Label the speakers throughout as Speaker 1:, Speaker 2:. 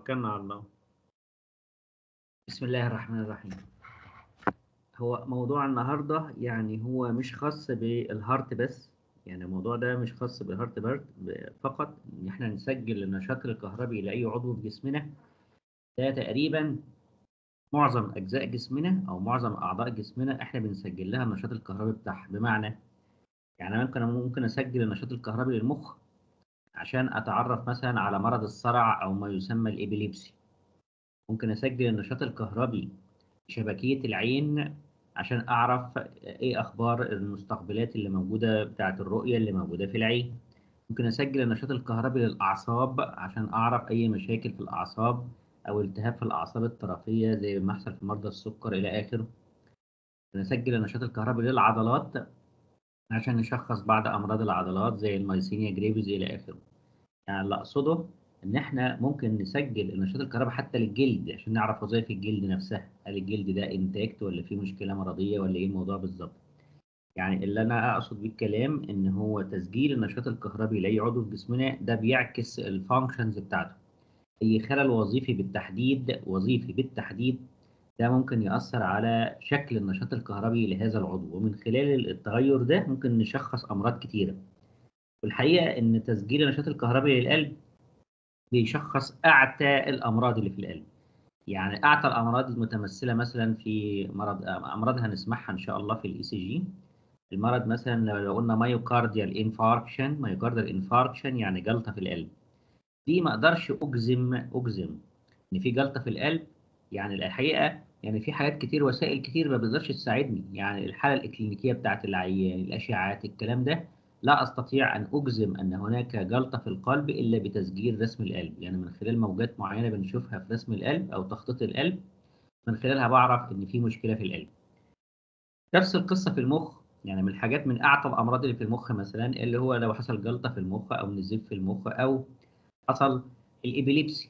Speaker 1: توكلنا على الله بسم الله الرحمن الرحيم هو موضوع النهاردة يعني هو مش خاص بالهارت بس يعني الموضوع ده مش خاص بالهارت بس فقط ان احنا نسجل النشاط الكهربي لأي عضو في جسمنا ده تقريبا معظم أجزاء جسمنا أو معظم أعضاء جسمنا احنا بنسجل لها النشاط الكهربي بتاعها بمعنى يعني ممكن ممكن أسجل النشاط الكهربي للمخ عشان أتعرف مثلا على مرض الصرع أو ما يسمى الإبيليبسي ممكن أسجل النشاط الكهربي شبكية العين عشان أعرف إيه أخبار المستقبلات اللي موجودة بتاعة الرؤية اللي موجودة في العين ممكن أسجل النشاط الكهربي للأعصاب عشان أعرف أي مشاكل في الأعصاب أو التهاب في الأعصاب الطرفية زي ما يحصل في مرضى السكر إلى آخره ممكن أسجل النشاط الكهربي للعضلات عشان نشخص بعض أمراض العضلات زي المايسينيا جريفيز إلى آخره يعني اللي أقصده إن إحنا ممكن نسجل النشاط الكهربي حتى للجلد عشان نعرف وظائف الجلد نفسها هل الجلد ده انتاكت ولا فيه مشكلة مرضية ولا إيه الموضوع بالظبط يعني اللي أنا أقصد بالكلام إن هو تسجيل النشاط الكهربي لأي عضو في جسمنا ده بيعكس الفانكشنز بتاعته أي خلل وظيفي بالتحديد وظيفي بالتحديد ده ممكن يأثر على شكل النشاط الكهربي لهذا العضو ومن خلال التغير ده ممكن نشخص أمراض كتيرة والحقيقة إن تسجيل النشاط الكهربي للقلب بيشخص أعتى الأمراض اللي في القلب يعني أعتى الأمراض المتمثلة مثلا في مرض أمراض هنسمعها إن شاء الله في الإي سي جي المرض مثلا لو قلنا مايوكارديال انفاركشن مايوكارديال انفاركشن يعني جلطة في القلب دي ما أقدرش أجزم أجزم إن في جلطة في القلب يعني الحقيقة يعني في حاجات كتير وسائل كتير ما بتقدرش تساعدني يعني الحالة الإكلينيكية بتاعت العيان الأشعاعات الكلام ده لا أستطيع أن أجزم أن هناك جلطة في القلب إلا بتسجيل رسم القلب يعني من خلال موجات معينة بنشوفها في رسم القلب أو تخطيط القلب من خلالها بعرف إن في مشكلة في القلب نفس القصة في المخ يعني من الحاجات من أعطى الأمراض اللي في المخ مثلا اللي هو لو حصل جلطة في المخ أو نزيف في المخ أو حصل الإبيليبسي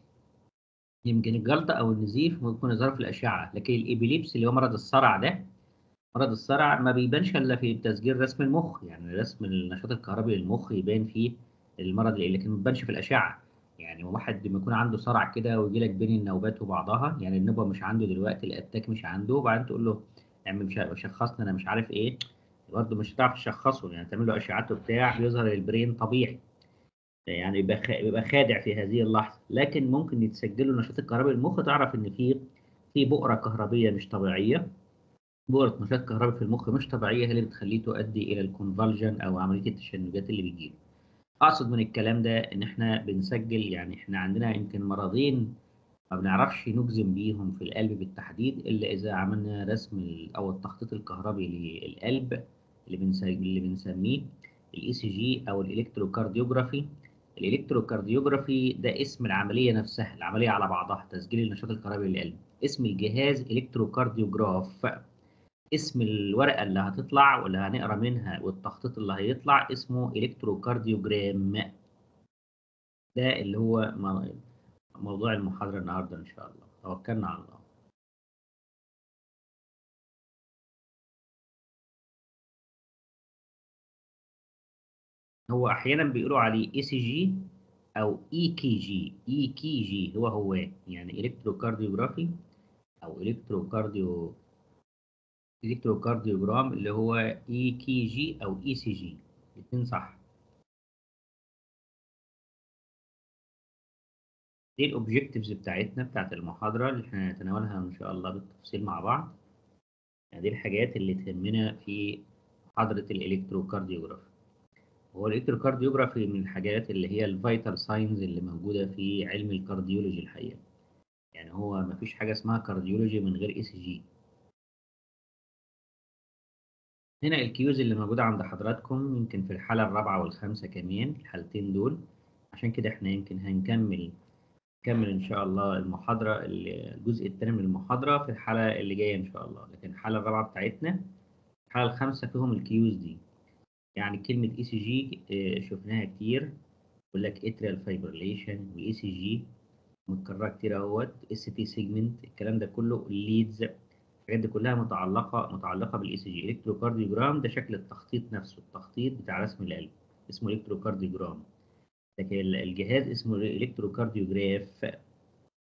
Speaker 1: يمكن الجلطة أو النزيف ممكن يظهر في الأشعة لكن الإبيليبسي اللي هو مرض الصرع ده مرض الصرع ما بيبانش إلا في تسجيل رسم المخ يعني رسم النشاط الكهربي للمخ يبان فيه المرض اللي لكن ما بيبانش في الأشعة يعني واحد لما يكون عنده صرع كده ويجي لك بين النوبات وبعضها يعني النوبة مش عنده دلوقتي الأتاك مش عنده وبعدين تقول له يعني مش شخصنا أنا مش عارف إيه برضه مش هتعرف تشخصه يعني تعمل له أشعات وبتاع بيظهر البرين طبيعي يعني بيبقى خادع في هذه اللحظه لكن ممكن يتسجل له النشاط الكهربي للمخ تعرف ان في في بؤره كهربيه مش طبيعيه بؤره نشاط كهربي في المخ مش طبيعيه هي اللي بتخليه تؤدي الى الكونفالجن او عمليه التشنجات اللي بتجيله اقصد من الكلام ده ان احنا بنسجل يعني احنا عندنا يمكن مرضين ما بنعرفش نجزم بيهم في القلب بالتحديد الا اذا عملنا رسم او التخطيط الكهربي للقلب اللي بنسميه اللي بنسميه الاي سي جي او الالكتروكارديوجرافي الالكتروكارديوجرافي ده اسم العمليه نفسها العمليه على بعضها تسجيل النشاط الكهربي للقلب اسم الجهاز الكتروكارديوجراف اسم الورقه اللي هتطلع واللي هنقرا منها والتخطيط اللي هيطلع اسمه الكتروكارديوجرام ده اللي هو موضوع المحاضره النهارده ان شاء الله توكلنا على الله هو احيانا بيقولوا عليه اي سي جي او اي كي جي اي كي جي هو هو يعني الكتروكارديوجرافي او الكتروكارديو الكتروكارديوجرام اللي هو اي كي جي او اي سي جي الاثنين صح دي الاوبجكتيفز بتاعتنا بتاعت المحاضره اللي احنا هنتناولها ان شاء الله بالتفصيل مع بعض يعني دي الحاجات اللي تهمنا في محاضره الالكتروكارديوجرافي هو الالكتروكارديوجرافي من الحاجات اللي هي الفيتال ساينز اللي موجوده في علم الكارديولوجي الحقيقه يعني هو ما فيش حاجه اسمها كارديولوجي من غير اي سي جي هنا الكيوز اللي موجوده عند حضراتكم يمكن في الحاله الرابعه والخامسه كمان الحالتين دول عشان كده احنا يمكن هنكمل نكمل ان شاء الله المحاضره الجزء الثاني من المحاضره في الحلقه اللي جايه ان شاء الله لكن الحاله الرابعه بتاعتنا الحاله الخامسه فيهم الكيوز دي يعني كلمة اي سي جي شفناها كتير يقول لك اتريال فايبريليشن واي سي جي متكررة كتير اهوت اس تي سيجمنت الكلام ده كله الليدز الحاجات دي كلها متعلقة متعلقة بالاي سي جي الكتروكارديوجرام ده شكل التخطيط نفسه التخطيط بتاع رسم القلب اسمه الكتروكارديوجرام لكن الجهاز اسمه الكتروكارديوجراف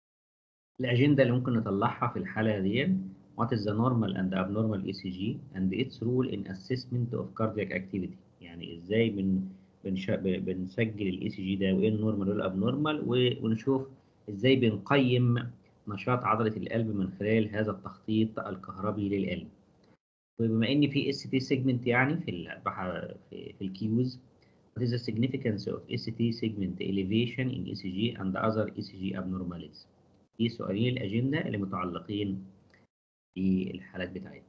Speaker 1: الأجندة اللي ممكن نطلعها في الحالة دي what is the normal and abnormal ECG and its role in assessment of cardiac activity يعني ازاي بن بنش... بنسجل الاي سي جي ده وايه النورمال والابنورمال ونشوف ازاي بنقيم نشاط عضلة القلب من خلال هذا التخطيط الكهربي للقلب وبما ان في اس تي سيجمنت يعني في ال في, في الكيوز what is the significance of ST segment elevation in ECG and other ECG abnormalities دي سؤالين الأجندة اللي متعلقين بالحالات بتاعتنا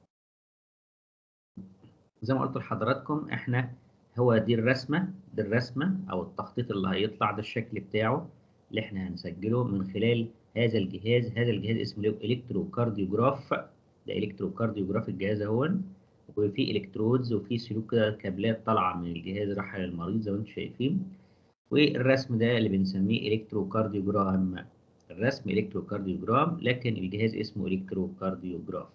Speaker 1: زي ما قلت لحضراتكم احنا هو دي الرسمة دي الرسمة أو التخطيط اللي هيطلع ده الشكل بتاعه اللي احنا هنسجله من خلال هذا الجهاز هذا الجهاز اسمه الكتروكارديوجراف ده الكتروكارديوجراف الجهاز اهو وفي الكترودز وفي سلوك كده كابلات طالعه من الجهاز رايحه للمريض زي ما انتم شايفين والرسم ده اللي بنسميه الكتروكارديوجرام الرسم الكتروكارديوجرام لكن الجهاز اسمه الكتروكارديوجراف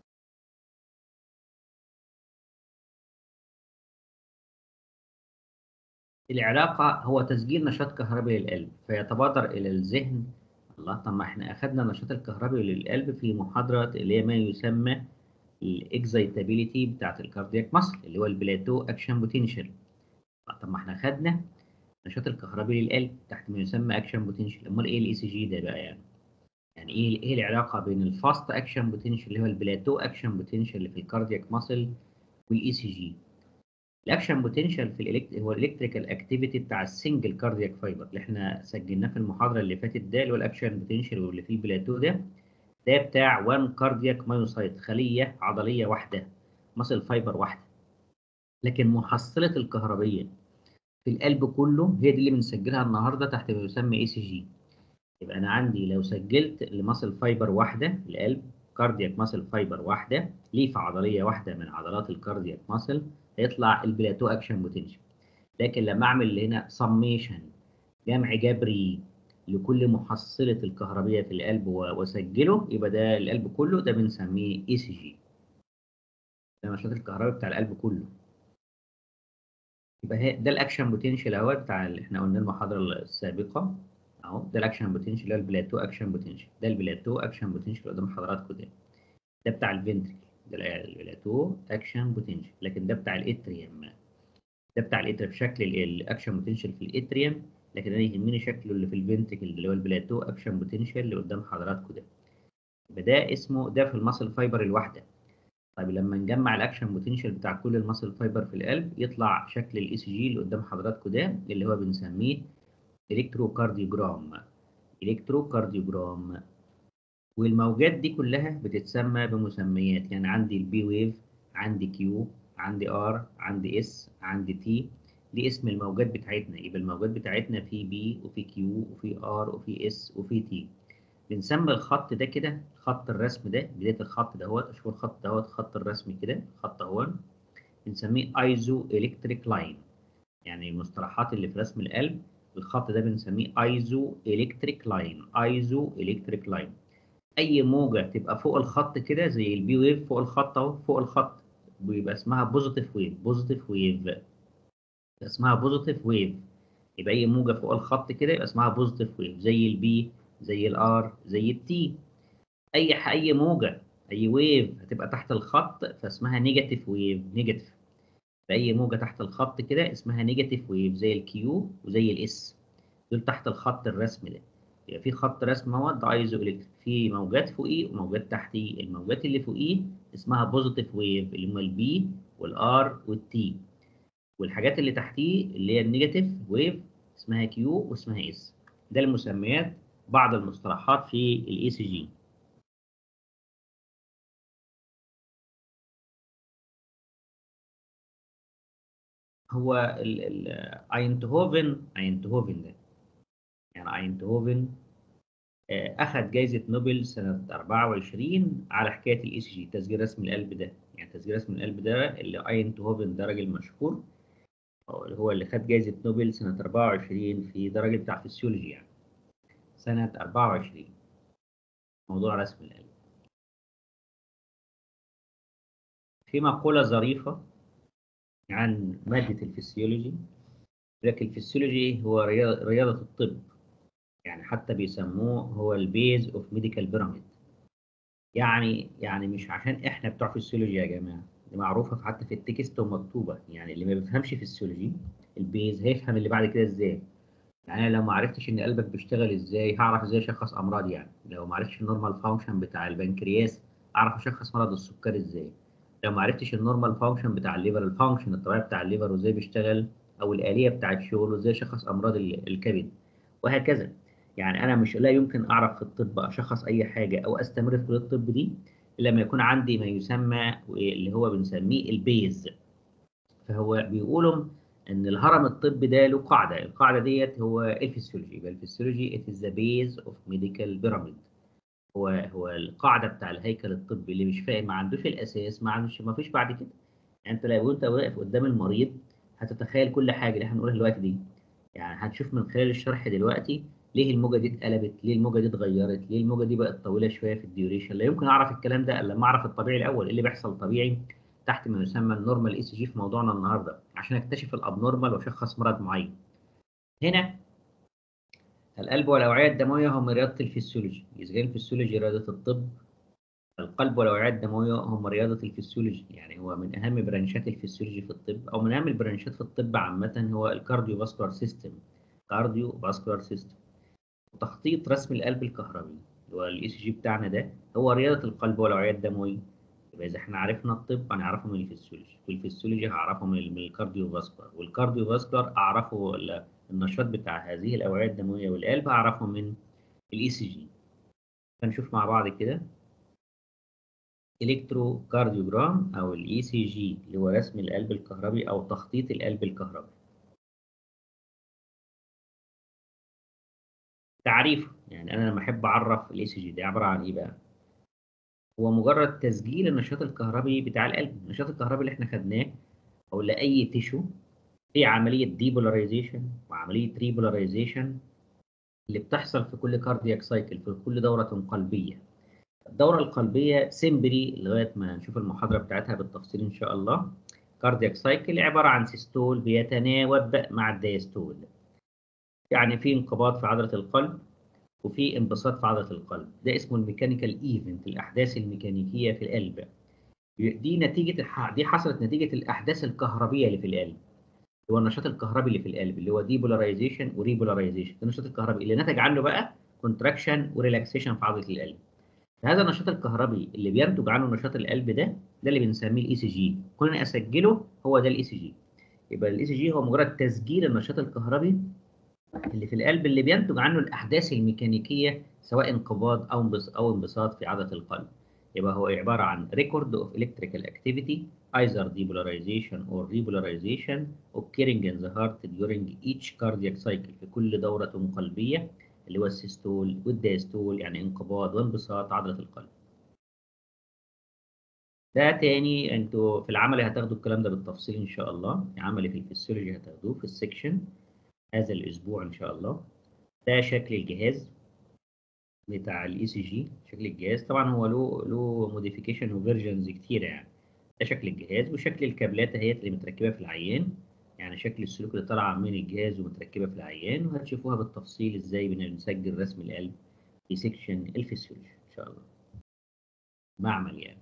Speaker 1: العلاقة هو تسجيل نشاط كهربي للقلب فيتبادر إلى الذهن الله طب ما احنا أخدنا النشاط الكهربي للقلب في محاضرة اللي هي ما يسمى الاكزايتابيليتي بتاعت الكاردياك ماسل اللي هو البلاتو اكشن بوتنشال طب ما احنا خدنا النشاط الكهربي للقلب تحت ما يسمى اكشن بوتنشال امال ايه الاي سي جي ده بقى يعني يعني ايه ايه العلاقه بين الفاست اكشن بوتنشال اللي هو البلاتو اكشن بوتنشال اللي في الكاردياك ماسل والاي سي جي الاكشن بوتنشال في الالكت هو الالكتريكال اكتيفيتي بتاع السنجل كاردياك فايبر اللي احنا سجلناه في المحاضره اللي فاتت ده اللي هو الاكشن بوتنشال واللي فيه البلاتو ده ده بتاع 1 كاردياك مايوسايت خليه عضليه واحده ماسل فايبر واحده لكن محصله الكهربيه في القلب كله هي دي اللي بنسجلها النهارده تحت ما يسمى اي سي جي يبقى انا عندي لو سجلت لماسل فايبر واحده القلب كاردياك ماسل فايبر واحده ليفه عضليه واحده من عضلات الكاردياك ماسل هيطلع البلاتو اكشن بوتنشال لكن لما اعمل هنا سميشن جمع جبري لكل محصلة الكهربية في القلب واسجله يبقى ده القلب كله ده بنسميه اي سي جي ده نشاط الكهرباء بتاع القلب كله يبقى ده الاكشن بوتنشال اهو بتاع اللي احنا قلنا المحاضرة السابقة اهو ده الاكشن بوتنشال اللي هو البلاتو اكشن بوتنشال ده البلاتو اكشن بوتنشال قدام حضراتكم ده ده بتاع الفنتريكل ده البلاتو اكشن بوتنشال لكن ده بتاع الاتريوم ده بتاع الاتريوم شكل الاكشن بوتنشال في الاتريوم لكن انا يهمني شكله اللي في الفنتريكل اللي هو البلاتو اكشن بوتنشال اللي قدام حضراتكم ده يبقى ده اسمه ده في الماسل فايبر الواحده طيب لما نجمع الاكشن بوتنشال بتاع كل الماسل فايبر في القلب يطلع شكل الاي سي جي اللي قدام حضراتكم ده اللي هو بنسميه الكتروكارديوجرام الكتروكارديوجرام والموجات دي كلها بتتسمى بمسميات يعني عندي البي ويف عندي كيو عندي ار عندي اس عندي تي دي اسم الموجات بتاعتنا يبقى الموجات بتاعتنا في بي وفي كيو وفي ار وفي اس وفي تي بنسمي الخط ده كده خط الرسم ده بدايه الخط دهوت اشوف الخط دهوت خط الرسم كده خط اهو بنسميه ايزو الكتريك لاين يعني المصطلحات اللي في رسم القلب الخط ده بنسميه ايزو الكتريك لاين ايزو الكتريك لاين اي موجه تبقى فوق الخط كده زي البي ويف فوق الخط اهو فوق الخط بيبقى اسمها بوزيتيف ويف بوزيتيف ويف اسمها بوزيتيف ويف يبقى اي موجه فوق الخط كده يبقى اسمها بوزيتيف ويف زي البي زي الار زي التي اي اي موجه اي ويف هتبقى تحت الخط فاسمها نيجاتيف ويف نيجاتيف فاي موجه تحت الخط كده اسمها نيجاتيف ويف زي الكيو وزي الاس دول تحت الخط الرسم ده يبقى في خط رسم اهو ده ايزو الكتريك في موجات فوقيه وموجات تحتيه الموجات اللي فوقيه اسمها بوزيتيف ويف اللي هم البي والار والتي والحاجات اللي تحتيه اللي هي النيجاتيف ويف اسمها كيو واسمها اس ده المسميات بعض المصطلحات في الاي سي جي هو اينتهوفن اينتهوفن ده يعني اينتهوفن اخذ جائزه نوبل سنه 24 على حكايه الاي سي جي تسجيل رسم القلب ده يعني تسجيل رسم القلب ده اللي اينتهوفن ده راجل مشهور هو اللي خد جائزة نوبل سنة 24 في درجة بتاع فيسيولوجي يعني سنة 24 موضوع رسم القلب في مقولة ظريفة عن مادة الفسيولوجي لكن الفسيولوجي هو رياضة الطب يعني حتى بيسموه هو البيز اوف ميديكال بيراميد يعني يعني مش عشان احنا بتوع فيسيولوجي يا جماعه دي معروفه حتى في التكست ومكتوبه يعني اللي ما بيفهمش فيسيولوجي البيز هيفهم اللي بعد كده ازاي يعني أنا لو ما عرفتش ان قلبك بيشتغل ازاي هعرف ازاي اشخص امراض يعني لو ما عرفتش النورمال فانكشن بتاع البنكرياس اعرف اشخص مرض السكر ازاي لو ما عرفتش النورمال فانكشن بتاع الليفر الفانكشن الطبيعي بتاع الليفر وازاي بيشتغل او الاليه بتاعت شغله وازاي اشخص امراض ال- الكبد وهكذا يعني انا مش لا يمكن اعرف في الطب اشخص اي حاجه او استمر في كليه الطب دي الا لما يكون عندي ما يسمى اللي هو بنسميه البيز فهو بيقولوا ان الهرم الطبي ده له قاعده القاعده ديت هو الفسيولوجي يبقى الفسيولوجي it is the base of medical pyramid هو هو القاعده بتاع الهيكل الطبي اللي مش فاهم ما عندوش الاساس ما عندوش ما فيش بعد كده يعني انت لو انت واقف قدام المريض هتتخيل كل حاجه اللي احنا هنقولها دلوقتي دي يعني هتشوف من خلال الشرح دلوقتي ليه الموجه دي اتقلبت ليه الموجه دي اتغيرت ليه الموجه دي بقت طويله شويه في الديوريشن لا يمكن اعرف الكلام ده الا لما اعرف الطبيعي الاول ايه اللي بيحصل طبيعي تحت ما يسمى النورمال اي سي جي في موضوعنا النهارده عشان اكتشف الابنورمال واشخص مرض معين هنا القلب والاوعيه الدمويه هم رياضه الفسيولوجي اذا كان الفسيولوجي رياضه الطب القلب والاوعيه الدمويه هم رياضه الفسيولوجي يعني هو من اهم برانشات الفسيولوجي في الطب او من اهم البرانشات في الطب عامه هو الكارديو فاسكولار سيستم كارديو فاسكولار سيستم وتخطيط رسم القلب الكهربي اللي هو الاي سي جي بتاعنا ده هو رياضه القلب والاوعيه الدمويه يبقى اذا احنا عرفنا الطب هنعرفه من الفسيولوجي والفسيولوجي هعرفه من من الكارديو فاسكولار والكارديو فاسكولار اعرفه ال- النشاط بتاع هذه الاوعيه الدمويه والقلب هعرفه من الاي سي جي هنشوف مع بعض كده الكترو كارديوجرام او الاي سي جي اللي هو رسم القلب الكهربي او تخطيط القلب الكهربي تعريفه يعني انا لما احب اعرف الاي سي جي ده عباره عن ايه بقى هو مجرد تسجيل النشاط الكهربي بتاع القلب النشاط الكهربي اللي احنا خدناه او لاي تيشو في عمليه ديبولاريزيشن وعمليه ريبولاريزيشن اللي بتحصل في كل كاردياك سايكل في كل دوره قلبيه الدوره القلبيه سيمبلي لغايه ما نشوف المحاضره بتاعتها بالتفصيل ان شاء الله كاردياك سايكل عباره عن سيستول بيتناوب مع الدايستول يعني في انقباض في عضله القلب وفي انبساط في عضله القلب ده اسمه الميكانيكال ايفنت الاحداث الميكانيكيه في القلب دي نتيجه الح... دي حصلت نتيجه الاحداث الكهربيه اللي في القلب هو النشاط الكهربي اللي في القلب اللي هو ديبولاريزيشن وريبولاريزيشن ده النشاط الكهربي اللي نتج عنه بقى كونتراكشن وريلاكسيشن في عضله القلب هذا النشاط الكهربي اللي بينتج عنه نشاط القلب ده ده اللي بنسميه الاي سي جي كلنا اسجله هو ده الاي سي جي يبقى الاي سي جي هو مجرد تسجيل النشاط الكهربي اللي في القلب اللي بينتج عنه الاحداث الميكانيكيه سواء انقباض او انبس- او انبساط في عضله القلب يبقى هو عباره عن record of electrical activity either depolarization or repolarization occurring in the heart during each cardiac cycle في كل دورة قلبية اللي هو السيستول والدايستول يعني انقباض وانبساط عضلة القلب. ده تاني انتوا في العملي هتاخدوا الكلام ده بالتفصيل ان شاء الله، عملي في الفسيولوجي هتاخدوه في السكشن هذا الاسبوع ان شاء الله. ده شكل الجهاز بتاع الاي سي جي شكل الجهاز طبعا هو له له موديفيكيشن وفيرجنز كتيره يعني ده شكل الجهاز وشكل الكابلات اهيت اللي متركبه في العيان يعني شكل السلوك اللي طالعه من الجهاز ومتركبه في العيان وهتشوفوها بالتفصيل ازاي بنسجل رسم القلب في سيكشن الفسيولوجي ان شاء الله معمل يعني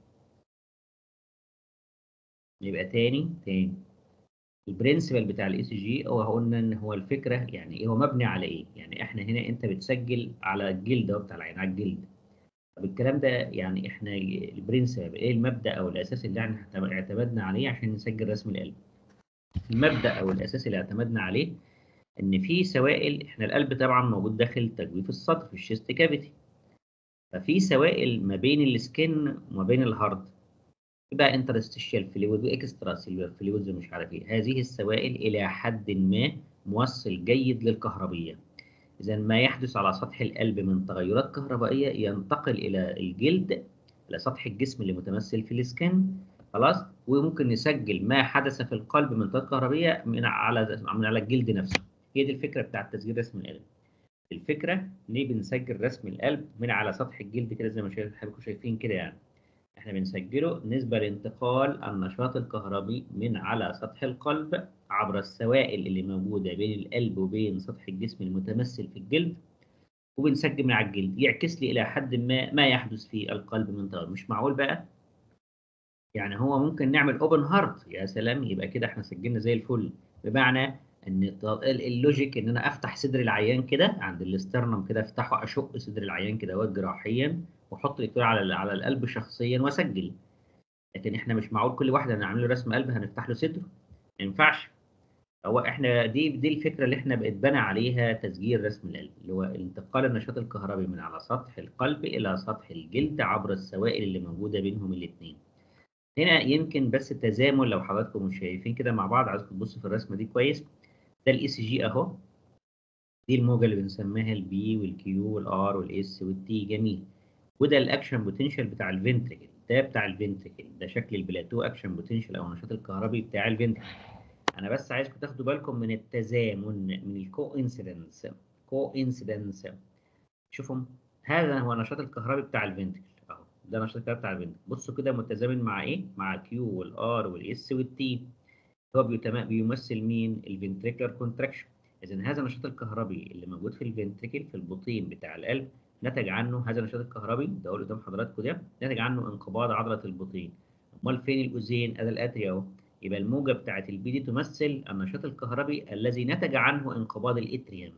Speaker 1: يبقى تاني تاني البرنسبل بتاع الاي سي جي هو قلنا ان هو الفكره يعني ايه هو مبني على ايه؟ يعني احنا هنا انت بتسجل على الجلد اهو بتاع العين على الجلد. طب الكلام ده يعني احنا البرنسبل ايه المبدا او الاساس اللي احنا اعتم- اعتمدنا عليه عشان نسجل رسم القلب؟ المبدا او الاساس اللي اعتمدنا عليه ان في سوائل احنا القلب طبعا موجود داخل تجويف السطح في الشيست كافيتي. ففي سوائل ما بين السكن وما بين الهارد يبقى انترستيشال فلويد واكسترا سيلولار فلويدز ومش عارف ايه هذه السوائل الى حد ما موصل جيد للكهربيه اذا ما يحدث على سطح القلب من تغيرات كهربائيه ينتقل الى الجلد الى سطح الجسم اللي متمثل في السكن خلاص وممكن نسجل ما حدث في القلب من تغيرات كهربائيه من على من على الجلد نفسه هي دي الفكره بتاعت تسجيل رسم القلب الفكره ليه بنسجل رسم القلب من على سطح الجلد كده زي ما شايف- حضراتكم شايفين كده يعني احنا بنسجله نسبة لانتقال النشاط الكهربي من على سطح القلب عبر السوائل اللي موجودة بين القلب وبين سطح الجسم المتمثل في الجلد وبنسجل من على الجلد يعكس لي الى حد ما ما يحدث في القلب من تغير مش معقول بقى يعني هو ممكن نعمل اوبن هارت يا سلام يبقى كده احنا سجلنا زي الفل بمعنى ان اللوجيك ان انا افتح صدر العيان كده عند الاسترنم كده افتحه اشق صدر العيان كده جراحيا واحط الكتور على على القلب شخصيا واسجل لكن احنا مش معقول كل واحده هنعمل له رسم قلب هنفتح له صدره ما ينفعش هو احنا دي دي الفكره اللي احنا اتبنى عليها تسجيل رسم القلب اللي هو انتقال النشاط الكهربي من على سطح القلب الى سطح الجلد عبر السوائل اللي موجوده بينهم الاثنين هنا يمكن بس تزامن لو حضراتكم مش شايفين كده مع بعض عايزكم تبصوا في الرسمه دي كويس ده الاي سي جي اهو دي الموجه اللي بنسميها البي والكيو والار والاس والتي جميل وده الاكشن بوتنشال بتاع الفنتريكل ده بتاع الفنتريكل ده شكل البلاتو اكشن بوتنشال او النشاط الكهربي بتاع الفنتريكل انا بس عايزكم تاخدوا بالكم من التزامن من الكو انسيدنس كو انسيدنس شوفوا هذا هو النشاط الكهربي بتاع الفنتريكل اهو ده النشاط الكهربي بتاع الفنتريكل بصوا كده متزامن مع ايه مع كيو والار والاس والتي هو بيمثل مين الفنتريكولار كونتراكشن اذا هذا النشاط الكهربي اللي موجود في الفنتريكل في البطين بتاع القلب نتج عنه هذا النشاط الكهربي ده اقول قدام حضراتكم ده نتج عنه انقباض عضله البطين امال فين الاذين ادي الاتريا اهو يبقى الموجه بتاعه البي دي تمثل النشاط الكهربي الذي نتج عنه انقباض الاتريوم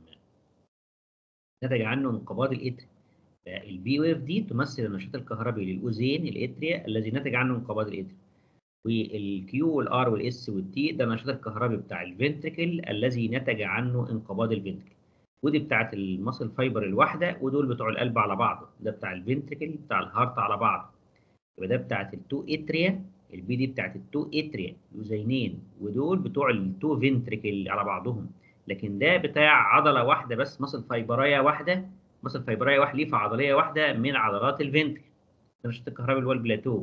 Speaker 1: نتج عنه انقباض الاتريوم فالبي ويف دي تمثل النشاط الكهربي للاذين الاتريا الذي نتج عنه انقباض الاتريوم والكيو والار والاس والتي ده النشاط الكهربي بتاع الفنتريكل الذي نتج عنه انقباض الفنتريكل ودي بتاعت المصل فايبر الواحده ودول بتوع القلب على بعضه ده بتاع الفنتريكل بتاع الهارت على بعض يبقى ده بتاعت التو اتريا البي دي بتاعت التو اتريا يوزينين ودول بتوع التو فنتريكل على بعضهم لكن ده بتاع عضله واحده بس مصل فايبرايه واحده مصل فايبرايه واحده ليفه عضليه واحده من عضلات الفنتريكل ده النشاط الكهربي اللي هو البلاتو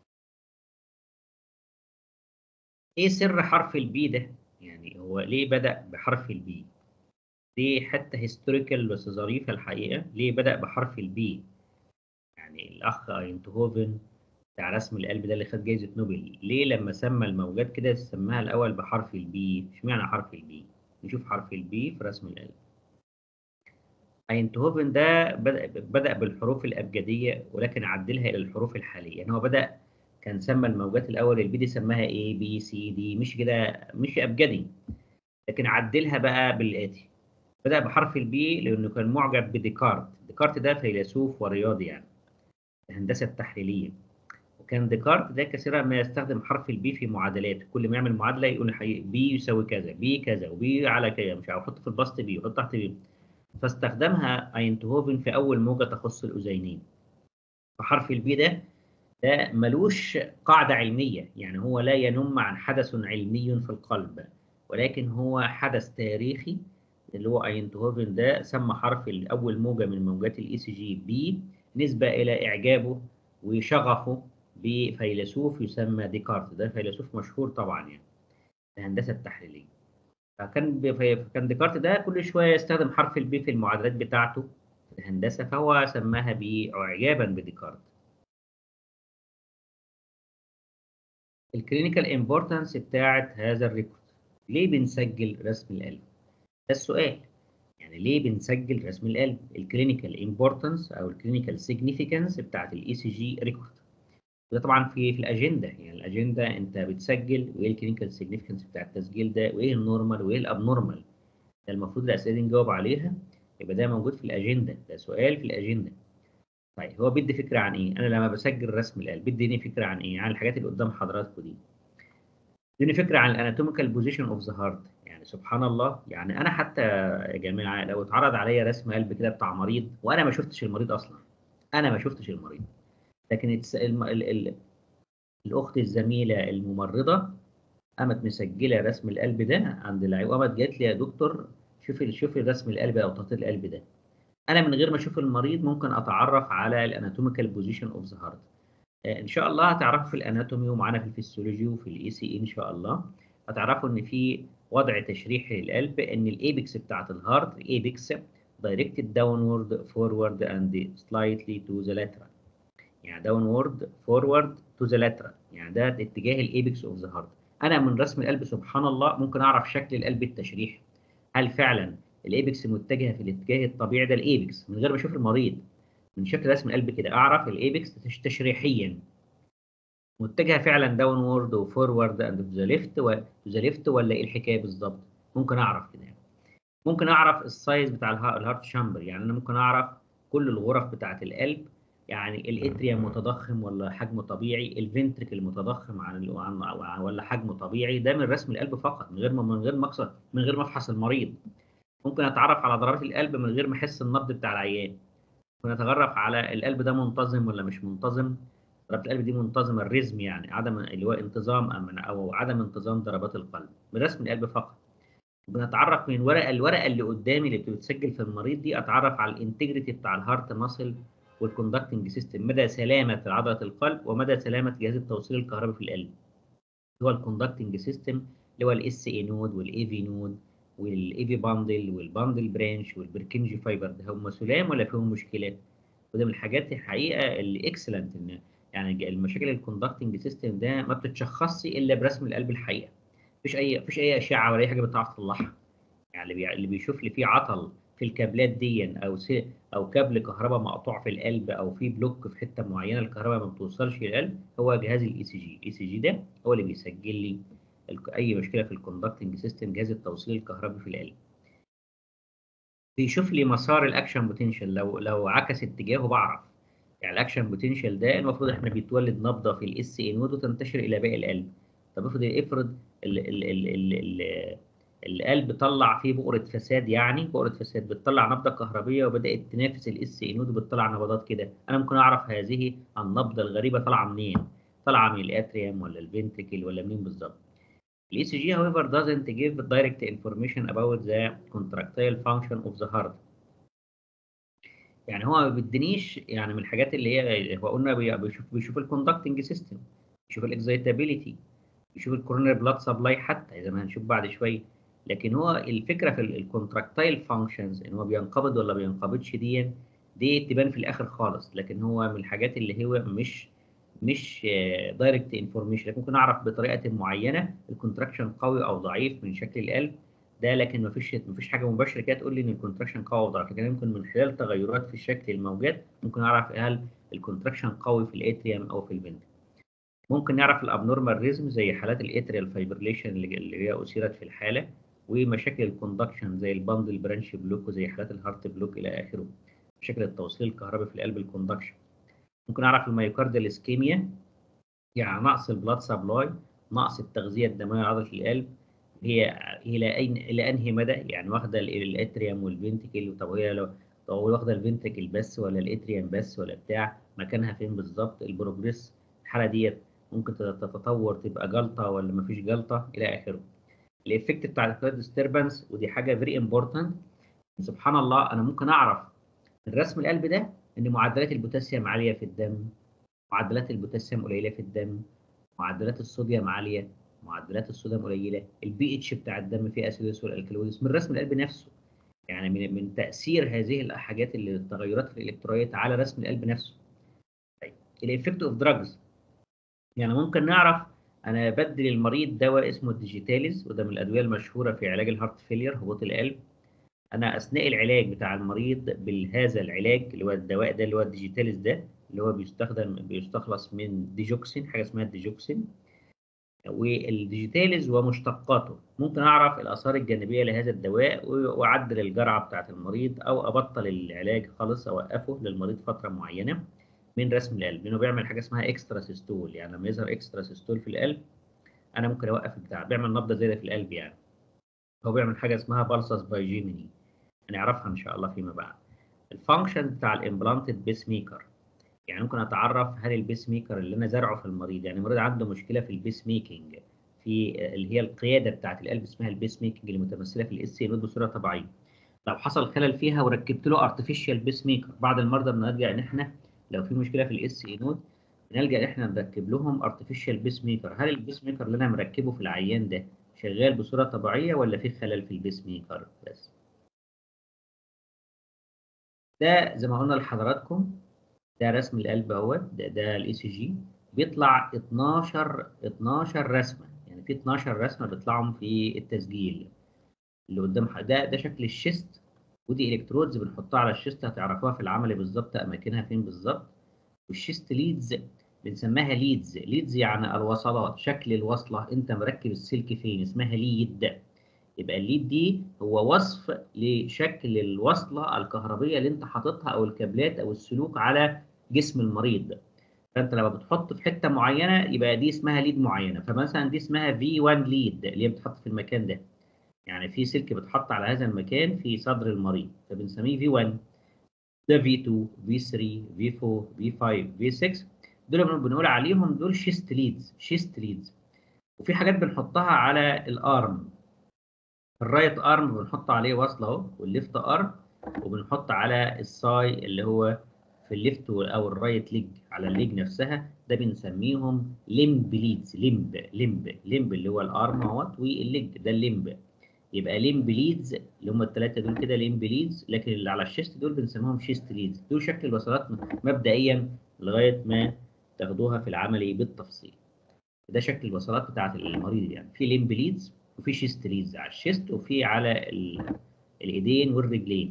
Speaker 1: ايه سر حرف البي ده يعني هو ليه بدأ بحرف البي دي حتى هيستوريكال بس ظريفة الحقيقة ليه بدأ بحرف البي يعني الأخ أينتهوفن بتاع رسم القلب ده اللي خد جايزة نوبل ليه لما سمى الموجات كده سماها الأول بحرف البي اشمعنى حرف البي نشوف حرف البي في رسم القلب أينتهوفن ده بدأ, بدأ بالحروف الأبجدية ولكن عدلها إلى الحروف الحالية يعني هو بدأ كان سمى الموجات الاول البي دي سماها اي بي سي دي مش كده مش ابجدي لكن عدلها بقى بالاتي بدا بحرف البي لانه كان معجب بديكارت ديكارت ده فيلسوف ورياضي يعني الهندسه التحليليه وكان ديكارت ده كثيرا ما يستخدم حرف البي في معادلات كل ما يعمل معادله يقول بي يساوي كذا بي كذا وبي على كذا مش عارف احط في البسط بي وحط تحت بي فاستخدمها اينتهوفن في اول موجه تخص الاذينين فحرف البي ده ده ملوش قاعدة علمية يعني هو لا ينم عن حدث علمي في القلب ولكن هو حدث تاريخي اللي هو اينتهوفن ده سمى حرف الأول موجة من موجات الاي سي جي بي نسبة إلى إعجابه وشغفه بفيلسوف يسمى ديكارت ده فيلسوف مشهور طبعا يعني الهندسة التحليلية فكان كان ديكارت ده كل شوية يستخدم حرف البي في المعادلات بتاعته في الهندسة فهو سماها بي إعجابا بديكارت الكلينيكال امبورتانس بتاعت هذا الريكورد ليه بنسجل رسم القلب ده السؤال يعني ليه بنسجل رسم القلب الكلينيكال امبورتانس او الكلينيكال سيجنيفيكانس بتاعت الاي سي جي ريكورد وده طبعا في في الاجنده يعني الاجنده انت بتسجل وايه الكلينيكال سيجنيفيكانس بتاع التسجيل ده وايه النورمال وايه الابنورمال ده المفروض الاسئله دي نجاوب عليها يبقى ده موجود في الاجنده ده سؤال في الاجنده طيب هو بيدي فكره عن ايه؟ انا لما بسجل رسم القلب بيديني فكره عن ايه؟ عن الحاجات اللي قدام حضراتكم دي. بيديني فكره عن الاناتوميكال بوزيشن اوف ذا هارت يعني سبحان الله يعني انا حتى يا جماعه لو اتعرض عليا رسم قلب كده بتاع مريض وانا ما شفتش المريض اصلا. انا ما شفتش المريض. لكن الم... ال... ال... الاخت الزميله الممرضه قامت مسجله رسم القلب ده عند العيان وقامت جات لي يا دكتور شوفي شوفي رسم القلب او تخطيط القلب ده. انا من غير ما اشوف المريض ممكن اتعرف على الاناتوميكال بوزيشن اوف ذا هارت ان شاء الله هتعرفوا في الاناتومي ومعانا في الفسيولوجي وفي الاي سي اي ان شاء الله هتعرفوا ان في وضع تشريحي للقلب ان الايبكس بتاعت الهارت الايبكس دايركتد داونورد فورورد اند سلايتلي تو ذا لاترال يعني داونورد فورورد تو ذا لاترال يعني ده اتجاه الايبكس اوف ذا هارت انا من رسم القلب سبحان الله ممكن اعرف شكل القلب التشريحي هل فعلا الايبكس متجهه في الاتجاه الطبيعي ده الايبكس من غير ما اشوف المريض من شكل رسم القلب كده اعرف الايبكس تشريحيا متجهه فعلا داون وورد وفورورد اند تو ذا ليفت و ذا ليفت ولا ايه الحكايه بالظبط ممكن اعرف كده ممكن اعرف السايز بتاع الهارت شامبر يعني انا ممكن اعرف كل الغرف بتاعه القلب يعني الاتريوم متضخم ولا حجمه طبيعي الفنتريكل متضخم عن ولا حجمه طبيعي ده من رسم القلب فقط من غير ما من غير ما من غير ما افحص المريض ممكن اتعرف على ضربات القلب من غير ما احس النبض بتاع العيان ممكن اتعرف على القلب ده منتظم ولا مش منتظم ضربات القلب دي منتظمه الريزم يعني عدم اللي هو انتظام او عدم انتظام ضربات القلب من رسم القلب فقط بنتعرف من ورقه الورقه اللي قدامي اللي بتتسجل في المريض دي اتعرف على الانتجريتي بتاع الهارت ماسل والكوندكتنج سيستم مدى سلامه عضله القلب ومدى سلامه جهاز التوصيل الكهربي في القلب هو الكوندكتنج سيستم اللي هو الاس اي نود والاي في نود والاي في باندل والباندل برانش والبركنجي فايبر ده هم سلام ولا فيهم مشكلات وده من الحاجات الحقيقه اللي اكسلنت ان يعني المشاكل الكوندكتنج سيستم ده ما بتتشخصش الا برسم القلب الحقيقه مفيش اي مفيش اي اشعه ولا اي حاجه بتعرف تطلعها يعني اللي, اللي بيشوف لي في عطل في الكابلات دي او سي او كابل كهرباء مقطوع في القلب او في بلوك في حته معينه الكهرباء ما بتوصلش للقلب هو جهاز الاي سي جي الاي سي جي ده هو اللي بيسجل لي اي مشكله في الكوندكتنج سيستم جهاز التوصيل الكهربي في القلب بيشوف لي مسار الاكشن بوتنشال لو لو عكس اتجاهه بعرف يعني الاكشن بوتنشال ده المفروض احنا بيتولد نبضه في الاس اي نود وتنتشر الى باقي القلب طب افرض افرض ال ال ال ال ال القلب طلع فيه بؤره فساد يعني بؤره فساد بتطلع نبضه كهربيه وبدات تنافس الاس اي نود وبتطلع نبضات كده انا ممكن اعرف هذه النبضه الغريبه طالعه منين طالعه من الاتريوم ولا الفنتريكل ولا منين بالظبط الاي سي جي however doesn't give direct information about the contractile function of the heart يعني هو ما بيدينيش يعني من الحاجات اللي هي هو قلنا بيشوف بيشوف الكوندكتنج سيستم بيشوف الاكزايتابيليتي بيشوف الكورونري بلاد سبلاي حتى زي ما هنشوف بعد شويه لكن هو الفكره في الكونتراكتايل فانكشنز ان هو بينقبض ولا بينقبضش دي دي تبان في الاخر خالص لكن هو من الحاجات اللي هو مش مش دايركت انفورميشن لكن ممكن اعرف بطريقه معينه الكونتراكشن قوي او ضعيف من شكل القلب ده لكن مفيش مفيش حاجه مباشره كده تقول لي ان الكونتراكشن قوي او ضعيف لكن ممكن من خلال تغيرات في شكل الموجات ممكن اعرف هل الكونتراكشن قوي في الاتريوم او في الفنتر ممكن نعرف الابنورمال ريزم زي حالات الاتريال فايبريليشن اللي هي اثيرت في الحاله ومشاكل الكوندكشن زي الباندل برانش بلوك وزي حالات الهارت بلوك الى اخره مشاكل التوصيل الكهربي في القلب الكوندكشن ممكن اعرف الميوكارديال اسكيميا يعني نقص البلاد سبلاي نقص التغذيه الدمويه لعضله القلب هي الى اين الى انهي مدى يعني واخده الاتريوم والفنتكل طب هي لو طب واخده الفنتكل بس ولا الاتريوم بس ولا بتاع مكانها فين بالظبط البروجريس الحاله ديت ممكن تتطور تبقى جلطه ولا مفيش جلطه الى اخره الايفكت بتاع الكلاود ديستربنس ودي حاجه فيري امبورتنت سبحان الله انا ممكن اعرف من رسم القلب ده ان معدلات البوتاسيوم عاليه في الدم معدلات البوتاسيوم قليله في الدم معدلات الصوديوم عاليه معدلات الصوديوم قليله البي اتش بتاع الدم فيه اسيدوس والالكالويدس من رسم القلب نفسه يعني من من تاثير هذه الحاجات اللي التغيرات في الالكترولايت على رسم القلب نفسه طيب الايفكت اوف دراجز يعني ممكن نعرف انا بدي للمريض دواء اسمه الديجيتاليز وده من الادويه المشهوره في علاج الهارت فيلير هبوط القلب انا اثناء العلاج بتاع المريض بهذا العلاج اللي هو الدواء ده اللي هو الديجيتاليز ده اللي هو بيستخدم بيستخلص من ديجوكسين حاجه اسمها الديجوكسين والديجيتاليز ومشتقاته ممكن اعرف الاثار الجانبيه لهذا الدواء واعدل الجرعه بتاعه المريض او ابطل العلاج خالص اوقفه للمريض فتره معينه من رسم القلب لانه بيعمل حاجه اسمها اكسترا سيستول يعني لما يظهر اكسترا سيستول في القلب انا ممكن اوقف البتاع بيعمل نبضه زياده في القلب يعني هو بيعمل حاجه اسمها بالسس بايجيميني هنعرفها ان شاء الله فيما بعد الفانكشن بتاع الامبلانتد بيس ميكر يعني ممكن اتعرف هل البيس ميكر اللي انا زرعه في المريض يعني المريض عنده مشكله في البيس ميكنج في اللي هي القياده بتاعه القلب اسمها البيس ميكنج اللي متمثله في الاس نود بصوره طبيعيه لو حصل خلل فيها وركبت له ارتفيشال بيس ميكر بعض المرضى بنرجع ان احنا لو في مشكله في الاس اي نود بنلجا ان احنا نركب لهم ارتفيشال بيس ميكر هل البيس ميكر اللي انا مركبه في العيان ده شغال بصوره طبيعيه ولا في خلل في البيس ميكر بس ده زي ما قلنا لحضراتكم ده رسم القلب اهوت ده, ده الاي سي جي بيطلع 12 12 رسمه يعني في 12 رسمه بيطلعهم في التسجيل اللي قدام ح- ده ده شكل الشيست ودي الكترودز بنحطها على الشيست هتعرفوها في العملي بالظبط اماكنها فين بالظبط والشيست ليدز بنسميها ليدز ليدز يعني الوصلات شكل الوصله انت مركب السلك فين اسمها ليد يبقى الليد دي هو وصف لشكل الوصله الكهربيه اللي انت حاططها او الكابلات او السلوك على جسم المريض فانت لما بتحط في حته معينه يبقى دي اسمها ليد معينه فمثلا دي اسمها في 1 ليد اللي هي بتتحط في المكان ده يعني في سلك بيتحط على هذا المكان في صدر المريض فبنسميه في 1 ده في 2 في 3 في 4 في 5 في 6 دول بنقول عليهم دول شيست ليدز شيست ليدز وفي حاجات بنحطها على الارم الرايت ارم بنحط عليه وصله اهو والليفت ارم وبنحط على الساي اللي هو في الليفت او الرايت ليج على الليج نفسها ده بنسميهم ليمب ليدز ليمب ليمب ليمب اللي هو الارم اهوت والليج ده الليمب يبقى ليمب ليدز اللي هم الثلاثه دول كده ليمب ليدز لكن اللي على الشيست دول بنسميهم شيست ليدز دول شكل الوصلات مبدئيا لغايه ما تاخدوها في العملي بالتفصيل ده شكل الوصلات بتاعت المريض يعني في ليمب ليدز وفي شيست ليدز على الشيست وفي على ال- الايدين والرجلين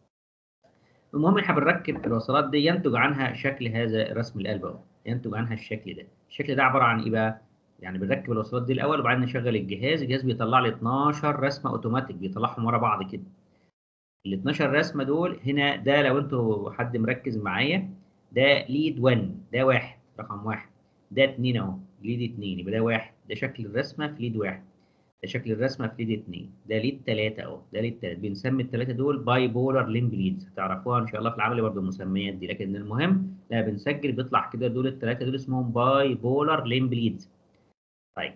Speaker 1: المهم احنا بنركب الوصلات دي ينتج عنها شكل هذا رسم القلب اهو ينتج عنها الشكل ده الشكل ده عباره عن ايه بقى يعني بنركب الوصلات دي الاول وبعدين نشغل الجهاز الجهاز بيطلع لي 12 رسمه اوتوماتيك بيطلعهم ورا بعض كده ال 12 رسمه دول هنا ده لو انتوا حد مركز معايا ده ليد 1 ده واحد رقم واحد ده اتنين اهو ليد اتنين يبقى ده واحد ده شكل الرسمه في ليد واحد ده شكل الرسمه في ليد اتنين ده ليد تلاته اهو ده ليد تلاته بنسمي التلاته دول باي بولر ليمب ليدز هتعرفوها ان شاء الله في العمل برضه المسميات دي لكن المهم لا بنسجل بيطلع كده دول التلاته دول اسمهم باي بولر ليمب ليدز طيب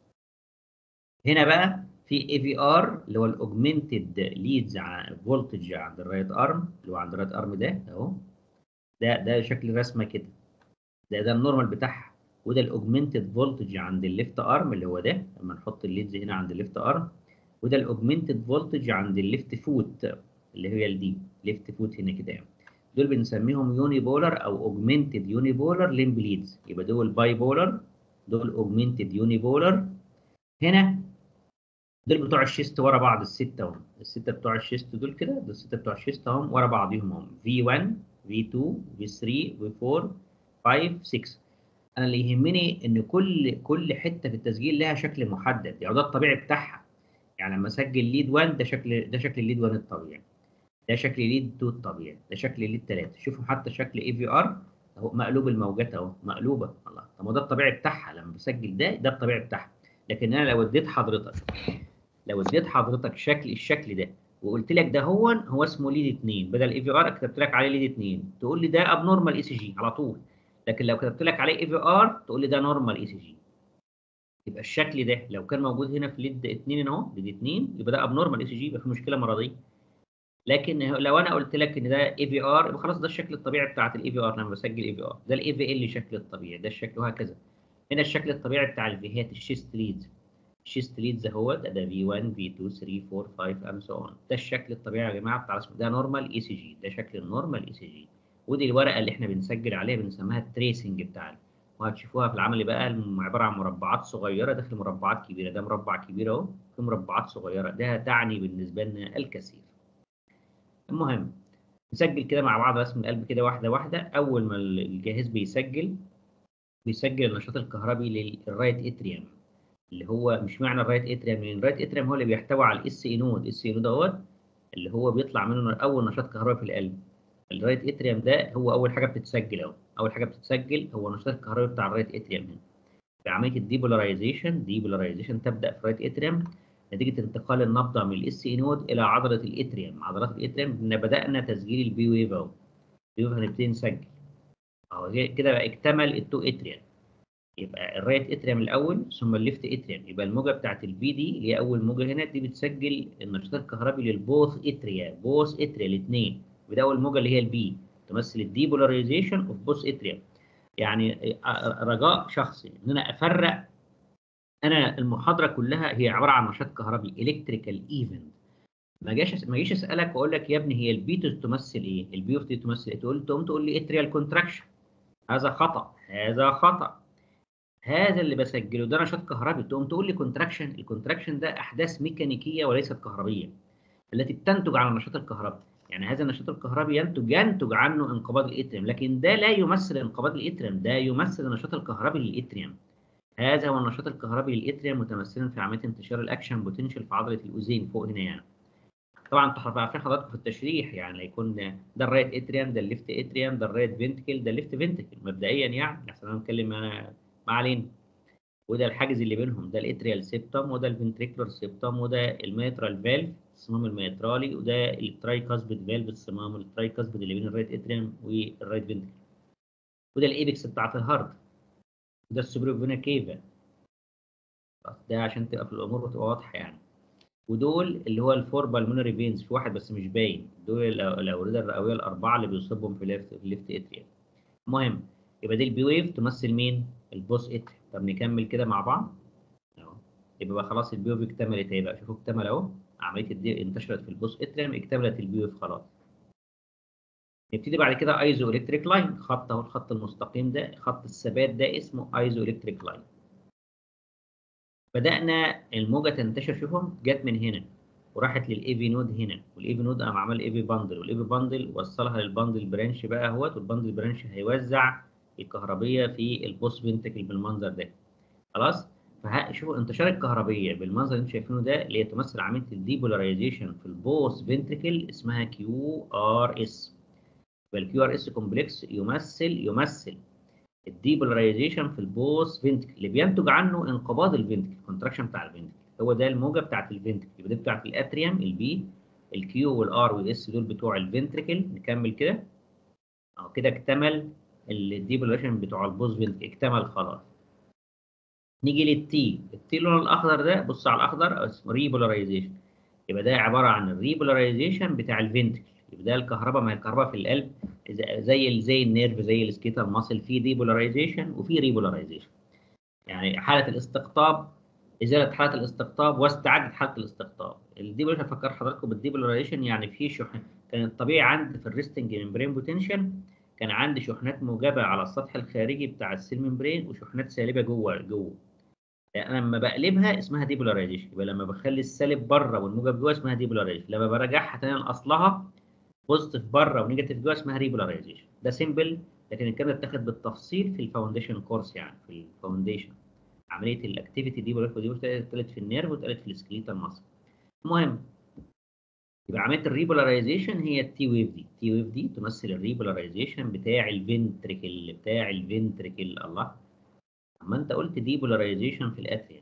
Speaker 1: هنا بقى في اي في ار اللي هو الاوجمنتد ليدز فولتج عند الرايت ارم اللي هو عند الرايت ارم ده اهو ده ده شكل الرسمه كده ده ده النورمال بتاعها وده الاوجمنتد فولتج عند الليفت ارم اللي هو ده لما نحط الليدز هنا عند الليفت ارم وده الاوجمنتد فولتج عند الليفت فوت اللي هي الدي ليفت فوت هنا كده يعني دول بنسميهم يوني بولر او اوجمنتد يوني بولر ليمب ليدز يبقى دول باي بولر دول اوجمنتد يوني بولر هنا دول بتوع الشيست ورا بعض الستة اهم الستة بتوع الشيست دول كده دول الستة بتوع الشيست اهم ورا بعضهم هم V1 V2 V3 V4 5 6 انا اللي يهمني ان كل كل حتة في التسجيل لها شكل محدد يعني ده الطبيعي بتاعها يعني لما اسجل ليد 1 ده شكل ده شكل الليد 1 الطبيعي ده شكل ليد 2 الطبيعي ده شكل ليد 3 شوفوا حتى شكل اي في ار اهو مقلوب الموجات اهو مقلوبه الله طب ما ده الطبيعي بتاعها لما بسجل ده ده الطبيعي بتاعها لكن انا لو اديت حضرتك لو اديت حضرتك شكل الشكل ده وقلت لك ده هو هو اسمه ليد 2 بدل اي في ار كتبت لك عليه ليد 2 تقول لي ده اب نورمال اي سي جي على طول لكن لو كتبت لك عليه اي في ار تقول لي ده نورمال اي سي جي يبقى الشكل ده لو كان موجود هنا في ليد 2 اهو ليد 2 يبقى ده اب نورمال اي سي جي يبقى في مشكله مرضيه لكن لو انا قلت لك ان ده اي في ار يبقى خلاص ده الشكل الطبيعي بتاعت الاي في ار لما بسجل اي في ار ده الاي في ال شكل الطبيعي ده الشكل وهكذا هنا الشكل الطبيعي بتاع الفيهات الشيست ليدز الشيست ليدز اهو ده ده في 1 في 2 3 4 5 اند سو اون ده الشكل الطبيعي يا جماعه بتاع ده نورمال اي سي جي ده شكل النورمال اي سي جي ودي الورقه اللي احنا بنسجل عليها بنسميها التريسنج بتاعنا وهتشوفوها في العمل بقى عباره عن مربعات صغيره داخل مربعات كبيره ده مربع كبير اهو في مربعات صغيره ده تعني بالنسبه لنا الكثير المهم نسجل كده مع بعض رسم القلب كده واحده واحده اول ما الجهاز بيسجل بيسجل النشاط الكهربي للرايت اتريوم اللي هو مش معنى الرايت اتريوم لان الرايت اتريوم هو اللي بيحتوي على الاس اي نود الاس اي نود دوت اللي هو بيطلع منه اول نشاط كهربي في القلب الرايت اتريوم ده هو اول حاجه بتتسجل اهو اول حاجه بتتسجل هو النشاط الكهربي بتاع الرايت اتريوم هنا في عمليه الديبولاريزيشن ديبولاريزيشن تبدا في الرايت اتريوم نتيجه انتقال النبضه من الاس اي نود الى عضله الاتريوم عضلات الاتريوم ان بدانا تسجيل البي ويف اهو البي ويف هنبتدي نسجل اهو كده بقى اكتمل التو اتريوم يبقى الرايت اتريوم الاول ثم الليفت اتريوم يبقى الموجه بتاعت البي دي اللي هي اول موجه هنا دي بتسجل النشاط الكهربي للبوث اتريا بوث اتريا الاثنين وده اول موجه اللي هي البي تمثل الديبولاريزيشن اوف بوث اتريا يعني رجاء شخصي ان انا افرق انا المحاضره كلها هي عباره عن نشاط كهربي الكتريكال ايفنت ما جاش ما جيش اسالك واقول لك يا ابني هي البي تمثل ايه؟ البي اوف تمثل ايه؟ تقول تقوم تقول لي اتريال كونتراكشن هذا خطا هذا خطا هذا اللي بسجله ده نشاط كهربي تقوم تقول لي كونتراكشن الكونتراكشن ده احداث ميكانيكيه وليست كهربيه التي بتنتج عن النشاط الكهربي يعني هذا النشاط الكهربي ينتج ينتج عنه انقباض الاتريوم لكن ده لا يمثل انقباض الاتريوم ده يمثل النشاط الكهربي للاتريوم هذا هو النشاط الكهربي للاتريوم متمثلا في عمليه انتشار الاكشن بوتنشال في عضله الاوزين فوق هنا يعني طبعا انتوا عارفين حضراتكم في التشريح يعني يكون ده الرايت اتريوم ده الليفت اتريوم ده الرايت فينتكل ده الليفت فينتكل مبدئيا يعني عشان انا بتكلم انا ما علينا وده الحاجز اللي بينهم ده الاتريال سيبتم وده الفنتريكولار سيبتم وده الميترال فالف الصمام الميترالي وده الترايكاسبيد فالف الصمام الترايكاسبيد اللي بين الرايت اتريوم والرايت فنتريكل وده الايبكس بتاعت الهارت وده السوبريو فينا كيفا ده عشان تبقى في الامور وتبقى واضحه يعني ودول اللي هو الفور بالمونري فينز في واحد بس مش باين دول الاورده الرئويه الاربعه اللي بيصيبهم في الليفت الليفت اتريوم المهم يبقى دي البي ويف تمثل مين؟ البوس اتريوم طب نكمل كده مع بعض اهو يبقى بقى خلاص البي ويف اكتملت اهي بقى شوفوا اكتمل اهو عمليه الدي انتشرت في البوس اتريوم اكتملت البي ويف خلاص نبتدي بعد كده ايزو الكتريك لاين خط اهو الخط المستقيم ده خط الثبات ده اسمه ايزو الكتريك لاين بدانا الموجه تنتشر شوفهم جت من هنا وراحت للاي في نود هنا والاي في نود قام عمل اي في باندل والاي في باندل وصلها للباندل برانش بقى اهوت والباندل برانش هيوزع الكهربيه في البوست فينتكل بالمنظر ده خلاص فشوفوا انتشار الكهربيه بالمنظر اللي انتم شايفينه ده اللي هي تمثل عمليه الديبولاريزيشن في البوست فينتكل اسمها كيو ار اس فالكيو ار اس كومبلكس يمثل يمثل الديبولاريزيشن في البوست فينتكل اللي بينتج عنه انقباض الفينتكل الكونتراكشن بتاع الفينتكل هو ده الموجه بتاعت الفينتكل يبقى دي بتاعت الاتريوم البي الكيو والار والاس دول بتوع الفنتريكل نكمل كده اهو كده اكتمل الديبولاريزيشن بتوع البوست فينتكل اكتمل خلاص نيجي للتي التي اللون الاخضر ده بص على الاخضر اسمه ريبولاريزيشن يبقى ده عباره عن الريبولاريزيشن بتاع الفنتكل يبقى ده الكهرباء ما هي الكهرباء في القلب زي زي النيرف زي السكيتال ماسل في ديبولاريزيشن وفي ريبولاريزيشن يعني حاله الاستقطاب ازاله حاله الاستقطاب واستعاده حاله الاستقطاب الديبولاريزيشن فكر حضراتكم بالديبولاريزيشن يعني في شحن كان الطبيعي عندي في الريستنج ممبرين بوتنشال كان عندي شحنات موجبه على السطح الخارجي بتاع السيل ممبرين وشحنات سالبه جوه جوه انا لما بقلبها اسمها ديبولاريزيشن يبقى لما بخلي السالب بره والموجب جوه اسمها ديبولاريزيشن لما برجعها تاني لاصلها بوزيتيف بره ونيجاتيف جوه اسمها ريبولاريزيشن ده سيمبل لكن الكلام ده اتاخد بالتفصيل في الفاونديشن كورس يعني في الفاونديشن عمليه الاكتيفيتي دي ودي اتقالت في النيرف واتقالت في السكليتال ماسل المهم يبقى عمليه الريبولاريزيشن هي التي ويف دي التي ويف دي تمثل الريبولاريزيشن بتاع الفنتريكل بتاع الفنتريكل الله اما انت قلت ديبولاريزيشن في الاتريا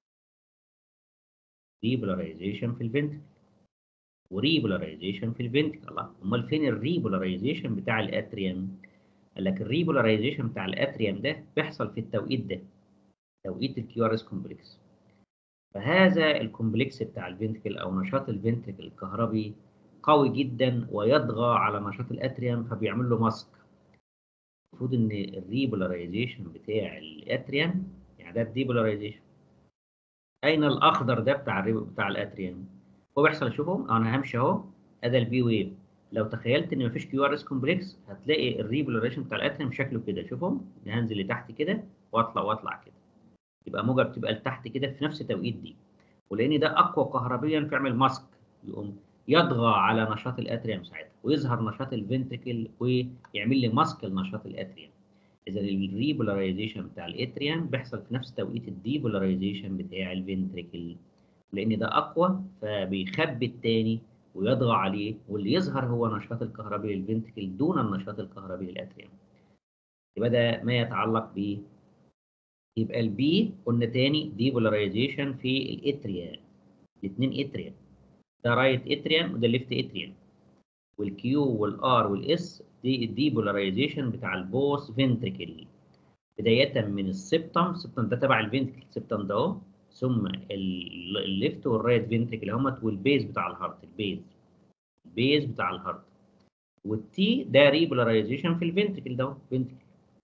Speaker 1: ديبولاريزيشن في الفنتريكل وريبولاريزيشن في الفنتريكل الله امال فين الريبولاريزيشن بتاع الاتريوم قال لك الريبولاريزيشن بتاع الاتريوم ده بيحصل في التوقيت ده توقيت الكيو ار اس كومبلكس فهذا الكومبلكس بتاع الفنتكل او نشاط الفنتكل الكهربي قوي جدا ويطغى على نشاط الاتريوم فبيعمل له ماسك المفروض ان الريبولاريزيشن بتاع الاتريوم يعني ده الديبولاريزيشن اين الاخضر ده بتاع الريب بتاع الاتريوم هو بيحصل شوفهم انا همشي اهو ادي البي ويف لو تخيلت ان مفيش كيو ار اس كومبلكس هتلاقي الريبولاريزيشن بتاع الاتريوم شكله كده شوفهم هنزل لتحت كده واطلع واطلع كده يبقى موجه بتبقى لتحت كده في نفس التوقيت دي ولان ده اقوى كهربيا فيعمل ماسك يقوم يطغى على نشاط الاتريوم ساعتها ويظهر نشاط الفنتريكل ويعمل لي ماسك لنشاط الاتريوم اذا الريبولاريزيشن بتاع الاتريوم بيحصل في نفس توقيت الديبولاريزيشن بتاع الفنتريكل لان ده اقوى فبيخبي الثاني ويطغى عليه واللي يظهر هو النشاط الكهربي للفنتريكل دون النشاط الكهربي للاتريوم يبقى ده ما يتعلق ب يبقى البي قلنا تاني ديبولاريزيشن في الاتريا الاثنين اتريا ده رايت اتريان وده ليفت اتريان والكيو والار والاس دي الديبولاريزيشن بتاع البوس فنتريكل بداية من السبتم السبتم ده تبع الفنتريكل السبتم ده اهو ثم الليفت والرايت فنتريكل همت والبيز بتاع الهارت البيز البيز بتاع الهارت والتي ده ريبولاريزيشن في الفنتريكل ده فنتريكل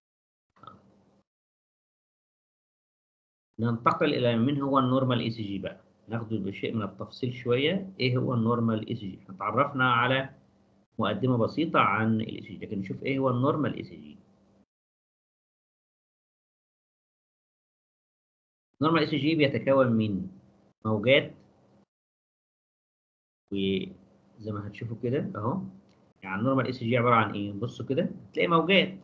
Speaker 1: ننتقل الى من هو النورمال اي سي جي بقى ناخده بشيء من التفصيل شويه ايه هو النورمال اي سي جي احنا اتعرفنا على مقدمه بسيطه عن الاي سي جي لكن نشوف ايه هو النورمال اي سي جي نورمال اس جي بيتكون من موجات وزي ما هتشوفوا كده اهو يعني النورمال اس جي عباره عن ايه بصوا كده تلاقي موجات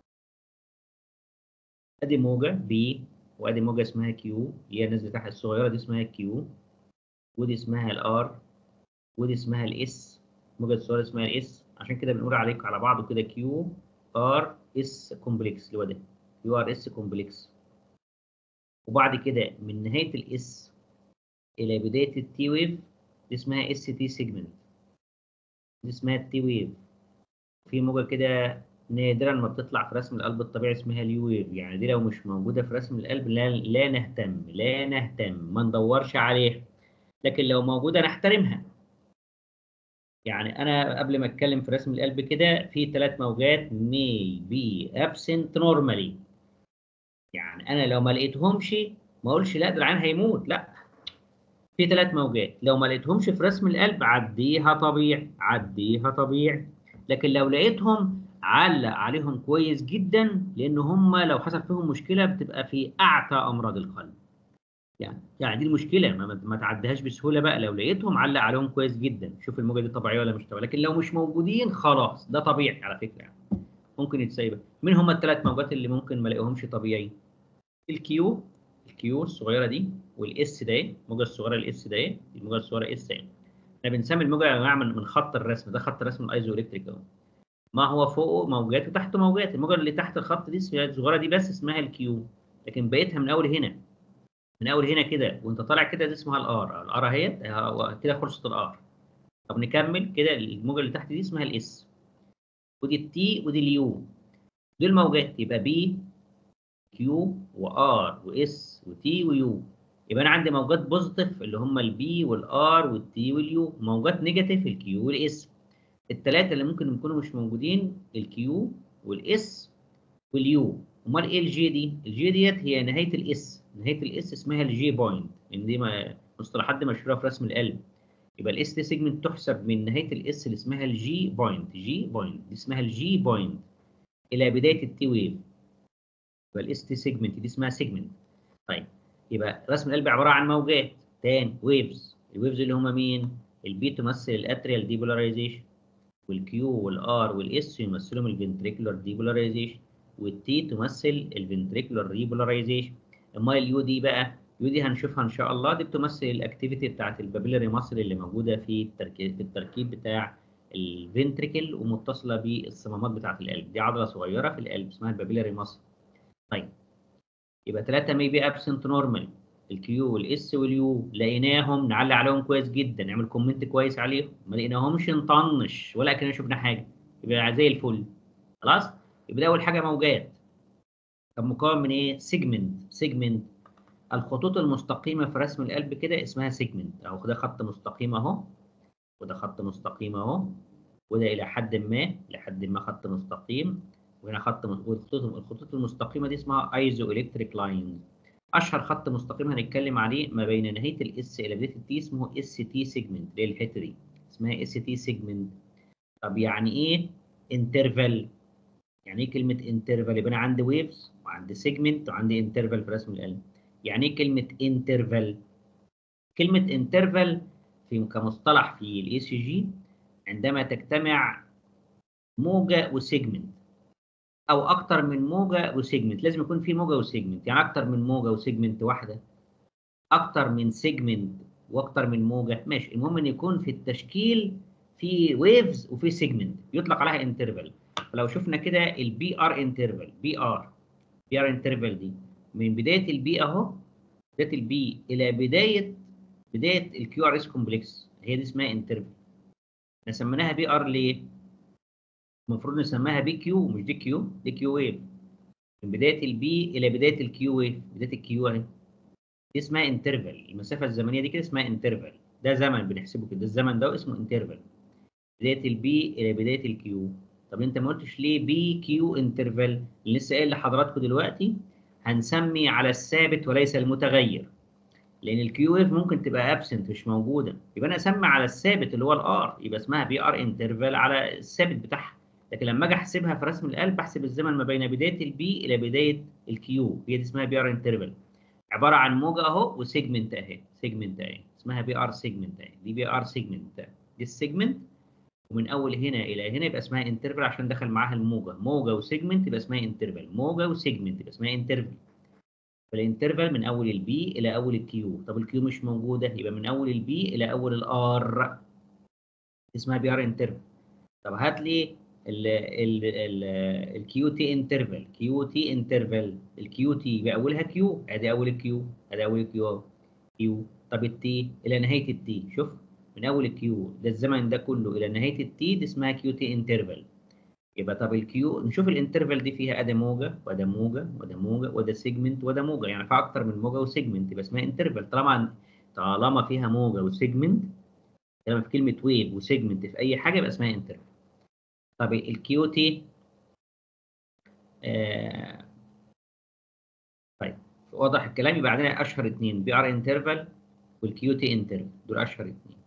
Speaker 1: ادي موجه بي وادي موجه اسمها كيو اللي هي نازله تحت الصغيره دي اسمها كيو ودي اسمها الار ودي اسمها الاس موجه الصغيره اسمها الاس عشان كده بنقول عليك على بعضه كده كيو ار اس كومبلكس اللي هو ده كيو ار اس كومبلكس وبعد كده من نهايه الاس الى بدايه التي ويف دي اسمها اس تي سيجمنت دي اسمها التي ويف في موجه كده نادرا ما بتطلع في رسم القلب الطبيعي اسمها اليو ويف يعني دي لو مش موجوده في رسم القلب لا لا نهتم لا نهتم ما ندورش عليها لكن لو موجوده نحترمها يعني انا قبل ما اتكلم في رسم القلب كده في ثلاث موجات may be absent normally يعني انا لو ما لقيتهمش ما اقولش لا ده العين هيموت لا في ثلاث موجات لو ما لقيتهمش في رسم القلب عديها طبيعي عديها طبيعي لكن لو لقيتهم علق عليهم كويس جدا لان هم لو حصل فيهم مشكله بتبقى في اعتى امراض القلب يعني يعني دي المشكله ما, ما تعديهاش بسهوله بقى لو لقيتهم علق عليهم كويس جدا شوف الموجه دي طبيعيه ولا مش طبيعيه لكن لو مش موجودين خلاص ده طبيعي على فكره يعني ممكن يتسيب مين هم الثلاث موجات اللي ممكن ما الاقيهمش طبيعي الكيو الكيو الصغيره دي والاس ده الموجه الصغيره الاس ده الموجه الصغيره اس احنا بنسمي الموجه يا جماعه من خط الرسم ده خط رسم الايزو الكتريك اهو ما هو فوقه موجات وتحته موجات الموجه اللي تحت الخط دي الصغيره دي بس اسمها الكيو لكن بقيتها من اول هنا من اول هنا كده وانت طالع كده دي اسمها الار الار اهيت كده خلصت الار طب نكمل كده الموجه اللي تحت دي اسمها الاس ودي التي ودي اليو دول موجات يبقى بي كيو وار واس وتي ويو يبقى انا عندي موجات بوزيتيف اللي هم البي والار والتي واليو موجات نيجاتيف الكيو والاس الثلاثه اللي ممكن يكونوا مش موجودين الكيو والاس واليو امال ايه الجي دي الجي ديت هي نهايه الاس نهايه الاس اسمها الجي بوينت لان دي مصطلحات دي مشهوره في رسم القلب يبقى الاس دي سيجمنت تحسب من نهايه الاس اللي اسمها الجي بوينت جي بوينت دي اسمها الجي بوينت الى بدايه التي ويف يبقى الاس تي سيجمنت دي اسمها سيجمنت طيب يبقى رسم القلب عباره عن موجات تاني ويفز الويفز اللي هم مين البي تمثل الاتريال ديبولاريزيشن والكيو والار والاس يمثلهم الفنتريكولار ديبولاريزيشن والتي تمثل الفنتريكولار ريبولاريزيشن امال اليو دي بقى يو دي هنشوفها ان شاء الله دي بتمثل الاكتيفيتي بتاعت البابيلاري ماسل اللي موجوده في التركيب في التركيب بتاع الفنتريكل ومتصله بالصمامات بتاعت القلب دي عضله صغيره في القلب اسمها البابيلاري ماسل طيب يبقى ثلاثه مي بي ابسنت نورمال الكيو والاس واليو لقيناهم نعلق عليهم كويس جدا نعمل كومنت كويس عليهم ما لقيناهمش نطنش ولا كنا شفنا حاجه يبقى زي الفل خلاص يبقى ده اول حاجه موجات طب مكون من ايه سيجمنت سيجمنت الخطوط المستقيمه في رسم القلب كده اسمها سيجمنت اهو ده خط مستقيم اهو وده خط مستقيم اهو وده الى حد ما لحد ما خط مستقيم وهنا خط والخطوط الخطوط المستقيمه دي اسمها ايزو الكتريك لاينز اشهر خط مستقيم هنتكلم عليه ما بين نهايه الاس الى بدايه التي اسمه اس تي سيجمنت اللي هي الحته دي اسمها اس تي سيجمنت طب يعني ايه انترفال يعني ايه كلمه انترفال يبقى انا عندي ويفز وعندي سيجمنت وعندي انترفال في رسم القلب يعني ايه كلمه انترفال كلمه انترفال في كمصطلح في الاي سي جي عندما تجتمع موجه وسيجمنت او اكتر من موجه وسيجمنت لازم يكون في موجه وسيجمنت يعني اكتر من موجه وسيجمنت واحده اكتر من سيجمنت واكتر من موجه ماشي المهم ان يكون في التشكيل في ويفز وفي سيجمنت يطلق عليها انترفال فلو شفنا كده البي ار انترفال بي ار بي ار انترفال دي من بدايه البي اهو بدايه البي الى بدايه بدايه الكيو ار اس كومبلكس هي دي اسمها انترفال احنا سميناها بي ار ليه؟ المفروض نسميها بي كيو مش دي كيو دي كيو ويف من بدايه البي الى بدايه الكيو ويف بدايه الكيو اهي دي اسمها انترفال المسافه الزمنيه دي كده اسمها انترفال ده زمن بنحسبه كده الزمن ده اسمه انترفال بدايه البي الى بدايه الكيو طب انت ما قلتش ليه بي كيو انترفال اللي لسه قايل لحضراتكم دلوقتي هنسمي على الثابت وليس المتغير لان الكيو ويف ممكن تبقى ابسنت مش موجوده يبقى انا اسمي على الثابت اللي هو الار يبقى اسمها بي ار انترفال على الثابت بتاعها لكن لما اجي احسبها في رسم القلب بحسب الزمن ما بين بدايه البي الى بدايه الكيو هي دي اسمها بي ار انترفال عباره عن موجه اهو وسيجمنت اهي سيجمنت اهي اسمها بي ار سيجمنت اهي دي بي ار سيجمنت دي السيجمنت ومن اول هنا الى هنا يبقى اسمها انترفال عشان دخل معاها الموجه موجه وسيجمنت يبقى اسمها انترفال موجه وسيجمنت يبقى اسمها انترفال فالانترفال من اول البي الى اول الكيو طب الكيو مش موجوده يبقى من اول البي الى اول الار اسمها بي ار انترفال طب هات لي الكيو تي انترفال كيو تي انترفال الكيو تي باولها كيو ادي اول الكيو ادي اول الكيو كيو طب التي الى نهايه التي شوف من اول الكيو ده الزمن ده كله الى نهايه التي دي اسمها كيو تي انترفال يبقى طب الكيو نشوف الانترفال دي فيها ادي موجه وده موجه وده موجه وده سيجمنت وده موجه يعني فيها اكتر من موجه وسيجمنت يبقى اسمها انترفال طالما طالما فيها موجه وسيجمنت طالما في كلمه ويف وسيجمنت في اي حاجه يبقى اسمها انترفال طب الكيو تي آه طيب واضح الكلام يبقى عندنا اشهر اثنين بي ار انترفال والكيو تي انترفال دول اشهر اثنين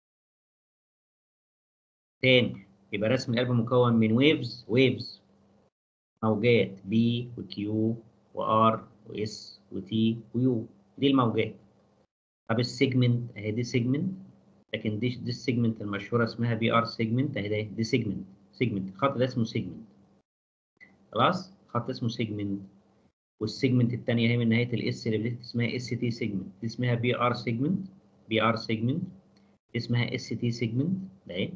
Speaker 1: تاني يبقى رسم القلب مكون من ويفز ويفز موجات بي وكيو وار واس وتي ويو دي الموجات طب السيجمنت اهي دي سيجمنت لكن دي دي السيجمنت المشهوره اسمها بي ار سيجمنت اهي دي, دي سيجمنت سيجمنت الخط ده اسمه سيجمنت خلاص خط اسمه سيجمنت والسيجمنت الثانيه هي من نهايه الاس اللي بدات اسمها اس تي سيجمنت دي اسمها بي ار سيجمنت بي ار سيجمنت اسمها اس تي سيجمنت ده اهي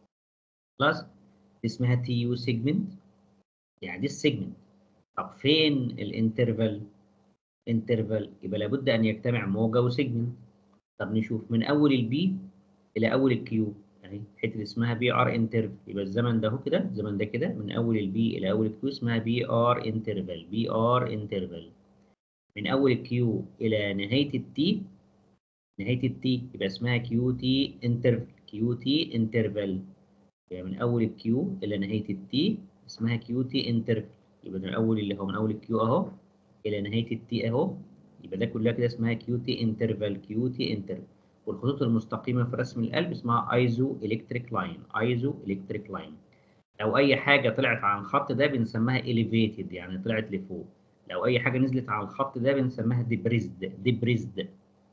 Speaker 1: خلاص دي اسمها تي يو سيجمنت يعني دي السيجمنت طب فين الانترفال انترفال يبقى لابد ان يجتمع موجه وسيجمنت طب نشوف من اول البي الى اول الكيو اهي الحته اللي اسمها بي ار انترفال يبقى الزمن ده اهو كده الزمن ده كده من اول البي الى اول الكيو اسمها بي ار انترفال بي ار انترفال من اول الكيو الى نهايه التي نهايه التي يبقى اسمها كيو تي انترفال كيو تي انترفال يبقى من اول الكيو الى نهايه التي اسمها كيو تي انترفال يبقى من اول اللي هو من اول الكيو اهو الى نهايه التي اهو يبقى ده كلها كده اسمها كيو تي انترفال كيو تي انترفال والخطوط المستقيمه في رسم القلب اسمها ايزو الكتريك لاين ايزو الكتريك لاين لو اي حاجه طلعت على الخط ده بنسميها اليفيتد يعني طلعت لفوق لو اي حاجه نزلت على الخط ده بنسميها ديبريزد ديبريزد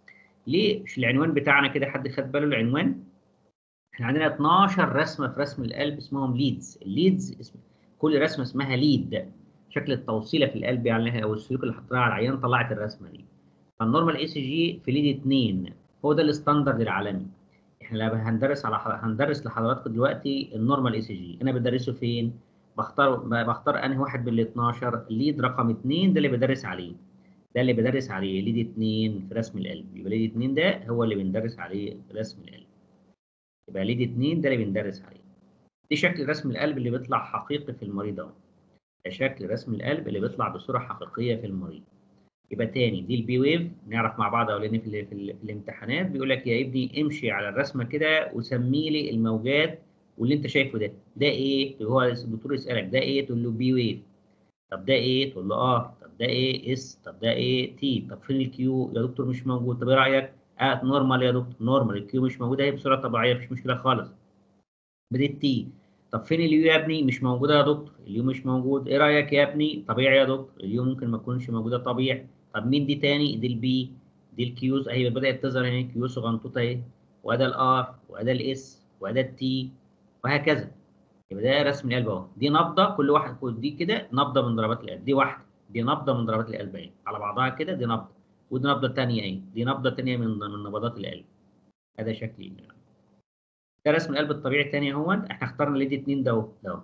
Speaker 1: ليه مش العنوان بتاعنا كده حد خد باله العنوان احنا عندنا 12 رسمه في رسم القلب اسمهم ليدز الليدز اسم كل رسمه اسمها ليد شكل التوصيله في القلب يعني او السلوك اللي حطيناها على العيان طلعت الرسمه دي فالنورمال اي سي جي في ليد 2 هو ده الستاندرد العالمي احنا لما هندرس على هندرس لحضراتكم دلوقتي النورمال اي سي جي انا بدرسه فين بختار بختار انهي واحد من ال 12 ليد رقم 2 ده اللي بدرس عليه ده اللي بدرس عليه ليد 2 في رسم القلب يبقى ليد 2 ده هو اللي بندرس عليه رسم القلب يبقى ليد 2 ده اللي بندرس عليه دي شكل رسم القلب اللي بيطلع حقيقي في المريض اهو ده شكل رسم القلب اللي بيطلع بصوره حقيقيه في المريض يبقى تاني دي البي ويف نعرف مع بعض اولاني في, في, في الامتحانات بيقول لك يا ابني امشي على الرسمه كده وسمي لي الموجات واللي انت شايفه ده ده ايه هو الدكتور يسالك ده ايه تقول له بي ويف طب ده ايه تقول له اه طب ده ايه اس طب ده ايه تي طب فين الكيو يا دكتور مش موجود طب ايه رايك اه نورمال يا دكتور نورمال الكيو مش موجوده هي بسرعه طبيعيه مفيش مشكله خالص بديت تي طب فين اليو يا ابني مش موجوده يا دكتور اليو مش موجود ايه رايك يا ابني طبيعي يا دكتور اليو ممكن ما تكونش موجوده طبيعي طب مين دي تاني دي البي دي الكيوز اهي بدات تظهر هنا كيو صغنطوطه اهي وده الار وده الاس وده التي وهكذا يبقى ده رسم القلب اهو دي نبضه كل واحد دي كده نبضه من ضربات القلب دي واحده دي نبضه من ضربات القلب اهي على بعضها كده دي نبضه ودي نبضه ثانيه اهي دي نبضه ثانيه من من نبضات القلب هذا شكل يعني. ده رسم القلب الطبيعي الثاني اهو احنا اخترنا ليد 2 ده اهو ده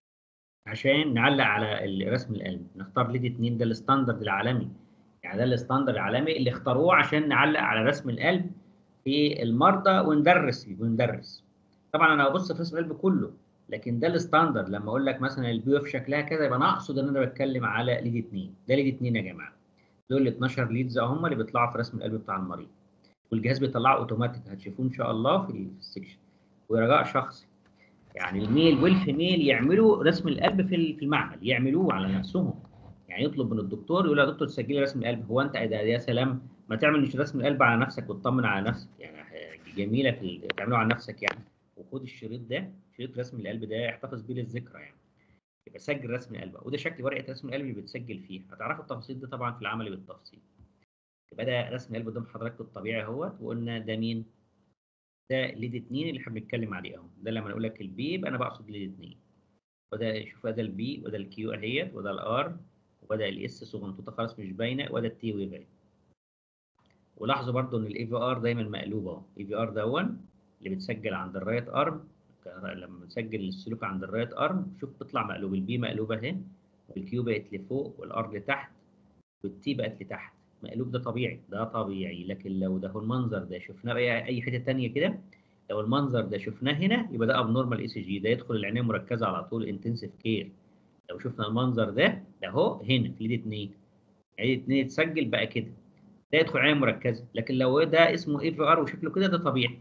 Speaker 1: عشان نعلق على رسم القلب نختار ليد 2 ده الستاندرد العالمي يعني ده الستاندرد العالمي اللي اختاروه عشان نعلق على رسم القلب في المرضى وندرس وندرس طبعا انا ببص في رسم القلب كله لكن ده الستاندرد لما اقول لك مثلا البي اف شكلها كذا يبقى انا اقصد ان انا بتكلم على ليد 2 ده ليد 2 يا جماعه دول ال 12 ليدز هم اللي بيطلعوا في رسم القلب بتاع المريض والجهاز بيطلعه اوتوماتيك هتشوفوه ان شاء الله في السكشن ورجاء شخصي يعني الميل والفيميل يعملوا رسم القلب في في المعمل يعملوه على نفسهم يعني يطلب من الدكتور يقول يا دكتور سجلي رسم القلب هو انت يا سلام ما تعمل رسم القلب على نفسك وتطمن على نفسك يعني جميله في تعمله على نفسك يعني وخد الشريط ده شريط رسم القلب ده احتفظ بيه للذكرى يعني يبقى سجل رسم القلب وده شكل ورقه رسم القلب اللي بتسجل فيها هتعرفوا التفاصيل دي طبعا في العمل بالتفصيل يبقى ده رسم قلب قدام حضراتكم الطبيعي اهوت وقلنا ده مين؟ ده ليد 2 اللي احنا بنتكلم عليه اهو ده لما نقول لك البي يبقى انا بقصد ليد 2 وده شوف ده البي وده الكيو اهيت وده الار وده الاس صغنطوطه خالص مش باينه وده التي ويف اهي ولاحظوا برضو ان الاي في ار دايما مقلوب اهو اي في ار دون اللي بتسجل عند الرايت ارم لما بنسجل السلوك عند الرايت ارم شوف بتطلع مقلوب البي مقلوبه اهي والكيو بقت لفوق والار لتحت والتي بقت لتحت مقلوب ده طبيعي ده طبيعي لكن لو ده هو المنظر ده شفناه بقى اي حته ثانيه كده لو المنظر ده شفناه هنا يبقى ده ابنورمال اي سي جي ده يدخل العنايه المركزه على طول انتنسيف كير لو شفنا المنظر ده ده اهو هنا في ليد 2 عيد 2 يتسجل بقى كده ده يدخل عنايه مركزه لكن لو ده اسمه اي في ار وشكله كده ده طبيعي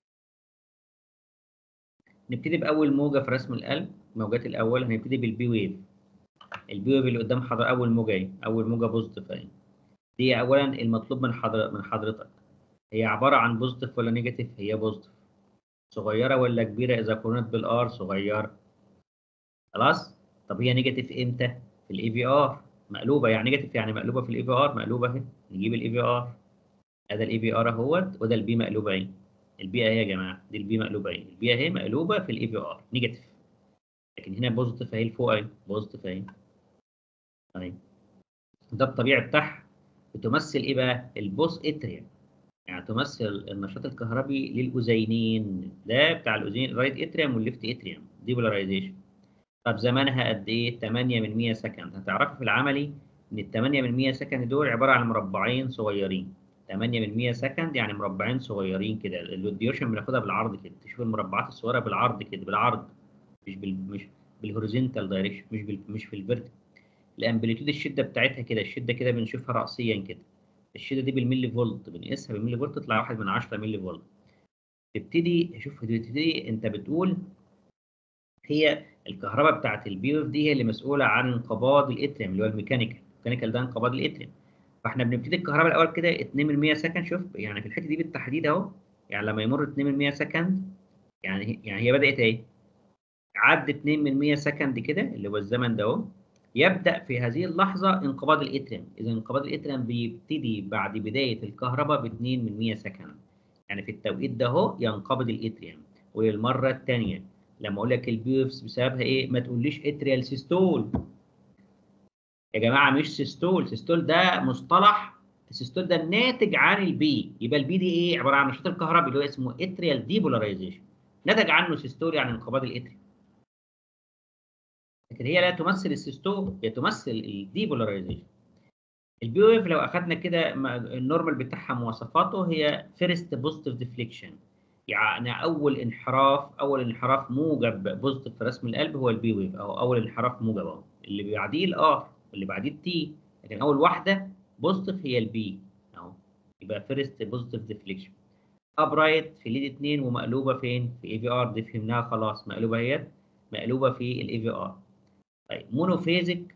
Speaker 1: نبتدي باول موجه في رسم القلب موجات الاول هنبتدي بالبي ويف البي ويف اللي قدام حضر اول موجه اهي اول موجه بوزيتيف اهي دي اولا المطلوب من حضر من حضرتك هي عباره عن بوزيتيف ولا نيجاتيف هي بوزيتيف صغيره ولا كبيره اذا قارنت بالار صغيره خلاص طب هي نيجاتيف امتى في الاي في ار مقلوبه يعني نيجاتيف يعني مقلوبه في الاي في ار مقلوبه اهي نجيب الاي في ار ادي الاي في ار اهوت وده البي مقلوبه اهي البي اهي يا جماعه دي البي مقلوبه اهي البي اهي مقلوبه في الاي في ار نيجاتيف لكن هنا بوزيتيف اهي لفوق اهي بوزيتيف اهي اهي ده الطبيعي بتاعها بتمثل ايه بقى البوس اتريا يعني تمثل النشاط الكهربي للاذينين ده بتاع الاذين الرايت اتريوم والليفت اتريوم دي بولاريزيشن طب زمانها قد ايه 8 من 100 سكند هتعرفوا في العملي ان ال 8 من 100 سكند دول عباره عن مربعين صغيرين 8 من 100 سكند يعني مربعين صغيرين كده الديورشن بناخدها بالعرض كده تشوف المربعات الصغيره بالعرض كده بالعرض مش بال مش بالهوريزونتال دايركشن مش بال مش في الفيرتيكال الامبليتيود الشده بتاعتها كده الشده كده بنشوفها راسيا كده الشده دي بالملي فولت بنقيسها بالملي فولت تطلع 1 من 10 ملي فولت تبتدي شوف تبتدي انت بتقول هي الكهرباء بتاعت البي اف دي هي اللي مسؤوله عن انقباض الاتريوم اللي هو الميكانيكال الميكانيكال ده انقباض الاتريوم فاحنا بنبتدي الكهرباء الاول كده 2 من 100 سكند شوف يعني في الحته دي بالتحديد اهو يعني لما يمر 2 من 100 سكند يعني يعني هي بدات اهي عدى 2 من 100 سكند كده اللي هو الزمن ده اهو يبدا في هذه اللحظه انقباض الاتريوم اذا انقباض الاتريوم بيبتدي بعد بدايه الكهرباء ب 2 من 100 سكند يعني في التوقيت ده اهو ينقبض الاتريوم وللمره الثانيه لما اقول لك البيوفس بسببها ايه ما تقوليش اتريال سيستول يا جماعه مش سيستول سيستول ده مصطلح السيستول ده الناتج عن البي يبقى البي دي ايه عباره عن نشاط الكهربي اللي هو اسمه اتريال ديبولاريزيشن نتج عنه سيستول يعني انقباض الاتريوم لكن هي لا تمثل السيستول هي تمثل الديبولاريزيشن البي ويف لو اخذنا كده النورمال بتاعها مواصفاته هي فيرست بوزيتيف ديفليكشن يعني اول انحراف اول انحراف موجب بوزيتيف في رسم القلب هو البي ويف او اول انحراف موجب اهو اللي بعديه الار واللي بعديه التي لكن اول واحده بوزيتيف هي البي اهو يبقى فيرست بوزيتيف ديفليكشن ابرايت في ليد 2 ومقلوبه فين في اي في ار دي فهمناها خلاص مقلوبه اهيت مقلوبه في الاي في ار طيب مونوفيزك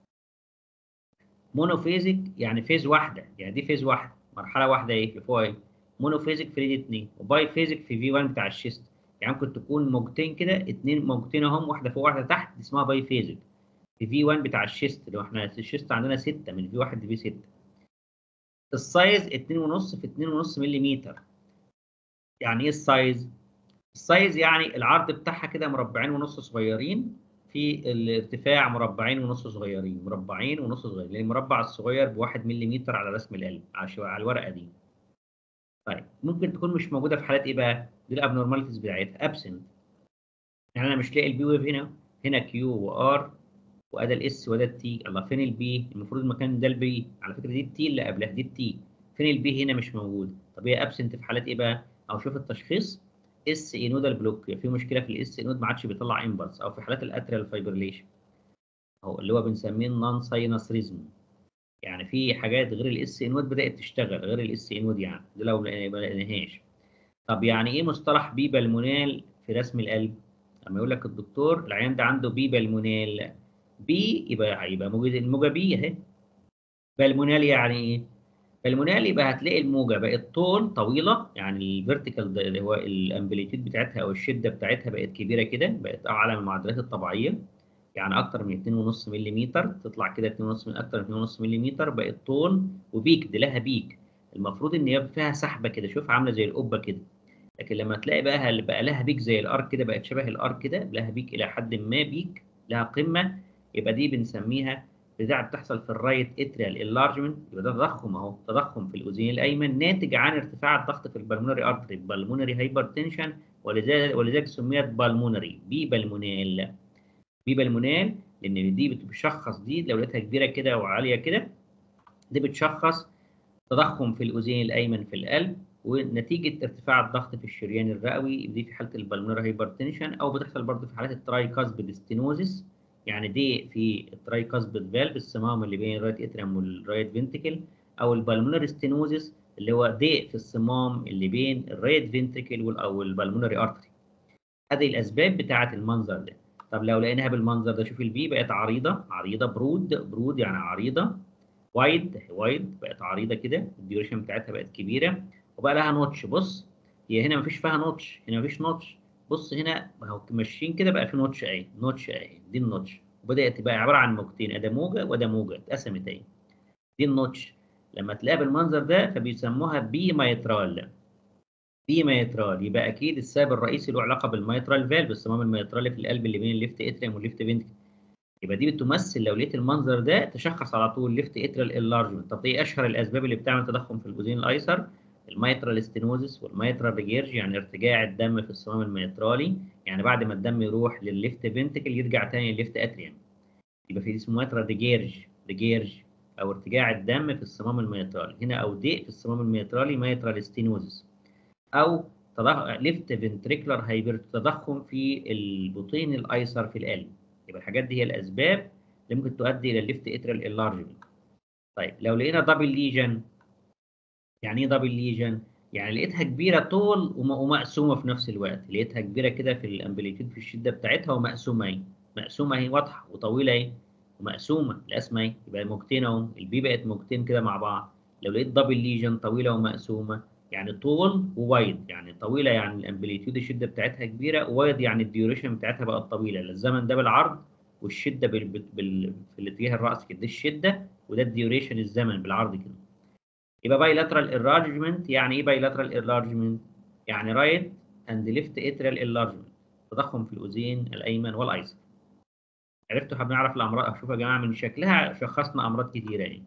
Speaker 1: مونوفيزك يعني فيز واحده يعني دي فيز واحده مرحله واحده ايه اللي فوق ايه مونوفيزك في ليد 2 وباي فيزك في في 1 بتاع الشيست يعني ممكن تكون موجتين كده اثنين موجتين اهم واحده فوق واحده تحت دي اسمها باي فيزك في في 1 بتاع الشيست اللي هو احنا الشيست عندنا 6 من في 1 لفي 6 السايز 2.5 في 2.5 ملم يعني ايه السايز؟ السايز يعني العرض بتاعها كده مربعين ونص صغيرين في الارتفاع مربعين ونص صغيرين مربعين ونص صغيرين لان المربع الصغير بواحد ملم على رسم القلب على الورقه دي طيب ممكن تكون مش موجوده في حالات ايه بقى؟ دي الابنورماليتيز بتاعتها ابسنت يعني انا مش لاقي البي ويف هنا هنا كيو وار وادي الاس وده التي الله فين البي؟ المفروض المكان ده البي على فكره دي التي اللي قبلها دي التي فين البي هنا مش موجود طب هي ابسنت في حالات ايه بقى؟ او شوف التشخيص اس اي نودال بلوك في مشكله في الاس اي نود ما عادش بيطلع امبلس او في حالات الاتريال فايبريليشن اهو اللي هو بنسميه النون ساينس ريزم يعني في حاجات غير الاس اي نود بدات تشتغل غير الاس اي نود يعني دي لو ما لقيناهاش طب يعني ايه مصطلح بي بالمونال في رسم القلب لما يقول لك الدكتور العيان ده عنده بي بالمونال بي يبقى هيبقى موجود الموجه بي اهي بالمونال يعني ايه بالمونال يبقى هتلاقي الموجه بقت طول طويله يعني الفيرتيكال اللي هو الامبليتيود بتاعتها او الشده بتاعتها بقت كبيره كده بقت اعلى من المعدلات الطبيعيه يعني اكتر من 2.5 ملم تطلع كده 2.5 من اكتر من 2.5 ملم بقت طول وبيك دي لها بيك المفروض ان هي فيها سحبه كده شوف عامله زي القبه كده لكن لما تلاقي بقى بقى لها بيك زي الارك كده بقت شبه الارك كده لها بيك الى حد ما بيك لها قمه يبقى دي بنسميها بتاع بتحصل في الرايت اتريال انلارجمنت يبقى ده تضخم اهو تضخم في الاذين الايمن ناتج عن ارتفاع الضغط في البلمونري ارتري بالمونري هايبرتنشن ولذلك ولذلك سميت بالمونري بي بالمونال بي بالمونال لان دي بتشخص دي لو لقيتها كبيره كده وعاليه كده دي بتشخص تضخم في الاذين الايمن في القلب ونتيجه ارتفاع الضغط في الشريان الرئوي دي في حاله البلمونري هايبرتنشن او بتحصل برضه في حالات الترايكاسبيد ستينوزيس يعني دي في الترايكاسبيد فالف الصمام اللي بين الرايت اتريم والرايت فنتكل او البلمونري ستينوزيس اللي هو ضيق في الصمام اللي بين الرايت فنتكل او البلمونري ارتري هذه الاسباب بتاعه المنظر ده طب لو لقيناها بالمنظر ده شوف البي بقت عريضه عريضه برود برود يعني عريضه وايد وايد بقت عريضه كده الديوريشن بتاعتها بقت كبيره وبقى لها نوتش بص هي هنا مفيش فيها نوتش هنا مفيش نوتش بص هنا اهو ماشيين كده بقى في نوتش اهي نوتش اهي دي النوتش وبدات تبقى عباره عن موجتين ده موجه وده موجه اتقسمت اهي دي النوتش لما تلاقيها بالمنظر ده فبيسموها بي مايترال بي مايترال يبقى اكيد السبب الرئيسي له علاقه بالمايترال فالف الصمام المايترالي في القلب اللي بين الليفت اتريم والليفت فنتكل يبقى دي بتمثل لو لقيت المنظر ده تشخص على طول ليفت اتريال انلارجمنت طب ايه اشهر الاسباب اللي بتعمل تضخم في الاذين الايسر الميترال ستينوزس والميترال ريجيرج يعني ارتجاع الدم في الصمام الميترالي يعني بعد ما الدم يروح للليفت فنتكل يرجع تاني للليفت اتريم يبقى في اسمه ميترال ريجيرج ريجيرج او ارتجاع الدم في الصمام الميترالي هنا او ضيق في الصمام الميترالي ميترال ستينوزس او ليفت فنتريكولار هايبر تضخم في البطين الايسر في القلب يبقى الحاجات دي هي الاسباب اللي ممكن تؤدي الى الليفت اتريال انلارجمنت طيب لو لقينا دبل ليجن يعني ايه دبل ليجن يعني لقيتها كبيره طول ومقسومه في نفس الوقت لقيتها كبيره كده في الامبليتيود في الشده بتاعتها ومقسومه اهي مقسومه اهي واضحه وطويله اهي ومقسومه القسمه اهي يبقى موجتين اهو البي بقت موجتين كده مع بعض لو لقيت دبل ليجن طويله ومقسومه يعني طول ووايد يعني طويله يعني الامبليتيود الشده بتاعتها كبيره ووايد يعني الديوريشن بتاعتها بقت طويله الزمن ده بالعرض والشده بال... بال... في الاتجاه الرأسي كده دي الشده وده الديوريشن الزمن بالعرض كده يبقى bilateral enlargement يعني ايه bilateral enlargement؟ يعني right and left atrial enlargement تضخم في الاذين الايمن والايسر عرفتوا حابين نعرف الامراض شوفوا يا جماعه من شكلها شخصنا امراض كتيره يعني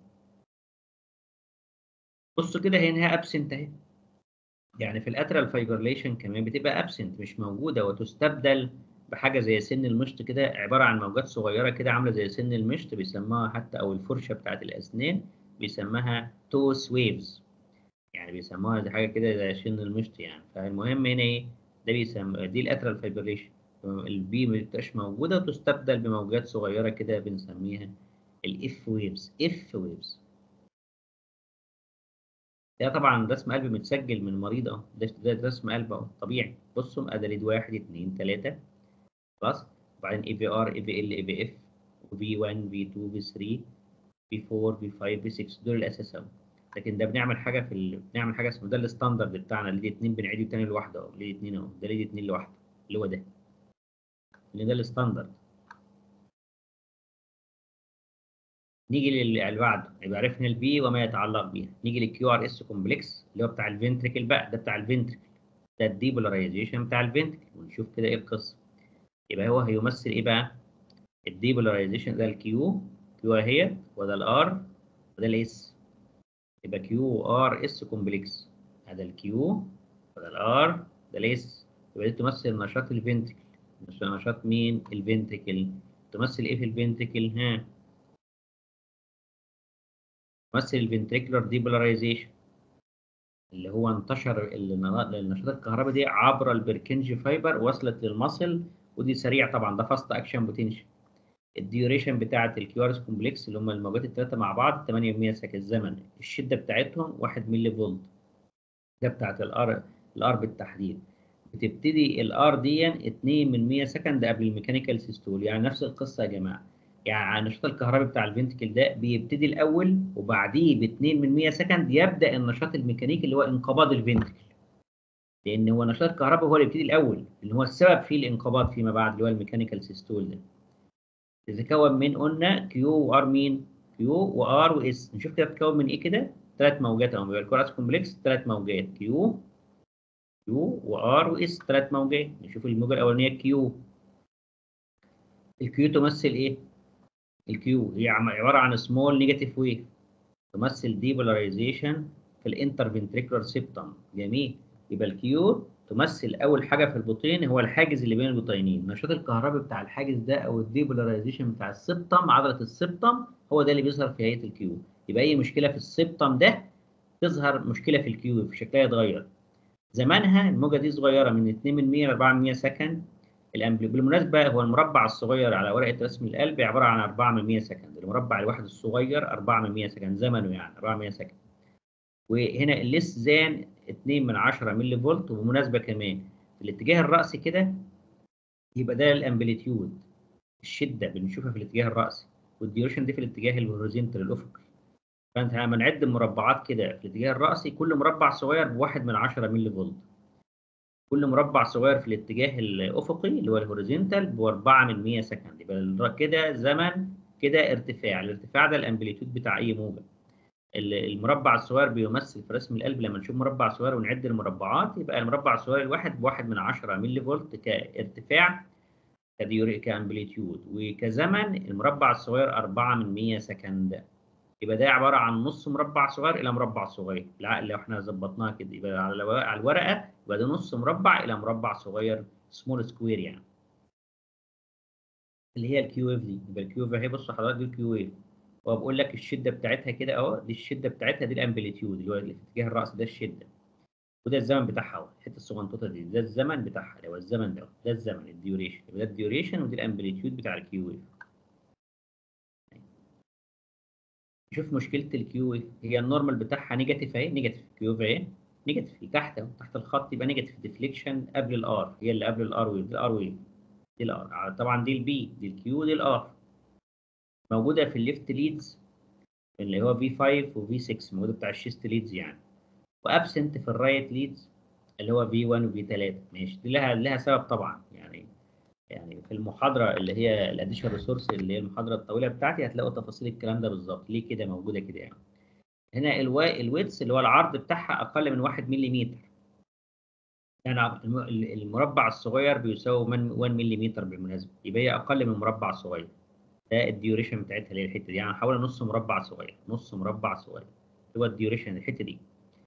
Speaker 1: بصوا كده هي انها ابسنت اهي يعني في الاترال فايبرليشن كمان بتبقى ابسنت مش موجوده وتستبدل بحاجه زي سن المشط كده عباره عن موجات صغيره كده عامله زي سن المشط بيسموها حتى او الفرشه بتاعت الاسنان بيسموها توس ويفز يعني بيسموها زي حاجه كده زي سن المشط يعني فالمهم هنا ايه ده بيسمى دي الاترال فايبرليشن البي ما بتبقاش موجوده وتستبدل بموجات صغيره كده بنسميها الاف ويفز اف ويفز ده طبعا رسم قلب متسجل من المريض اهو ده ده رسم قلب اهو طبيعي بصوا اداليد واحد اثنين ثلاثه خلاص وبعدين اي في ار اي في ال اي في اف وفي 1 في 2 في 3 في 4 في 5 في 6 دول الاساس اهو لكن ده بنعمل حاجه في ال... بنعمل حاجه اسمه ده الستاندرد بتاعنا اللي اثنين بنعيده تاني لوحده اهو اللي اثنين اهو ده اللي اثنين لوحده اللي هو ده اللي ده الستاندرد نيجي للي بعده يبقى عرفنا البي وما يتعلق بيها نيجي للكيو ار اس كومبلكس اللي هو بتاع الفنتريكل بقى ده بتاع الفنتريكل ده الديبولاريزيشن بتاع الفنتريكل ونشوف كده ايه القصه يبقى هو هيمثل ايه بقى الديبولاريزيشن ده الكيو كيو اهي وده الار وده الاس يبقى كيو ار اس كومبلكس هذا الكيو وده الار ده الاس يبقى دي تمثل نشاط الفنتريكل نشاط مين الفنتريكل تمثل ايه في الفنتريكل ها تمثل الفنتريكولار ديبولاريزيشن اللي هو انتشر النشاط الكهربائي دي عبر البركنجي فايبر وصلت للمصل ودي سريع طبعا ده فاست اكشن بوتنشال الديوريشن بتاعه الكيو ار اس كومبلكس اللي هم الموجات الثلاثه مع بعض 8 سكند الزمن الشده بتاعتهم 1 ملي فولت ده بتاعه الار الار بالتحديد بتبتدي الار دي 2 من 100 سكند قبل الميكانيكال سيستول يعني نفس القصه يا جماعه يعني النشاط الكهربي بتاع الفنتكل ده بيبتدي الاول وبعديه ب 2 من 100 سكند يبدا النشاط الميكانيكي اللي هو انقباض الفنتكل لان هو النشاط الكهربي هو اللي بيبتدي الاول اللي هو السبب في الانقباض فيما بعد اللي هو الميكانيكال سيستول ده تتكون من قلنا كيو وار مين كيو وار واس نشوف كده بتتكون من ايه كده ثلاث موجات اهو يبقى الكوراس كومبلكس ثلاث موجات كيو كيو وار واس ثلاث موجات نشوف الموجه الاولانيه كيو الكيو تمثل ايه الكيو هي عباره عن سمول نيجاتيف ويف تمثل ديبولاريزيشن في الانترفنتريكولار سيبتم جميل يبقى الكيو تمثل اول حاجه في البطين هو الحاجز اللي بين البطينين النشاط الكهربي بتاع الحاجز ده او الديبولاريزيشن بتاع السبتم عضله السبتم هو ده اللي بيظهر في هيئه الكيو يبقى اي مشكله في السبتم ده تظهر مشكله في الكيو في شكلها يتغير زمانها الموجه دي صغيره من 2 ل 4 سكند الأمبلي بالمناسبة هو المربع الصغير على ورقة رسم القلب عبارة عن 4 من 100 سكند المربع الواحد الصغير 4 من 100 سكند زمنه يعني 400 سكند وهنا الليس زان 2 من 10 ملي فولت وبمناسبة كمان في الاتجاه الرأسي كده يبقى ده الامبليتيود الشدة بنشوفها في الاتجاه الرأسي والديوريشن دي في الاتجاه الهوريزونتال الأفقي فأنت لما نعد المربعات كده في الاتجاه الرأسي كل مربع صغير بواحد من 10 ملي فولت كل مربع صغير في الاتجاه الافقي اللي هو الهوريزونتال ب 4 من 100 سكند يبقى كده زمن كده ارتفاع الارتفاع ده الامبليتيود بتاع اي موجه المربع الصغير بيمثل في رسم القلب لما نشوف مربع صغير ونعد المربعات يبقى المربع الصغير الواحد بواحد من 10 ملي فولت كارتفاع كديوري كامبليتيود وكزمن المربع الصغير 4 من 100 سكند يبقى ده عباره عن نص مربع صغير الى مربع صغير العقل لو احنا ظبطناها كده يبقى على الورقه يبقى ده نص مربع الى مربع صغير سمول سكوير يعني اللي هي الكيو اف دي يبقى الكيو اف اهي بصوا حضرتك دي الكيو اف هو بقول لك الشده بتاعتها كده اهو دي الشده بتاعتها دي الامبليتيود اللي هو اللي في اتجاه الراس ده الشده وده الزمن بتاعها اهو الحته الصغنطوطه دي ده الزمن بتاعها اللي هو الزمن ده ده الزمن الديوريشن يبقى ده الديوريشن ودي الامبليتيود بتاع الكيو اف شوف مشكله الكيو اف هي النورمال بتاعها نيجاتيف اهي نيجاتيف كيو اف اهي نيجاتيف تحت اهو تحت الخط يبقى نيجاتيف ديفليكشن قبل الار هي اللي قبل الار ويف دي الار ويف دي الار طبعا دي البي دي الكيو دي الار موجوده في الليفت ليدز اللي هو في 5 وفي 6 موجوده بتاع الشيست ليدز يعني وابسنت في الرايت ليدز اللي هو في 1 وفي 3 ماشي دي لها لها سبب طبعا يعني يعني في المحاضره اللي هي الاديشنال ريسورس اللي هي المحاضره الطويله بتاعتي هتلاقوا تفاصيل الكلام ده بالظبط ليه كده موجوده كده يعني هنا الوا... الويتس اللي هو العرض بتاعها اقل من 1 ملم يعني المربع الصغير بيساوي 1 ملم بالمناسبه يبقى هي اقل من المربع الصغير ده الديوريشن بتاعتها اللي هي الحته دي يعني حوالي نص مربع صغير نص مربع صغير هو الديوريشن الحته دي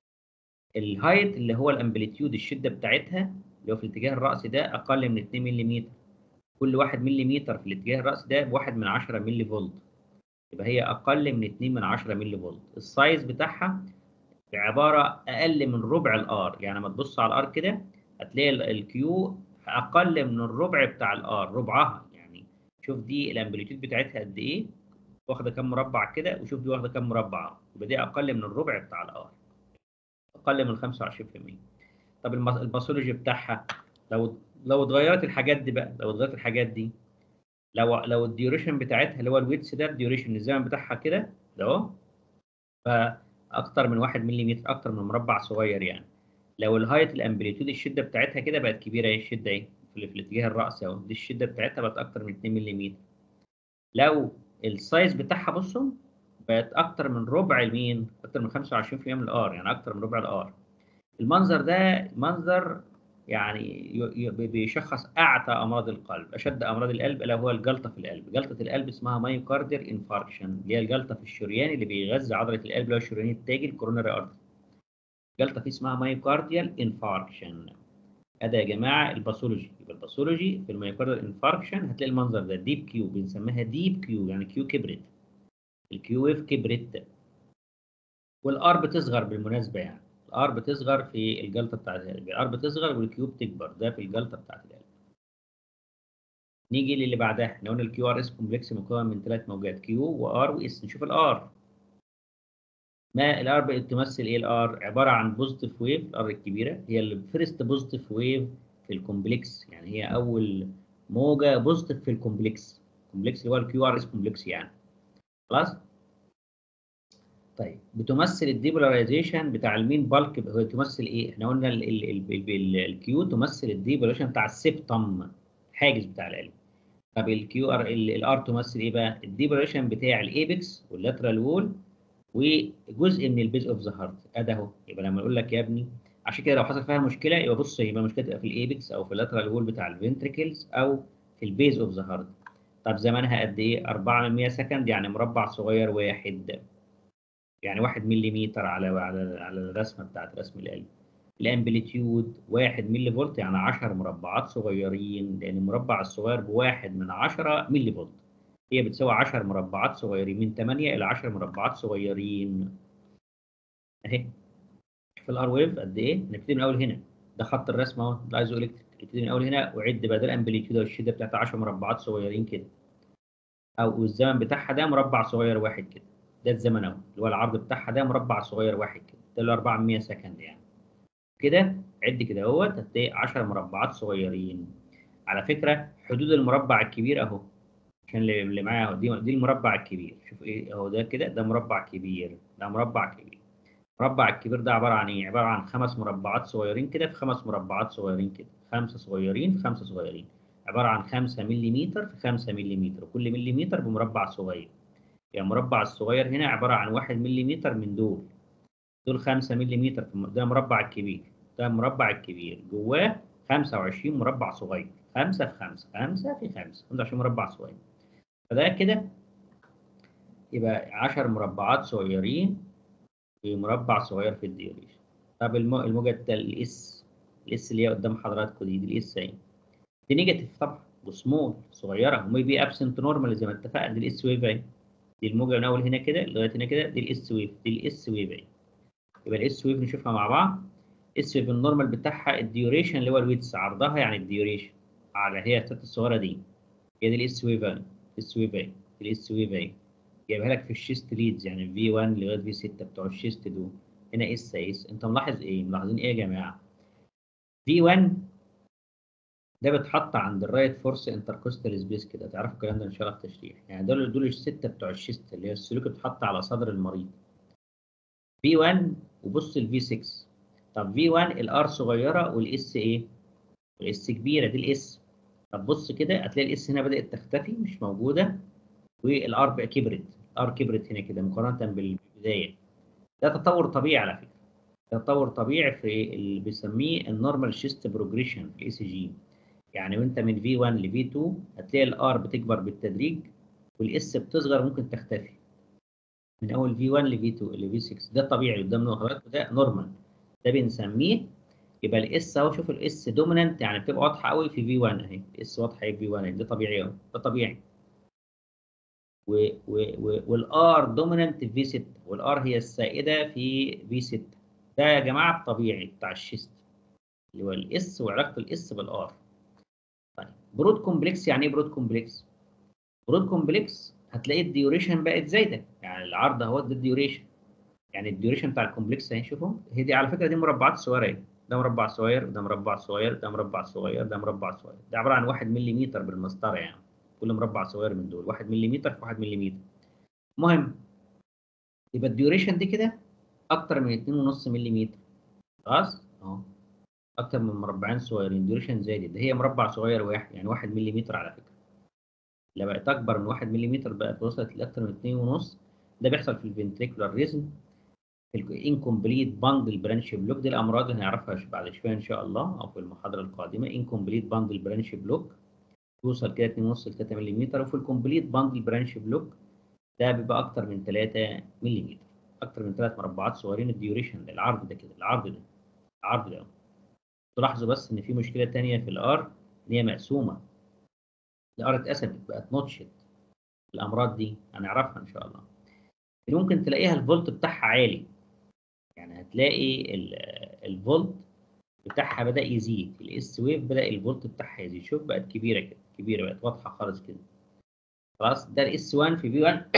Speaker 1: الهايت اللي هو الامبليتيود الشده بتاعتها اللي هو في الاتجاه الرأسي ده اقل من 2 ملم كل 1 ملم في الاتجاه الرأسي ده بواحد من 10 ملي فولت يبقى هي اقل من 2 من 10 ملي فولت السايز بتاعها عباره اقل من ربع الار يعني لما تبص على الار كده هتلاقي الكيو اقل من الربع بتاع الار ربعها يعني شوف دي الامبليتيود بتاعتها قد ايه واخده كام مربع كده وشوف دي واخده كام مربع يبقى دي اقل من الربع بتاع الار اقل من 25% طب الباثولوجي بتاعها لو لو اتغيرت الحاجات دي بقى لو اتغيرت الحاجات دي لو لو الديوريشن بتاعتها اللي هو الويتس ده الديوريشن الزمن بتاعها كده ده اهو فاكتر من 1 ملم اكتر من مربع صغير يعني لو الهايت الامبليتيود الشده بتاعتها كده بقت كبيره اهي الشده اهي في, في الاتجاه الرأسي اهو دي الشده بتاعتها بقت اكتر من 2 ملم لو السايز بتاعها بصوا بقت اكتر من ربع المين اكتر من 25% من الار يعني اكتر من ربع الار المنظر ده منظر يعني بيشخص اعتى امراض القلب اشد امراض القلب الا هو الجلطه في القلب جلطه القلب اسمها مايوكارديال انفاركشن اللي هي الجلطه في الشريان اللي بيغذي عضله القلب اللي هو الشريان التاجي الكوروناري ارتري جلطه فيه اسمها مايوكارديال انفاركشن هذا يا جماعه الباثولوجي يبقى الباثولوجي في المايوكارديال انفاركشن هتلاقي المنظر ده ديب كيو بنسميها ديب كيو يعني كيو كبرت الكيو اف كبرت والار بتصغر بالمناسبه يعني الار بتصغر في الجلطه بتاعت القلب الار بتصغر والكيو بتكبر ده في الجلطه بتاعت القلب نيجي للي بعدها احنا قلنا الكيو ار اس كومبلكس مكون من ثلاث موجات كيو وار واس نشوف الار ما الار بتمثل ايه الار عباره عن بوزيتيف ويف الار الكبيره هي الفيرست بوزيتيف ويف في الكومبلكس يعني هي اول موجه بوزيتيف في الكومبلكس الكومبلكس اللي هو الكيو ار اس كومبلكس يعني خلاص طيب بتمثل الديبولاريزيشن بتاع المين بالك هو تمثل ايه؟ احنا قلنا الكيو تمثل الديبولاريزيشن بتاع السبتم الحاجز بتاع القلب. طب الكيو ار الار تمثل ايه بقى؟ الديبريشن بتاع الايبكس واللاترال وول وجزء من البيز اوف ذا هارت ادي اهو يبقى لما اقول لك يا ابني عشان كده لو حصل فيها مشكله يبقى بص يبقى المشكله تبقى في الايبكس او في اللاترال وول بتاع الفنتريكلز او في البيز اوف ذا هارت طب زمانها قد ايه 4 من 100 سكند يعني مربع صغير واحد يعني 1 ملم على على على الرسمه بتاعت رسم القلب الامبليتيود 1 ملي فولت يعني 10 مربعات صغيرين لان المربع الصغير بواحد من 10 ملي فولت هي بتساوي 10 مربعات صغيرين من 8 الى 10 مربعات صغيرين اهي في الار ويف قد ايه نبتدي من اول هنا ده خط الرسم اهو الايزو الكتريك ابتدي من اول هنا وعد بقى ده الامبليتيود والشده بتاعت 10 مربعات صغيرين كده او الزمن بتاعها ده مربع صغير واحد كده ده الزمن اهو اللي هو العرض بتاعها ده مربع صغير واحد كده ده اللي 400 سكند يعني كده عد كده اهوت هتلاقي 10 مربعات صغيرين على فكره حدود المربع الكبير اهو عشان اللي معايا اهو دي دي المربع الكبير شوف ايه اهو ده كده ده مربع كبير ده مربع كبير المربع الكبير ده عباره عن ايه عباره عن خمس مربعات صغيرين كده في خمس مربعات صغيرين كده خمسه صغيرين في خمسه صغيرين عباره عن 5 ملم في 5 ملم وكل ملم بمربع صغير يعني المربع الصغير هنا عباره عن 1 ملم من دول دول 5 ملم ده المربع الكبير ده المربع الكبير جواه 25 مربع صغير 5 في 5 5 في 5 25 مربع صغير فده كده يبقى 10 مربعات صغيرين في مربع صغير في الديوريشن طب الموجة الاس الاس اللي هي قدام حضراتكم دي دي الاس اهي دي نيجاتيف طبعا وسمول صغيره ومي بي ابسنت نورمال زي ما اتفقنا دي الاس ويف اهي دي الموجه من اول هنا كده لغايه هنا كده دي الاس ويف دي الاس ويف اهي يبقى الاس ويف نشوفها مع بعض اس ويف النورمال بتاعها الديوريشن اللي هو الويتس عرضها يعني الديوريشن على هي الحته الصغيره دي هي دي الاس ويف اهي الاس ويف اهي الاس ويف اهي جايبها لك في الشيست ليدز يعني في 1 لغايه في 6 بتوع الشيست دول هنا اس اس انت ملاحظ ايه ملاحظين ايه يا جماعه في 1 ده بيتحط عند الرايت فورس انتركوستال سبيس كده تعرفوا الكلام ده ان شاء الله في التشريح يعني دول دول السته بتوع الشيست اللي هي السلوك بتتحط على صدر المريض في 1 وبص الفي 6 طب في 1 الار صغيره والاس ايه الاس كبيره دي الاس طب بص كده هتلاقي الاس هنا بدات تختفي مش موجوده والار بقى كبرت الار كبرت هنا كده مقارنه بالبدايه ده تطور طبيعي على فكره ده تطور طبيعي في اللي بيسميه النورمال شيست بروجريشن في الاي سي جي يعني وانت من في 1 ل في 2 هتلاقي الار بتكبر بالتدريج والاس بتصغر ممكن تختفي من اول في 1 ل في 2 ل في 6 ده طبيعي قدام حضراتكم ده نورمال ده بنسميه يبقى الاس اهو شوف الاس دومينانت يعني بتبقى واضحه قوي في في 1 اهي الاس واضحه في في 1 ده طبيعي اهو ده طبيعي و و و والار دومينانت في 6 والار هي السائده في في 6 ده يا جماعه الطبيعي بتاع الشيست اللي هو الاس وعلاقه الاس بالار طيب برود كومبلكس يعني ايه برود كومبلكس؟ برود كومبلكس هتلاقي الديوريشن بقت زايده يعني العرض اهو ده الديوريشن يعني الديوريشن بتاع الكومبلكس اهي شوفوا هي دي على فكره دي مربعات صغيره اهي ده مربع صغير وده مربع صغير ده مربع صغير ده مربع صغير ده عباره عن 1 ملم بالمسطره يعني كل مربع صغير من دول 1 ملم في 1 ملم المهم يبقى الديوريشن دي كده اكتر من 2.5 ملم خلاص اهو اكتر من مربعين صغيرين ديوريشن زادت ده هي مربع صغير واحد يعني 1 ملم على فكره لو بقت اكبر من 1 ملم بقت وصلت لاكتر من 2.5 ده بيحصل في الفنتريكولار ريزم في الانكمبليت باندل برانش بلوك دي الامراض اللي هنعرفها بعد شويه ان شاء الله او في المحاضره القادمه انكمبليت باندل برانش بلوك توصل كده 2.5 ل 3 ملم وفي الكومبليت باندل برانش بلوك ده بيبقى اكتر من 3 ملم اكتر من 3 مربعات صغيرين الديوريشن ده العرض ده كده العرض ده العرض ده تلاحظوا بس ان في مشكله ثانيه في الار ان هي مقسومه الار اتقسمت بقت نوتشت الامراض دي هنعرفها ان شاء الله اللي ممكن تلاقيها الفولت بتاعها عالي يعني هتلاقي الفولت بتاعها بدا يزيد الاس ويف بدا الفولت بتاعها يزيد شوف بقت كبيره كده كبيره بقت واضحه خالص كده خلاص ده الاس 1 في في 1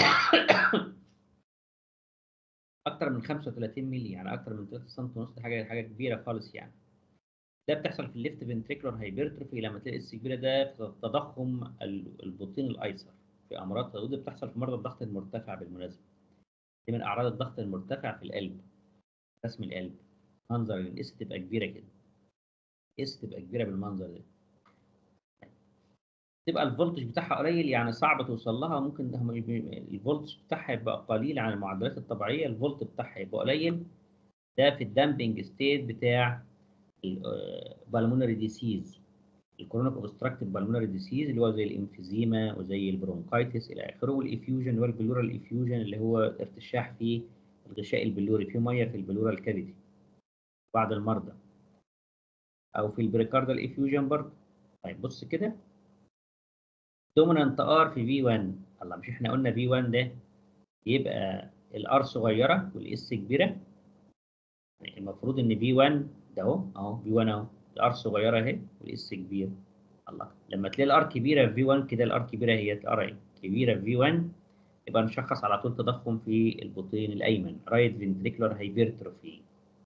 Speaker 1: اكتر من 35 مللي يعني اكتر من 3 سم ونص حاجه حاجه كبيره خالص يعني ده بتحصل في الليفت فنتريكولار هايبرتروفي لما تلاقي الاس كبيره ده في تضخم البطين الايسر في امراض ودي بتحصل في مرضى الضغط المرتفع بالمناسبه دي من اعراض الضغط المرتفع في القلب رسم القلب منظر الاس تبقى كبيره كده اس تبقى كبيره بالمنظر ده تبقى الفولتج بتاعها قليل يعني صعب توصل لها ممكن هم الفولتج بتاعها يبقى قليل عن المعدلات الطبيعيه الفولت بتاعها يبقى قليل ده في الدامبنج ستيت بتاع البالمونري ديسيز الكورونيك اوبستراكتيف بالمونري ديسيز اللي هو زي الامفيزيما وزي البرونكايتس الى اخره والافيوجن اللي هو البلورال افيوجن اللي هو ارتشاح في الغشاء البلوري في ميه في البلورال كافيتي بعض المرضى او في البريكاردال افيوجن برضه طيب بص كده دومينانت ار في في 1 الله مش احنا قلنا في 1 ده يبقى الار صغيره والاس كبيره يعني المفروض ان في 1 ده اهو اهو في 1 اهو الار صغيره اهي والاس كبير الله لما تلاقي الار كبيره في 1 كده الار كبيره هي الار اهي كبيره في 1 يبقى نشخص على طول تضخم في البطين الايمن رايت فنتريكولار هايبرتروفي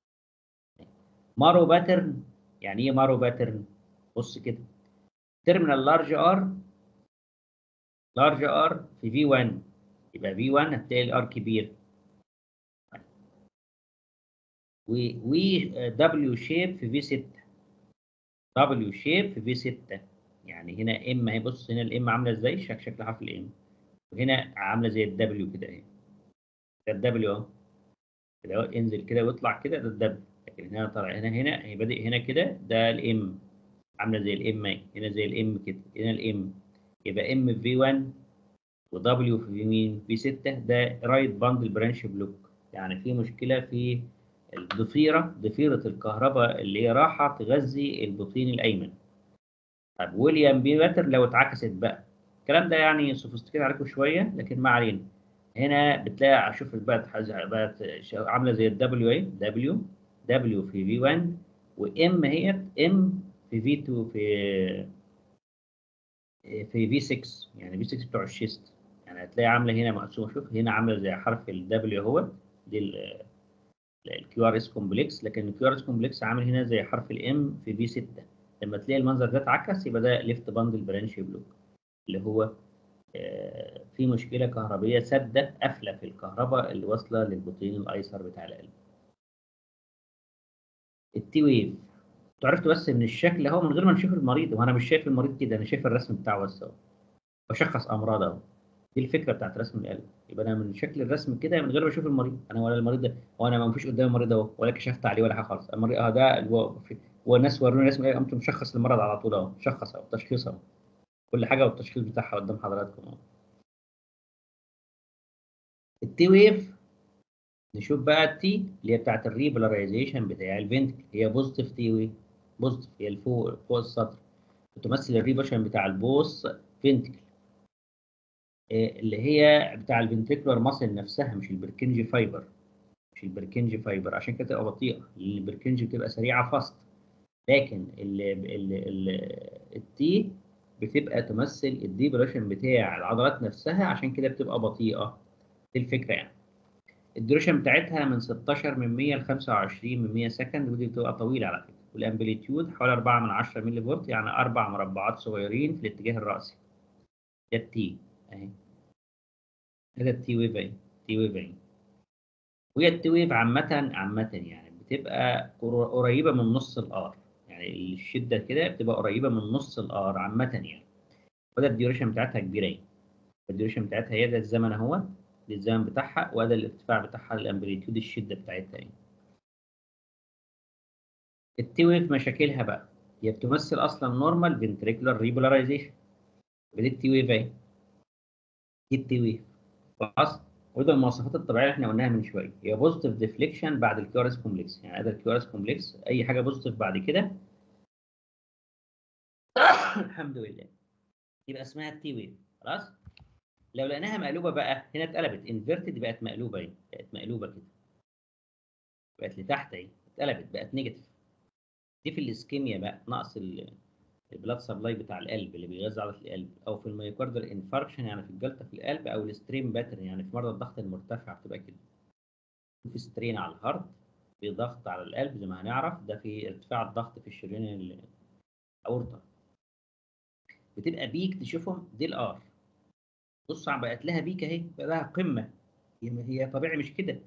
Speaker 1: مارو باترن يعني ايه مارو باترن بص كده تيرمينال لارج ار لارج ار في في 1 يبقى في 1 هتلاقي الار كبير و و دبليو شيب في في 6 دبليو شيب في في 6 يعني هنا ام اهي بص هنا الام عامله ازاي شكل شكل حرف الام وهنا عامله زي الدبليو كده اهي ده الدبليو اهو كده اهو انزل كده واطلع كده ده الدبليو لكن هنا طالع هنا هنا هي بادئ هنا كده ده الام عامله زي الام اهي هنا زي الام كده هنا الام يبقى ام في 1 ودبليو في مين في 6 ده رايت باندل برانش بلوك يعني في مشكله في الضفيره ضفيره الكهرباء اللي هي راحه تغذي البطين الايمن طب ويليام بي باتر لو اتعكست بقى الكلام ده يعني سوفيستيكيت عليكم شويه لكن ما علينا هنا بتلاقي شوف بقت بقت عامله زي الدبليو اي دبليو دبليو في في 1 وام هي ام في في 2 في في في 6 يعني في 6 بتوع الشيست يعني هتلاقي عامله هنا مقسومه شوف هنا عامله زي حرف الدبليو اهوت دي الكيو ار اس كومبلكس لكن الكيو ار اس كومبلكس عامل هنا زي حرف الام في في 6 لما تلاقي المنظر ده اتعكس يبقى ده ليفت باندل برانش بلوك اللي هو في مشكله كهربيه سادة قافله في الكهرباء اللي واصله للبطين الايسر بتاع القلب التي ويف عرفت بس من الشكل اهو من غير ما نشوف المريض وانا مش شايف المريض كده انا شايف الرسم بتاعه بس اهو بشخص امراض اهو دي الفكره بتاعت رسم القلب يبقى انا من شكل الرسم كده من غير ما اشوف المريض انا ولا المريض ده وانا ما فيش قدامي المريض اهو ولا كشفت عليه ولا حاجه خالص المريض اه ده هو والناس وروني رسم قمت مشخص المرض على طول اهو مشخص اهو تشخيص اهو كل حاجه والتشخيص بتاعها قدام حضراتكم اهو التي ويف نشوف بقى التي اللي هي بتاعت الريبولاريزيشن بتاع الفنتكل هي بوزيتيف تي ويف بوزيتيف هي الفوق فوق السطر بتمثل الريبوشن بتاع البوس فنتكل اللي هي بتاع الفنتريكولار ماسل نفسها مش البركنجي فايبر مش البركنجي فايبر عشان كده تبقى بطيئه لان البركنجي بتبقى سريعه فاست لكن ال ال ال التي بتبقى تمثل الديبريشن بتاع العضلات نفسها عشان كده بتبقى بطيئه دي الفكره يعني الديوريشن بتاعتها من 16 من 100 ل 25 من 100 سكند ودي بتبقى طويله على فكره والامبليتيود حوالي 4 من 10 ملي فولت يعني اربع مربعات صغيرين في الاتجاه الراسي ده التي اهي ده التي ويف اهي تي ويف اهي وهي التي ويف عامة عامة يعني بتبقى قريبة من نص الار يعني الشدة كده بتبقى قريبة من نص الار عامة يعني وده الديوريشن بتاعتها كبيرة اهي الديوريشن بتاعتها هي ده الزمن اهو ده الزمن بتاعها وده الارتفاع بتاعها الامبليتيود الشدة بتاعتها اهي التي ويف مشاكلها بقى هي بتمثل اصلا نورمال فنتريكولار ريبولاريزيشن دي التي ويف اهي دي التي ويف خلاص وده المواصفات الطبيعيه اللي احنا قلناها من شويه هي بوزيتيف ديفليكشن بعد الكيو ار اس كومبلكس يعني ده الكيو ار اس كومبلكس اي حاجه بوزيتيف بعد كده الحمد لله يبقى اسمها التي ويف خلاص لو لقيناها مقلوبه بقى هنا اتقلبت انفيرتد بقت مقلوبه اهي بقت مقلوبه كده بقت لتحت اهي اتقلبت بقت نيجاتيف دي في الاسكيميا بقى نقص البلاد سبلاي بتاع القلب اللي بيغذي عضله القلب او في الميوكاردال انفاركشن يعني في الجلطه في القلب او السترين باترن يعني في مرضى الضغط المرتفع بتبقى كده في سترين على الهارت في ضغط على القلب زي ما هنعرف ده في ارتفاع الضغط في الشريان الاورطه بتبقى بيك تشوفهم دي الار بص بقت لها بيك اهي بقى لها قمه هي طبيعي مش كده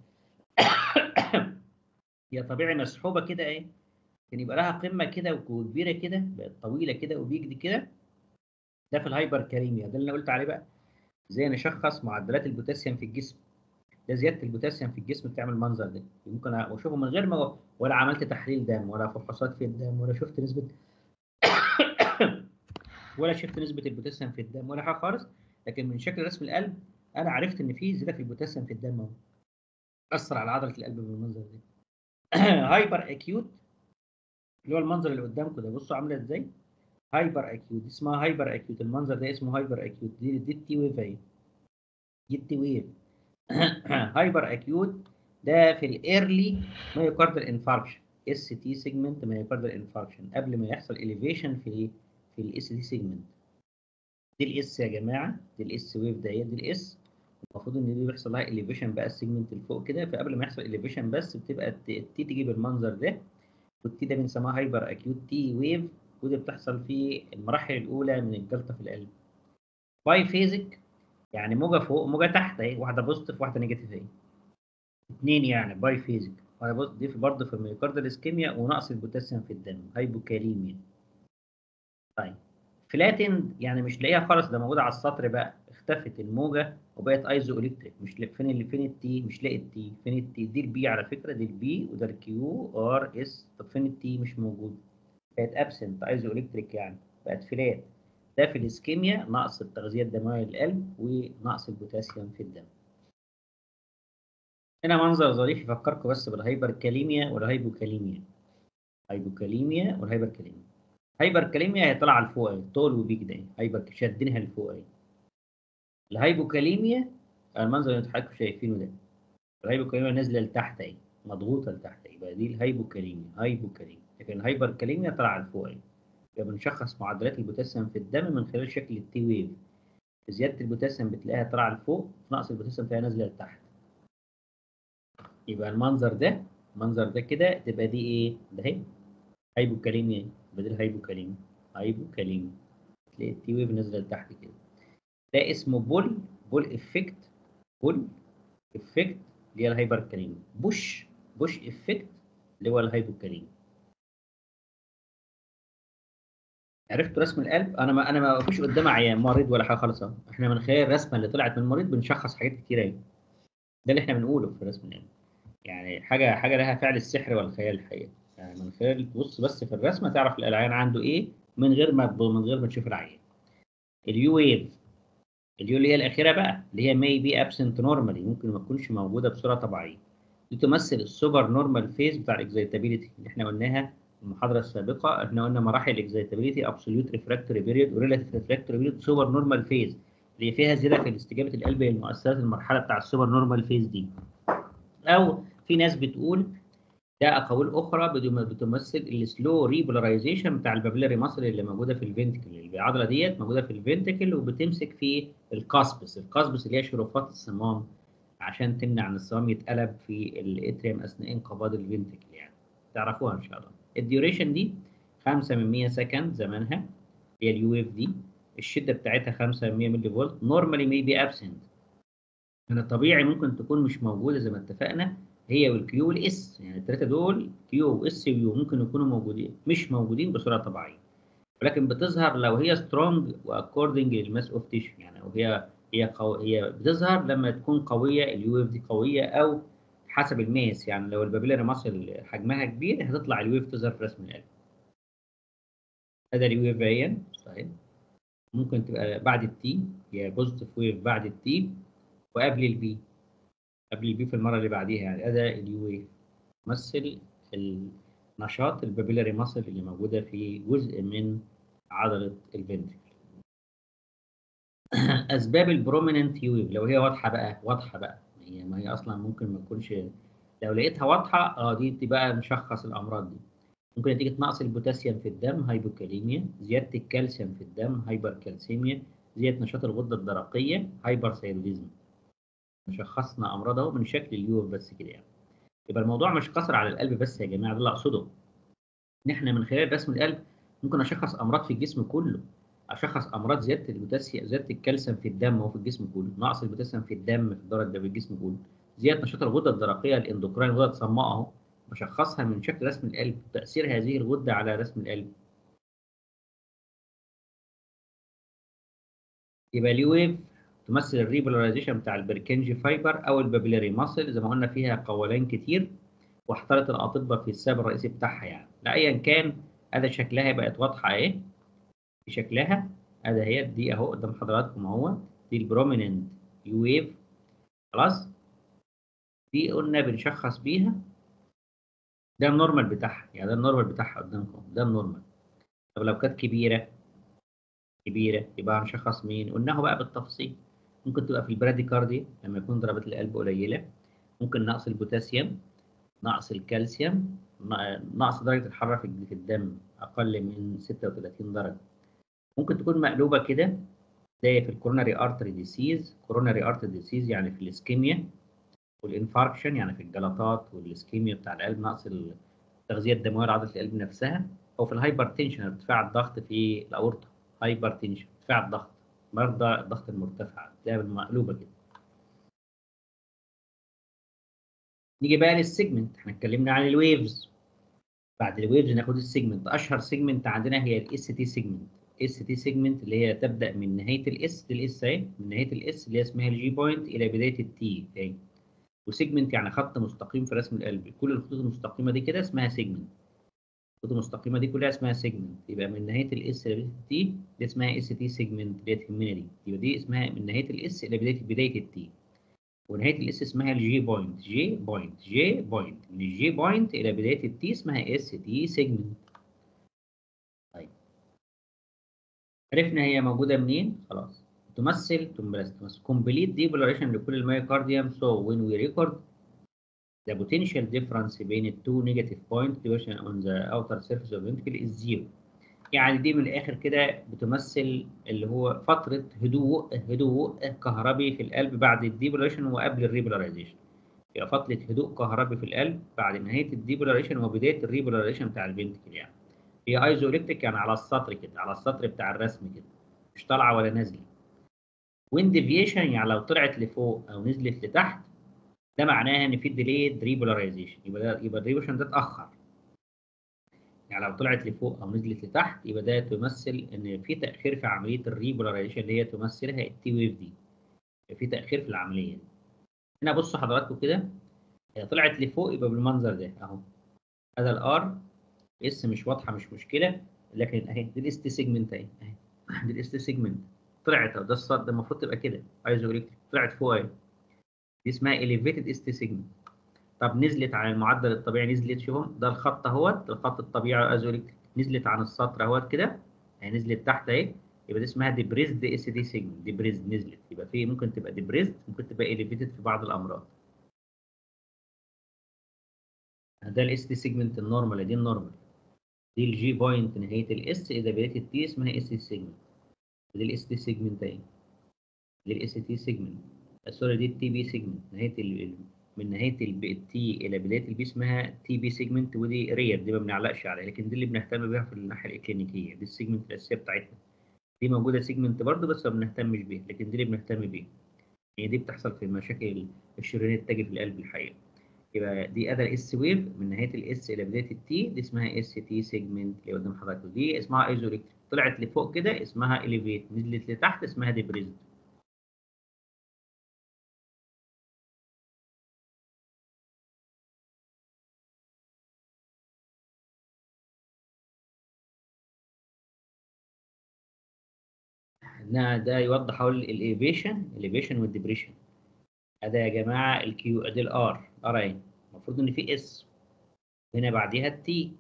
Speaker 1: هي طبيعي مسحوبه كده اهي كان يبقى لها قمه كده وكبيره كده بقت طويله كده وبيجدي كده ده في الهايبر كاليميا ده اللي انا قلت عليه بقى ازاي نشخص معدلات البوتاسيوم في الجسم ده زياده البوتاسيوم في الجسم بتعمل المنظر ده ممكن اشوفه من غير ما ولا عملت تحليل دم ولا فحوصات في الدم ولا شفت نسبه ولا شفت نسبه البوتاسيوم في الدم ولا حاجه خالص لكن من شكل رسم القلب انا عرفت ان في زياده في البوتاسيوم في الدم اهو اثر على عضله القلب بالمنظر ده هايبر اكيوت اللي هو المنظر اللي قدامكم ده بصوا عامله ازاي هايبر اكيوت اسمها هايبر اكيوت المنظر ده اسمه هايبر اكيوت دي دي التي ويف اهي دي التي ويف هايبر اكيوت ده في الايرلي مايوكاردال انفاركشن اس تي سيجمنت مايوكاردال انفاركشن قبل ما يحصل اليفيشن في في الاس تي سيجمنت دي الاس يا جماعه دي الاس ويف ده هي دي الاس المفروض ان دي بيحصل لها اليفيشن بقى السيجمنت اللي فوق كده فقبل ما يحصل اليفيشن بس بتبقى التي تيجي بالمنظر ده والتي ده بنسميها هايبر اكيوت تي ويف ودي بتحصل في المراحل الاولى من الجلطه في القلب باي فيزك يعني موجه فوق موجه تحت اهي واحده بوزيتيف واحده نيجاتيف اهي اثنين يعني باي فيزك وانا بص دي برضه في الميوكاردال اسكيميا ونقص البوتاسيوم في الدم هايبوكاليميا طيب فلاتند يعني مش لاقيها خالص ده موجوده على السطر بقى اختفت الموجه وبقت ايزو الكتريك مش لا فين اللي فين التي مش لاقي التي فين التي دي البي على فكره دي البي وده الكيو ار اس طب فين التي مش موجود بقت ابسنت ايزو الكتريك يعني بقت فلات ده في الاسكيميا نقص التغذيه الدمويه للقلب ونقص البوتاسيوم في الدم هنا منظر ظريف يفكركم بس بالهايبركاليميا والهايبوكاليميا هايبوكاليميا والهايبركاليميا هايبركاليميا هي طالعه لفوق اهي طول وبيك ده هايبر شادينها لفوق اهي الهايبوكاليميا المنظر اللي حضراتكم شايفينه ده الهايبوكاليميا نازله لتحت اهي مضغوطه لتحت اهي يبقى دي الهايبوكاليميا هايبوكاليميا لكن الهايبركاليميا طالعه لفوق اهي يبقى بنشخص معدلات البوتاسيوم في الدم من خلال شكل التي ويف زياده البوتاسيوم بتلاقيها طالعه لفوق نقص البوتاسيوم بتلاقيها نازله لتحت يبقى المنظر ده المنظر ده كده تبقى دي ايه ده اهي هايبوكاليميا يبقى دي الهايبوكاليميا هايبوكاليميا تلاقي التي ويف نازله لتحت كده ده اسمه بول بول افكت بول افكت اللي هي الهايبركاليميا بوش بوش افكت اللي هو الهايبوكاليميا عرفتوا رسم القلب انا ما انا ما فيش قدامي عيان مريض ولا حاجه خالص اهو احنا من خلال الرسمه اللي طلعت من المريض بنشخص حاجات كتير قوي ده اللي احنا بنقوله في رسم القلب يعني حاجه حاجه لها فعل السحر والخيال الحقيقه يعني من خلال تبص بس في الرسمه تعرف العيان عنده ايه من غير ما من غير ما تشوف العيان اليو ويف اليو اللي هي الاخيره بقى اللي هي may be absent normally ممكن ما تكونش موجوده بصوره طبيعيه دي تمثل السوبر نورمال فيز بتاع الاكزايتابيليتي اللي احنا قلناها في المحاضره السابقه احنا قلنا مراحل الاكزايتابيليتي ابسوليوت ريفراكتوري بيريود وريلاتيف ريفراكتوري بيريود سوبر نورمال فيز اللي فيها زياده في استجابه القلب للمؤثرات المرحله بتاع السوبر نورمال فيز دي او في ناس بتقول ده اقاويل اخرى بتمثل السلو ريبولاريزيشن بتاع البابيلاري ماسل اللي موجوده في الفنتكل العضله ديت موجوده في الفنتكل وبتمسك في القصبس القصبس اللي هي شرفات الصمام عشان تمنع ان الصمام يتقلب في الاتريم اثناء انقباض الفنتكل يعني تعرفوها ان شاء الله الديوريشن دي 5 من 100 سكند زمانها هي اليو اف دي الشده بتاعتها 5 من 100 ملي فولت نورمالي مي بي ابسنت من الطبيعي ممكن تكون مش موجوده زي ما اتفقنا هي والكيو والاس يعني الثلاثه دول كيو واس ويو ممكن يكونوا موجودين مش موجودين بصوره طبيعيه ولكن بتظهر لو هي سترونج واكوردنج للماس اوف تيشو يعني وهي هي قو... هي بتظهر لما تكون قويه اليو اف دي قويه او حسب الماس يعني لو البابيلاري ماسل حجمها كبير هتطلع اليو اف تظهر في رسم القلب هذا اليو اف اهي صحيح ممكن تبقى بعد التي هي بوزيتيف ويف بعد التي وقبل البي قبل البي في المره اللي بعديها يعني اداء اليو ويف تمثل النشاط البابيلاري ماسل اللي موجوده في جزء من عضله الفنتريكل اسباب البروميننت يو ويف لو هي واضحه بقى واضحه بقى هي ما هي اصلا ممكن ما تكونش لو لقيتها واضحه اه دي تبقى نشخص الامراض دي ممكن نتيجه نقص البوتاسيوم في الدم هايبوكاليميا زياده الكالسيوم في الدم هايبركالسيميا زياده نشاط الغده الدرقيه هايبرثايروديزم شخصنا امراضه من شكل اليوف بس كده يعني يبقى الموضوع مش قصر على القلب بس يا جماعه ده اللي اقصده ان احنا من خلال رسم القلب ممكن اشخص امراض في الجسم كله اشخص امراض زياده البوتاسيوم زياده الكالسيوم في الدم وفي الجسم كله نقص البوتاسيوم في الدم في الدرجه ده في الجسم كله زياده نشاط الغده الدرقيه الاندوكراين الغده الصماء اهو بشخصها من شكل رسم القلب تاثير هذه الغده على رسم القلب يبقى اليو ويف تمثل الريبولاريزيشن بتاع البركنجي فايبر او البابيلاري ماسل زي ما قلنا فيها قولان كتير واحترت الاطباء في السبب الرئيسي بتاعها يعني لايا كان ادي شكلها بقت واضحه اهي في شكلها ادي هي دي اهو قدام حضراتكم اهو دي البروميننت يو ويف خلاص دي قلنا بنشخص بيها ده النورمال بتاعها يعني ده النورمال بتاعها قدامكم ده النورمال طب لو كانت كبيره كبيره يبقى هنشخص مين قلناه بقى بالتفصيل ممكن تبقى في البراديكاردي لما يكون ضربات القلب قليله ممكن نقص البوتاسيوم نقص الكالسيوم نقص درجه الحراره في الدم اقل من 36 درجه ممكن تكون مقلوبه كده زي في الكوروناري ارتري ديسيز كوروناري ارتري ديسيز يعني في الاسكيميا والانفاركشن يعني في الجلطات والاسكيميا بتاع القلب نقص التغذيه الدمويه لعضله القلب نفسها او في الهايبرتنشن ارتفاع الضغط في الاورطه هايبرتنشن ارتفاع الضغط مرضى الضغط المرتفع تلاقيها بالمقلوبه كده نيجي بقى للسيجمنت احنا اتكلمنا عن الويفز بعد الويفز ناخد السيجمنت اشهر سيجمنت عندنا هي الاس تي سيجمنت اس تي سيجمنت اللي هي تبدا من نهايه الاس للاس اهي من نهايه الاس اللي هي اسمها الجي بوينت الى بدايه التي اهي وسيجمنت يعني خط مستقيم في رسم القلب كل الخطوط المستقيمه دي كده اسمها سيجمنت الخطوط المستقيمه دي كلها اسمها سيجمنت يبقى من نهايه الاس الى بدايه التي دي اسمها اس تي سيجمنت اللي هي تهمنا دي يبقى دي اسمها من نهايه الاس الى بدايه بدايه التي ونهايه الاس اسمها الجي بوينت جي بوينت جي بوينت من الجي بوينت الى بدايه التي اسمها اس تي سيجمنت طيب عرفنا هي موجوده منين خلاص تمثل تمثل complete depolarization لكل الميوكارديوم so when we record the potential difference بين ال two negative point deviation on the outer surface of ventricle is zero يعني دي من الاخر كده بتمثل اللي هو فتره هدوء هدوء كهربي في القلب بعد الديبولاريشن وقبل الريبولاريزيشن يبقى فتره هدوء كهربي في القلب بعد نهايه الديبولاريزيشن وبدايه الريبولاريزيشن بتاع الفنتكل يعني هي ايزو الكتريك يعني على السطر كده على السطر بتاع الرسم كده مش طالعه ولا نازله وين ديفيشن يعني لو طلعت لفوق او نزلت لتحت ده معناها ان في ديليد ريبولاريزيشن يبقى ده يبقى الريبولاريزيشن ده اتاخر يعني لو طلعت لفوق او نزلت لتحت يبقى ده تمثل ان في تاخير في عمليه الريبولاريزيشن اللي هي تمثلها التي ويف دي في تاخير في العمليه دي هنا بصوا حضراتكم كده هي طلعت لفوق يبقى بالمنظر ده اهو هذا الار اس مش واضحه مش مشكله لكن اهي دي الاس تي سيجمنت اهي اهي دي الاس تي سيجمنت طلعت اهو ده الصاد ده المفروض تبقى كده ايزو طلعت فوق اهي دي اسمها elevated اس تي سيجمنت طب نزلت عن المعدل الطبيعي نزلت شوفهم ده الخط اهوت الخط الطبيعي ايزو نزلت عن السطر اهوت كده اهي نزلت تحت اهي يبقى دي اسمها ديبريزد اس تي سيجمنت ديبريزد نزلت يبقى في ممكن تبقى ديبريزد ممكن تبقى elevated في بعض الامراض ده الاس تي سيجمنت النورمال دي النورمال دي الجي بوينت نهايه الاس اذا بدايه التي اسمها اس تي سيجمنت دي الاس تي سيجمنت اهي دي الاس تي سيجمنت سوري دي التي بي سيجمنت نهايه ال... من نهايه التي الى بدايه البي اسمها تي بي سيجمنت ودي رير دي ما بنعلقش عليها لكن دي اللي بنهتم بيها في الناحيه الاكلينيكيه دي السيجمنت الاساسيه بتاعتنا دي موجوده سيجمنت برضه بس ما بنهتمش بيها لكن دي اللي بنهتم بيها هي دي بتحصل في مشاكل الشريان التاجي في القلب الحقيقه يبقى دي ادى الاس ويف من نهايه الاس الى بدايه التي دي اسمها اس تي سيجمنت اللي قدام حضرتك دي اسمها ايزوليكتريك طلعت لفوق كده اسمها اليفيت نزلت لتحت اسمها ديبريزد ده يوضح حول الاليفيشن الاليفيشن والديبريشن ده يا جماعه الكيو ادي الار ار اهي المفروض ان في اس هنا بعديها التي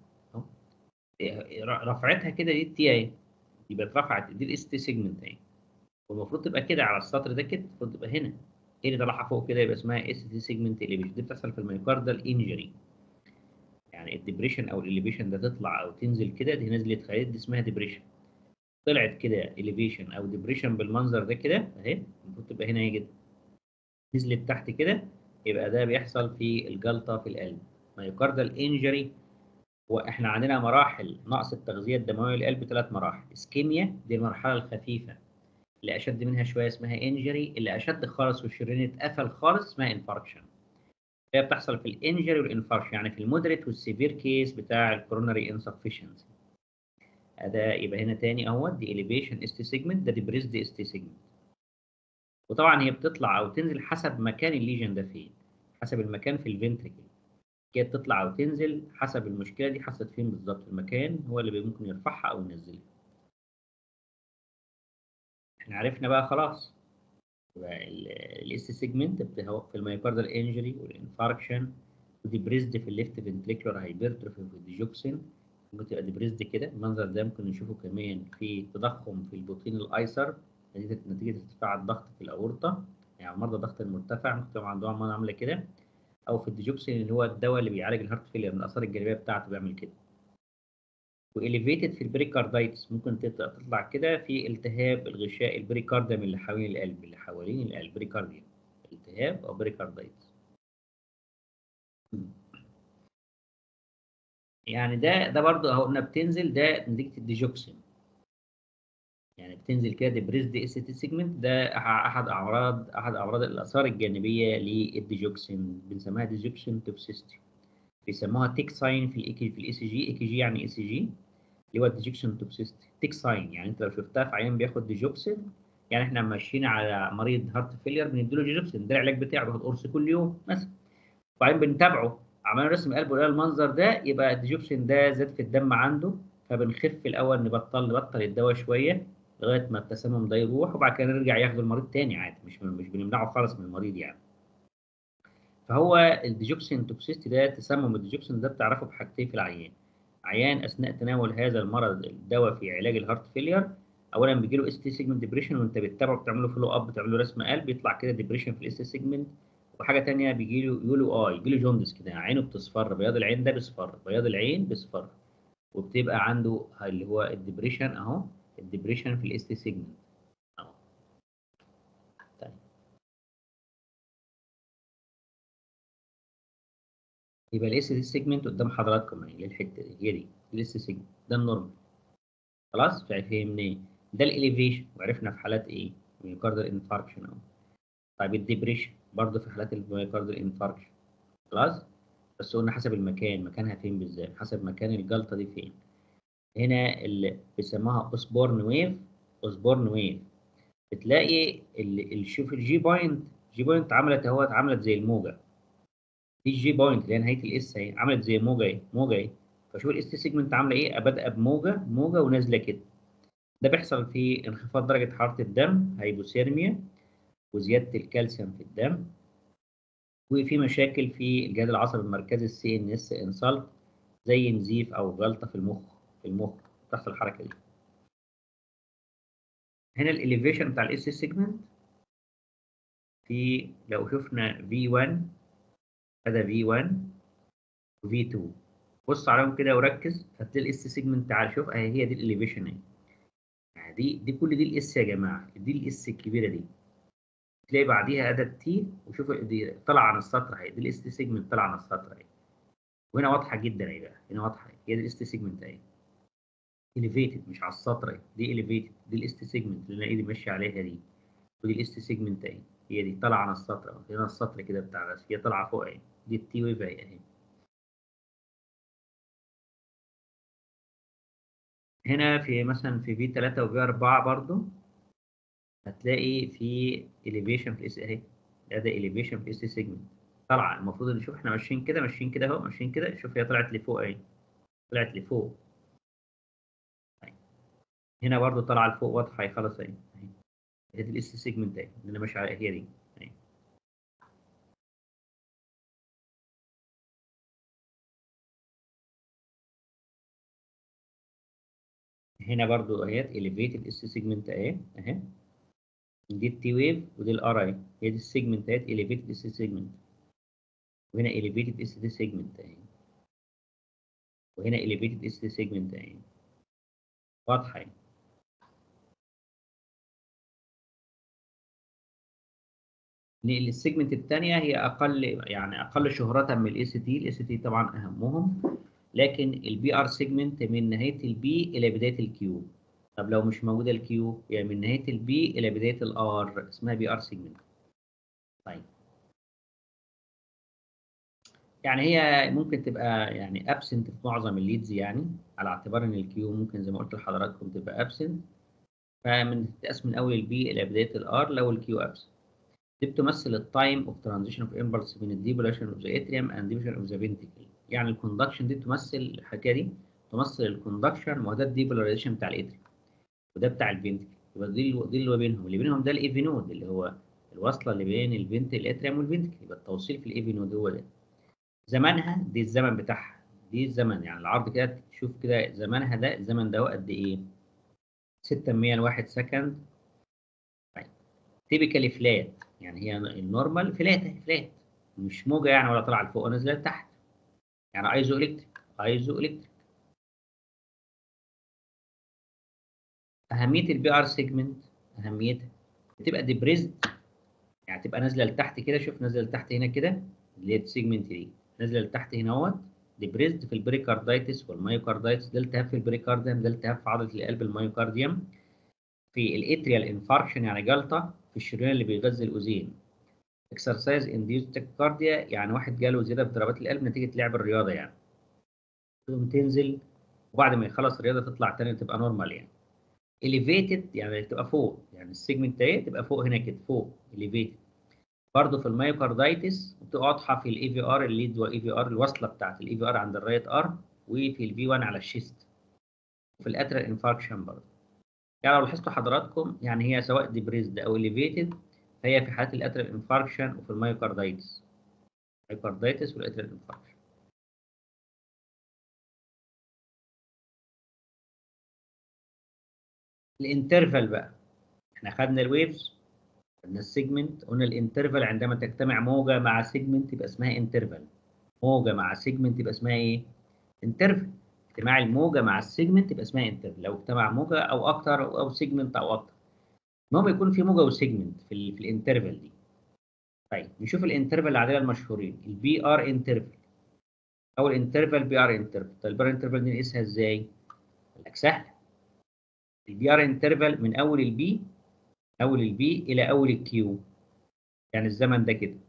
Speaker 1: رفعتها كده دي التي اهي يبقى اترفعت دي الاس تي سيجمنت اهي والمفروض تبقى كده على السطر ده كده المفروض تبقى هنا هي اللي طالعه فوق كده يبقى اسمها اس تي سيجمنت اليفيشن دي بتحصل في الميوكاردال انجري يعني الديبريشن او الاليفيشن ده تطلع او تنزل كده دي نزلت خليت دي اسمها ديبريشن طلعت كده اليفيشن او ديبريشن بالمنظر ده كده اهي المفروض تبقى هنا اهي كده نزلت تحت كده يبقى ده بيحصل في الجلطه في القلب مايوكاردال انجري واحنا عندنا مراحل نقص التغذيه الدمويه للقلب ثلاث مراحل اسكيميا دي المرحله الخفيفه اللي اشد منها شويه اسمها انجري اللي اشد خالص والشريان اتقفل خالص اسمها انفاركشن هي بتحصل في الانجري والانفاركشن يعني في المودريت والسيفير كيس بتاع الكوروناري انسفشنسي ده يبقى هنا تاني اهوت دي elevation اس تي سيجمنت ده ديبريس دي اس تي سيجمنت وطبعا هي بتطلع او تنزل حسب مكان الليجن ده فين حسب المكان في الفنتريكل هي بتطلع او تنزل حسب المشكله دي حصلت فين بالظبط المكان هو اللي ممكن يرفعها او ينزلها احنا عرفنا بقى خلاص الاس سيجمنت في الميوكاردال انجري والانفاركشن وديبريزد في الليفت فنتريكولار هايبرتروفي في الديجوكسين ممكن تبقى ديبريزد كده المنظر ده ممكن نشوفه كمان في تضخم في البطين الايسر نتيجه نتيجه ارتفاع الضغط في الاورطه يعني مرضى الضغط المرتفع ممكن تبقى عندهم عمال عامله كده او في الديجوكسين اللي هو الدواء اللي بيعالج الهارت فيلير من الاثار الجانبيه بتاعته بيعمل كده واليفيتد في البريكاردايتس ممكن تطلع كده في التهاب الغشاء البريكارديوم اللي حوالين القلب اللي حوالين القلب بريكارديوم التهاب او بريكاردايتس يعني ده ده برضه اهو قلنا بتنزل ده نتيجه الديجوكسين يعني بتنزل كده ديبريز دي اس تي سيجمنت ده احد اعراض احد اعراض الاثار الجانبيه للديجوكسين بنسميها ديجوكسين توكسيستي بيسموها تيك ساين في الاي في الاي سي جي اي كي جي يعني اي سي جي اللي هو الديجوكسين توكسيستي تيك ساين يعني انت لو شفتها في عيان بياخد ديجوكسين يعني احنا ماشيين على مريض هارت فيلير بنديله ديجوكسين ده العلاج بتاعه بياخد قرص كل يوم مثلا وبعدين بنتابعه عملنا رسم قلبه لقى المنظر ده يبقى الديجوكسين ده زاد في الدم عنده فبنخف الاول نبطل نبطل الدواء شويه لغايه ما التسمم ده يروح وبعد كده نرجع ياخد المريض تاني عادي مش مش بنمنعه خالص من المريض يعني فهو الديجوكسين توكسيستي ده تسمم الديجوكسين ده بتعرفه بحاجتين في العيان عيان اثناء تناول هذا المرض الدواء في علاج الهارت فيلير اولا بيجي له اس تي سيجمنت ديبريشن وانت بتتابعه بتعمل له فولو اب بتعمل له رسم قلب يطلع كده ديبريشن في الاس تي سيجمنت وحاجه ثانيه بيجي له يقولوا اه يجي له جوندس كده عينه بتصفر بياض العين ده بيصفر بياض العين بيصفر وبتبقى عنده اللي هو الديبريشن اهو الديبريشن في الاس تي سيجمنت اهو طيب يبقى الاس تي سيجمنت قدام حضراتكم اهي للحته دي هي دي الاس تي سيجمنت ده النورمال خلاص فهمناه ده الاليفيشن وعرفنا في حالات ايه ميوكاردال انفاركشن اهو طيب الديبريشن برضه في حالات الميوكاردال انفاركشن خلاص بس قلنا حسب المكان مكانها فين بالذات حسب مكان الجلطه دي فين هنا اللي بيسموها اوسبورن ويف اوسبورن ويف بتلاقي اللي شوف الجي بوينت جي بوينت عملت اهوت عملت زي الموجه دي الجي بوينت اللي هي نهايه الاس اهي عملت زي موجه اهي موجه اهي فشوف الاس سيجمنت عامله ايه بادئه بموجه موجه ونازله كده ده بيحصل في انخفاض درجه حراره الدم هايبوثيرميا وزياده الكالسيوم في الدم وفي مشاكل في الجهاز العصبي المركزي السي ان اس انسالت زي نزيف او جلطه في المخ في المخ تحصل الحركه دي هنا الاليفيشن بتاع الاس سيجمنت في لو شفنا V1 هذا V1 وV2 بص عليهم كده وركز هتلاقي الاس سيجمنت تعال شوف اهي هي دي الاليفيشن اهي يعني دي دي كل دي الاس يا جماعه دي الاس الكبيره دي تلاقي بعديها اداه تي وشوف دي طلع عن السطر اهي دي الاس سيجمنت طلع عن السطر اهي وهنا واضحه جدا اهي بقى هنا واضحه هي دي الاس سيجمنت اهي elevated مش على السطر اهي دي elevated دي الاس سيجمنت اللي انا ايدي ماشيه عليها دي ودي الاس سيجمنت اهي هي دي طالعه عن السطر اهو هنا السطر كده بتاع الرسم هي طالعه فوق اهي دي التي ويف اهي اهي هنا في مثلا في في 3 وفي 4 برضو هتلاقي في elevation في الاس اهي ده ده elevation في الاس سيجمنت طالعه المفروض نشوف احنا ماشيين كده ماشيين كده اهو ماشيين كده شوف هي طلعت لفوق اهي طلعت لفوق هنا برضو طالعه لفوق واضحه اهي خلاص اهي هي دي الاس سيجمنت اهي اللي انا ماشي عليها هي دي اهي هنا برضو اهي elevated اس سيجمنت اهي اهي دي التي ويف ودي الار اهي هي دي السيجمنت اهي elevated اس سيجمنت وهنا elevated اس دي سيجمنت اهي وهنا elevated اس دي سيجمنت اهي واضحه اهي السيجمنت الثانيه هي اقل يعني اقل شهره من الاي سي تي الاي سي تي طبعا اهمهم لكن البي ار سيجمنت من نهايه البي الى بدايه الكيو طب لو مش موجوده الكيو يعني من نهايه البي الى بدايه الار اسمها بي ار سيجمنت طيب يعني هي ممكن تبقى يعني ابسنت في معظم الليدز يعني على اعتبار ان الكيو ممكن زي ما قلت لحضراتكم تبقى ابسنت فمن تتقاس من اول البي الى بدايه الار لو الكيو ابسنت دي بتمثل التايم اوف ترانزيشن اوف امبلس بين الديبوليشن اوف ذا اتريوم اند ديبوليشن اوف ذا فينتيكل يعني الكوندكشن دي تمثل الحكايه دي تمثل الكوندكشن وده الديبولاريزيشن بتاع الاتريوم وده بتاع الفينتيكل يبقى دي دي اللي بينهم اللي بينهم ده الايفي نود اللي هو الوصله اللي بين الفنت الاتريوم والفنتكل يبقى التوصيل في الايفي نود هو ده زمانها دي الزمن بتاعها دي الزمن يعني العرض كده تشوف كده زمانها ده الزمن ده قد ايه 600 لواحد سكند طيب تيبيكالي فلات يعني هي النورمال فلات فلات مش موجه يعني ولا طالعه لفوق ونازله لتحت يعني ايزو الكتريك ايزو الكتريك اهميه البي ار سيجمنت اهميتها بتبقى ديبريزد يعني تبقى نازله لتحت كده شوف نازله لتحت هنا كده اللي هي السيجمنت دي نازله لتحت هنا اهوت ديبريزد في البريكاردايتس والمايوكاردايتس ده التهاب في البريكارديوم ده التهاب في عضله القلب المايوكارديوم في الاتريال انفاركشن يعني جلطه في الشريان اللي بيغذي الاذين اكسرسايز انديوز تاكيكارديا يعني واحد جاله زياده في ضربات القلب نتيجه لعب الرياضه يعني تقوم تنزل وبعد ما يخلص الرياضه تطلع تاني تبقى نورمال يعني elevated يعني تبقى فوق يعني السيجمنت اهي تبقى فوق هنا كده فوق elevated برضه في المايوكاردايتس بتبقى واضحه في الاي في ار الليد والاي في ار الوصله بتاعت الاي في ار عند الرايت ار وفي الفي 1 على الشيست وفي الاترال انفاركشن برضه يعني لو لاحظتوا حضراتكم يعني هي سواء ديبريزد او elevated فهي في حالات الاترال انفاركشن وفي المايوكاردايتس المايوكاردايتس والاترال انفاركشن الانترفال بقى احنا خدنا الويفز خدنا السيجمنت قلنا الانترفال عندما تجتمع موجه مع سيجمنت يبقى اسمها انترفال موجه مع سيجمنت يبقى اسمها ايه انترفال اجتماع الموجه مع السيجمنت يبقى اسمها انترفال لو اجتمع موجه او اكتر او سيجمنت او اكتر المهم يكون في موجه وسيجمنت في, ال في الانترفال دي طيب نشوف الانترفال العاديه المشهورين البي ار انترفال او الانترفال بي ار انترفال طيب البي ار انترفال دي نقيسها ازاي؟ قال لك سهله البي ار انترفال من اول البي اول البي الى اول الكيو يعني الزمن ده كده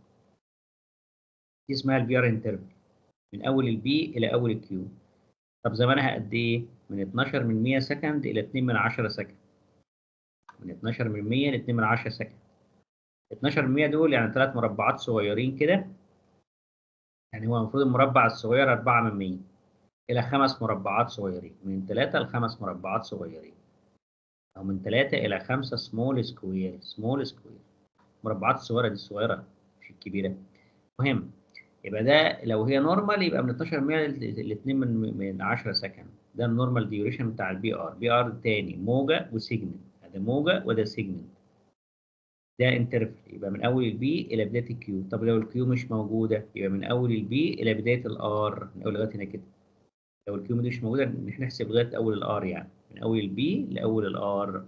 Speaker 1: دي اسمها البي ار انترفال من اول البي الى اول الكيو طب زمنها قد ايه من 12 من 100 سكند الى 2 من 10 سكند من 12 من 100 ل 2 من 10 سكند 12 من 100 دول يعني ثلاث مربعات صغيرين كده يعني هو المفروض المربع الصغير 4 من 100 الى خمس مربعات صغيرين من 3 لخمس مربعات صغيرين أو من 3 إلى 5 سمول سكوير سمول سكوير المربعات الصغيرة دي الصغيرة مش الكبيرة مهم يبقى ده لو هي نورمال يبقى من 12 100 ل 2 من من 10 سكند ده النورمال ديوريشن بتاع البي ار بي ار تاني موجة وسيجمنت ده موجة وده سيجمنت ده انترفل يبقى من اول البي الى بدايه الكيو طب لو الكيو مش موجوده يبقى من اول البي الى بدايه الار من اول لغايه هنا كده لو الكيو مش موجوده نحسب لغايه اول الار يعني من اول البي لاول الار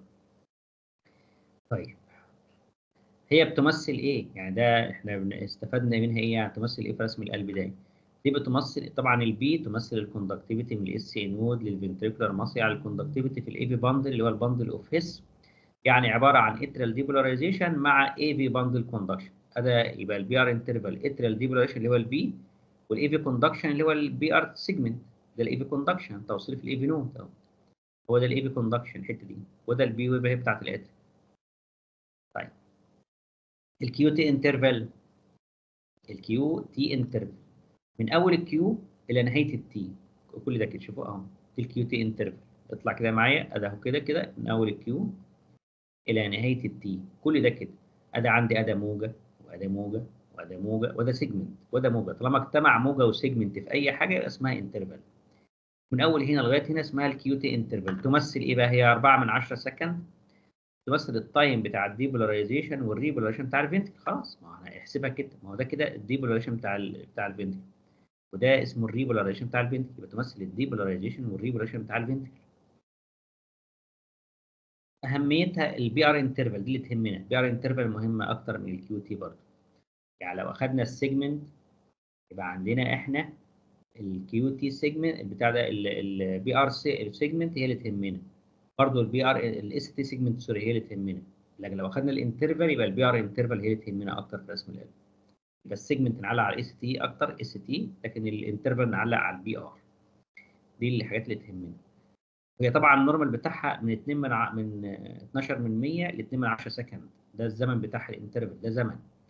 Speaker 1: طيب هي بتمثل ايه يعني ده احنا استفدنا منها ايه يعني تمثل ايه في رسم القلب ده دي بتمثل طبعا البي تمثل الكوندكتيفيتي من الاس سي نود للفنتريكولار ماسل يعني الكوندكتيفيتي في الاي في باندل اللي هو الباندل اوف هيس يعني عباره عن اتريال ديبولاريزيشن مع اي في باندل كوندكشن هذا يبقى البي ار انترفال اتريال ديبولاريزيشن اللي هو البي والاي في كوندكشن اللي هو البي ار سيجمنت ده الاي في كوندكشن توصيل في الاي في نود اهو هو ده الاي في كوندكشن الحته دي وده البي ويب هي بتاعت الاتريال طيب الكيو تي انترفال الكيو تي انترفال من اول الكيو الى نهايه التي كل ده كده شوفوا اهو دي الكيو تي انترفال اطلع كده معايا ادي اهو كده كده من اول الكيو الى نهايه التي كل ده كده ادي عندي ادي موجه وادي موجه وادي موجه وده سيجمنت وده موجه طالما اجتمع موجه وسيجمنت في اي حاجه يبقى اسمها انترفال من اول هنا لغايه هنا اسمها الكيو تي انترفال تمثل ايه بقى هي 4 من 10 سكند تمثل التايم بتاع الديبولاريزيشن والريبولاريزيشن بتاع الفنتكل خلاص ما انا احسبها كده ما هو ده كده الديبولاريزيشن بتاع ال بتاع الفنتكل وده اسمه الريبولاريزيشن بتاع الفنتكل يبقى تمثل الديبولاريزيشن والريبولاريزيشن بتاع الفنتكل اهميتها البي ار انترفال دي اللي تهمنا البي ار انترفال مهمه اكتر من الكيو تي برضه يعني لو اخذنا السيجمنت يبقى عندنا احنا الكيو تي سيجمنت البتاع ده البي ار سيجمنت هي اللي تهمنا برضه البي ار الاس تي سيجمنت سوري هي اللي تهمنا لكن لو اخذنا الانترفال يبقى البي ار انترفال هي اللي تهمنا اكتر في رسم القلب يبقى السيجمنت نعلق على الاس تي اكتر اس تي لكن الانترفال نعلق على البي ار دي الحاجات اللي تهمنا هي طبعا النورمال بتاعها من 2 من ع... من 12 من 100 ل 2 من 10 سكند ده الزمن بتاع الانترفال ده زمن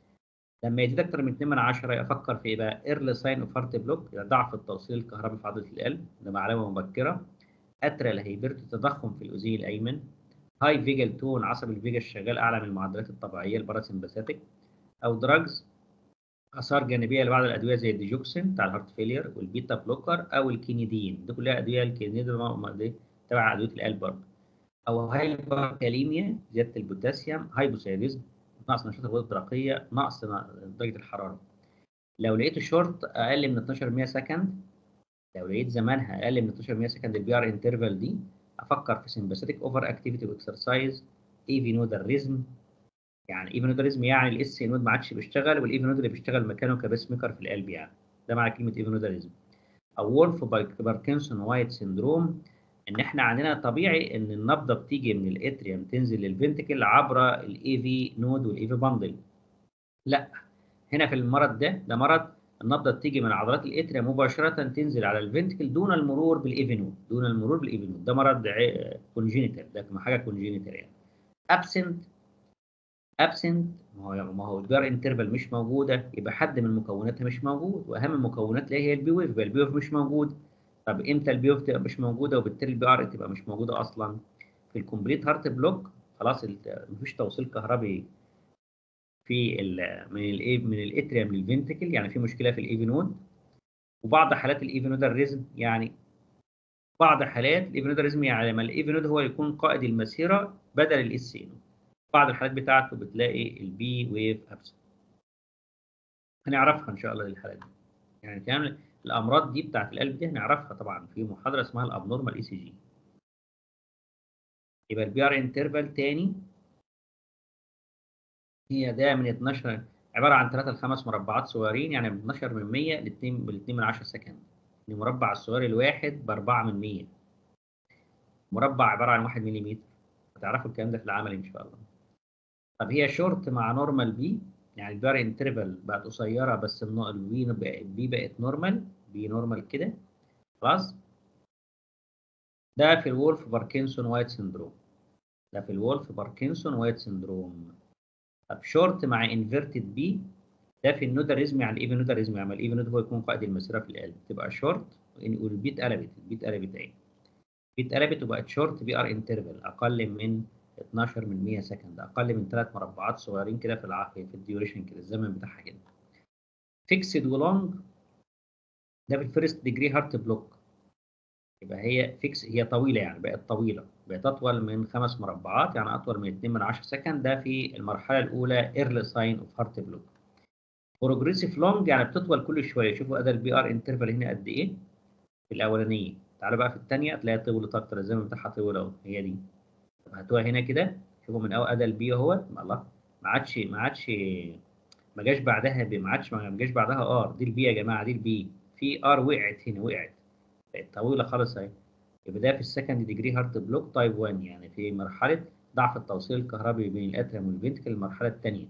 Speaker 1: لما يزيد اكتر من 2 من 10 افكر في ايه بقى ايرلي ساين اوف هارت بلوك ضعف التوصيل الكهربي في عضله القلب ده علامه مبكره اترال هيبرت تضخم في الاذين الايمن هاي فيجل تون عصب الفيجا الشغال اعلى من المعدلات الطبيعيه الباراسمباثيك او دراجز اثار جانبيه لبعض الادويه زي الديجوكسين بتاع الهارت فيلير والبيتا بلوكر او الكينيدين دي كلها ادويه الكينيدين دي تبع ادويه القلب برضه او هايبركاليميا زياده البوتاسيوم هايبوثايريزم نقص نشاط الغدد الدرقيه نقص درجه الحراره لو لقيت شورت اقل من 12 100 سكند لو لقيت زمانها اقل من 12 100 سكند البي ار انترفال دي افكر في سمباثيك اوفر اكتيفيتي واكسرسايز ايفي نودال ريزم يعني ايفي نودال ريزم يعني الاس نود ما عادش بيشتغل والايفي نود اللي بيشتغل مكانه كبيس ميكر في القلب يعني ده معنى كلمه ايفي نودال ريزم او وولف باركنسون وايت سندروم ان احنا عندنا طبيعي ان النبضه بتيجي من الاتريوم تنزل للفنتكل عبر الاي في نود والاي في باندل لا هنا في المرض ده ده مرض النبضه بتيجي من عضلات الاتريوم مباشره تنزل على الفنتكل دون المرور بالاي نود دون المرور بالاي نود ده مرض كونجينيتال ده حاجه كونجينيتال يعني ابسنت ابسنت ما هو ما هو البير انترفال مش موجوده يبقى حد من مكوناتها مش موجود واهم المكونات اللي هي البي ويف يبقى البي ويف مش موجود طب امتى البي ويف تبقى مش موجوده وبالتالي البي ار تبقى مش موجوده اصلا في الكومبليت هارت بلوك خلاص مفيش توصيل كهربي في ال من ال من الاتريوم للفنتكل يعني في مشكله في الايفي نود وبعض حالات الايفي نودال ريزم يعني بعض حالات الايفي نودال ريزم يعني لما الايفي نود هو يكون قائد المسيره بدل الاس نود بعض الحالات بتاعته بتلاقي البي ويف ابسنت هنعرفها ان شاء الله الحالات دي يعني كمان الامراض دي بتاعت القلب دي هنعرفها طبعا في محاضره اسمها الابنورمال اي سي جي يبقى البي ار انترفال تاني هي ده من 12 عباره عن 3 ل 5 مربعات صغيرين يعني من 12 من 100 ل 2 ل 2 من 10 سكند المربع الصغير الواحد ب 4 من 100 مربع عباره عن 1 ملم هتعرفوا الكلام ده في العمل ان شاء الله طب هي شورت مع نورمال بي يعني البار انترفال بقت قصيره بس البي بي بقت نورمال بي نورمال كده خلاص ده في الولف باركنسون وايت سندروم ده في الولف باركنسون وايت سندروم طب شورت مع انفيرتد بي ده في النوداريزم يعني الايفي نوداريزم يعني الايفي نود هو يكون قائد المسيره في القلب تبقى شورت والبي اتقلبت البي اتقلبت اهي البي اتقلبت وبقت شورت بي ار انترفال اقل من 12 من 100 سكند اقل من ثلاث مربعات صغيرين كده في العقل في الديوريشن كده الزمن بتاعها كده فيكسد ولونج ده في الفيرست ديجري هارت بلوك يبقى هي فيكس هي طويله يعني بقت طويله بقت اطول من خمس مربعات يعني اطول من 2 من 10 سكند ده في المرحله الاولى ايرلي ساين اوف هارت بلوك بروجريسيف لونج يعني بتطول كل شويه شوفوا اداء البي ار انترفال هنا قد ايه في الاولانيه تعالوا بقى في الثانيه تلاقيها طولت اكتر الزمن بتاعها طول اهو هي دي طب هاتوها هنا كده شوفوا من اول اداء البي اهو الله ما عادش ما عادش ما جاش بعدها بي ما عادش ما جاش بعدها ار دي البي يا جماعه دي البي في ار وقعت هنا وقعت بقت طويله خالص اهي يبقى ده في السكند ديجري هارت بلوك تايب 1 يعني في مرحله ضعف التوصيل الكهربي بين الاتريوم والفنتكل المرحله الثانيه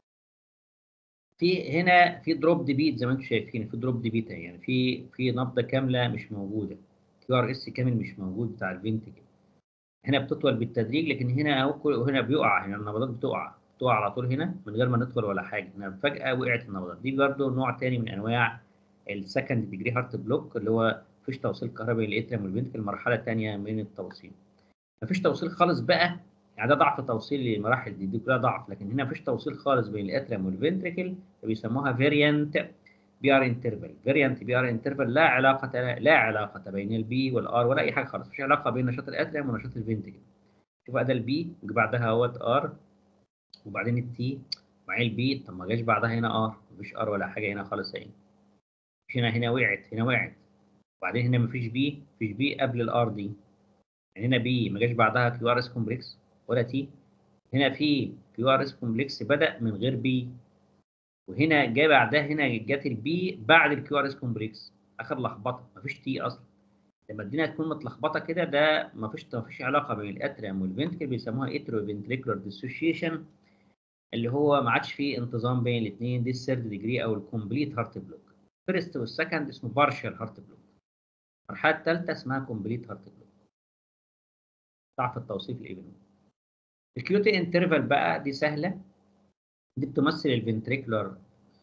Speaker 1: في هنا في دروب بيت زي ما انتم شايفين في دروب بيت يعني في في نبضه كامله مش موجوده كيو ار اس كامل مش موجود بتاع الفنتكل هنا بتطول بالتدريج لكن هنا اهو هنا بيقع هنا النبضات بتقع بتقع على طول هنا من غير ما ندخل ولا حاجه هنا فجاه وقعت النبضات دي برضه نوع ثاني من انواع السكند ديجري هارت بلوك اللي هو مفيش توصيل كهربائي للاتريوم والفنتكل المرحله الثانيه من التوصيل مفيش توصيل خالص بقى يعني ده ضعف توصيل للمراحل دي دي كلها ضعف لكن هنا مفيش توصيل خالص بين الاتريوم والفنتريكل بيسموها فيريانت بي ار انترفال فيريانت بي ار انترفال لا علاقه لا علاقه بين البي والار ولا اي حاجه خالص مفيش علاقه بين نشاط الاتريوم ونشاط الفنتريكل شوف ده البي بعدها اهوت ار وبعدين التي وبعدين البي طب ما جاش بعدها هنا ار مفيش ار ولا حاجه هنا خالص اهي مش هنا هنا وقعت هنا وقعت وبعدين هنا مفيش بي مفيش بي قبل الار دي يعني هنا بي ما جاش بعدها كيو ار اس كومبلكس ولا تي هنا في كيو ار اس كومبلكس بدا من غير بي وهنا جاء بعدها هنا جت البي بعد الكيو ار اس كومبلكس اخر لخبطه مفيش تي اصلا لما الدنيا تكون متلخبطه كده ده مفيش مفيش علاقه بين الاتريوم والفنتكل بيسموها اترو فنتريكولار ديسوشيشن اللي هو ما عادش فيه انتظام بين الاثنين دي الثيرد ديجري او الكومبليت هارت بلوك فيرست والسكند اسمه بارشال هارت بلوك المرحله الثالثه اسمها كومبليت هارت بلوك ضعف التوصيف الايفن الكيوتي انترفال بقى دي سهله دي بتمثل الفنتريكولار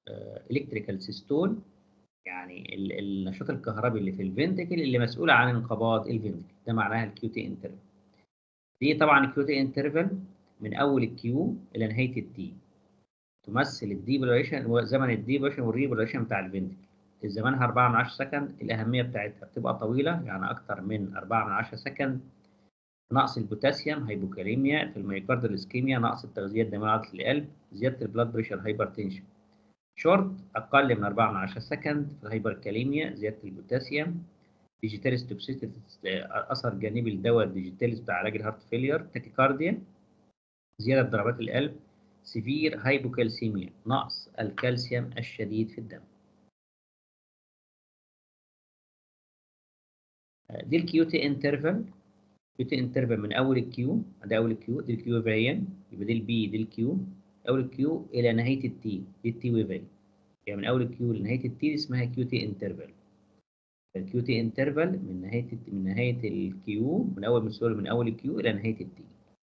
Speaker 1: الكتريكال سيستول يعني ال- النشاط الكهربي اللي في الفنتكل اللي مسؤول عن انقباض الفنتكل ده معناها الكيو تي انترفال دي طبعا الكيو تي انترفال من اول الكيو الى نهايه التي تمثل الديبوليشن زمن الديبوليشن والريبوليشن بتاع الفنتكل زمانها 4 من 10 سكند الاهميه بتاعتها بتبقى طويله يعني اكتر من 4 من 10 سكند نقص البوتاسيوم هايبوكاليميا في الميوكاردال اسكيميا نقص التغذيه الدمويه عضله القلب زياده البلاد بريشر هايبرتنشن شورت اقل من 4 من 10 سكند في الهايبركاليميا زياده البوتاسيوم ديجيتاليس توكسيتي اثر جانبي الدواء الديجيتاليس بتاع علاج الهارت فيلير تاكيكارديا زياده ضربات القلب سيفير هايبوكالسيميا نقص الكالسيوم الشديد في الدم دي الكيو تي انترفال كيو تي انترفال من اول الكيو ده اول الكيو دي الكيو فيريان يبقى دي البي دي الكيو اول الكيو الى نهايه التي دي التي ويفري يعني من اول الكيو لنهايه التي دي اسمها كيو تي انترفال الكيو تي انترفال من نهايه من نهايه الكيو من اول من من اول الكيو الى نهايه التي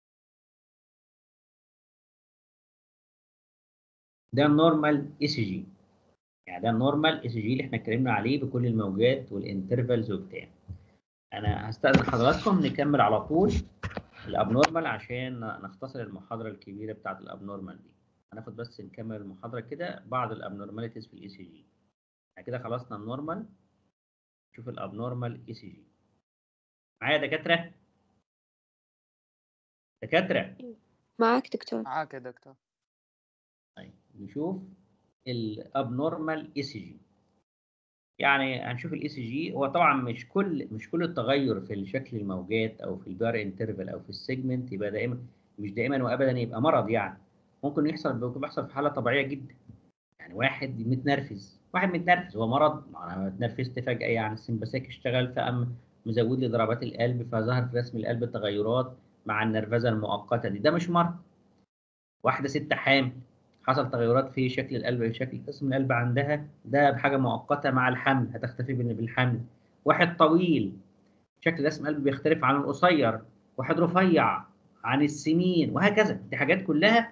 Speaker 1: ده النورمال اي سي جي يعني ده النورمال اي سي جي اللي احنا اتكلمنا عليه بكل الموجات والانترفالز وبتاع انا هستأذن حضراتكم نكمل على طول الابنورمال عشان نختصر المحاضره الكبيره بتاعت الابنورمال دي هناخد بس نكمل المحاضره كده بعض الابنورماليتيز في الاي سي جي احنا كده خلصنا النورمال نشوف الابنورمال اي سي جي معايا دكاتره دكاتره
Speaker 2: معاك دكتور
Speaker 3: معاك يا دكتور
Speaker 1: طيب نشوف الابنورمال اي سي جي يعني هنشوف الاي سي جي هو طبعا مش كل مش كل التغير في شكل الموجات او في البار انترفال او في السيجمنت يبقى دائما مش دائما وابدا يبقى مرض يعني ممكن يحصل ممكن بيحصل في حاله طبيعيه جدا يعني واحد متنرفز واحد متنرفز هو مرض ما انا اتنرفزت فجاه يعني السمباسيك اشتغل فقام مزود لي ضربات القلب فظهر في رسم القلب تغيرات مع النرفزه المؤقته دي ده مش مرض واحده ست حامل حصل تغيرات في شكل القلب شكل قسم القلب عندها ده بحاجه مؤقته مع الحمل هتختفي بالحمل واحد طويل شكل رسم القلب بيختلف عن القصير واحد رفيع عن السمين وهكذا دي حاجات كلها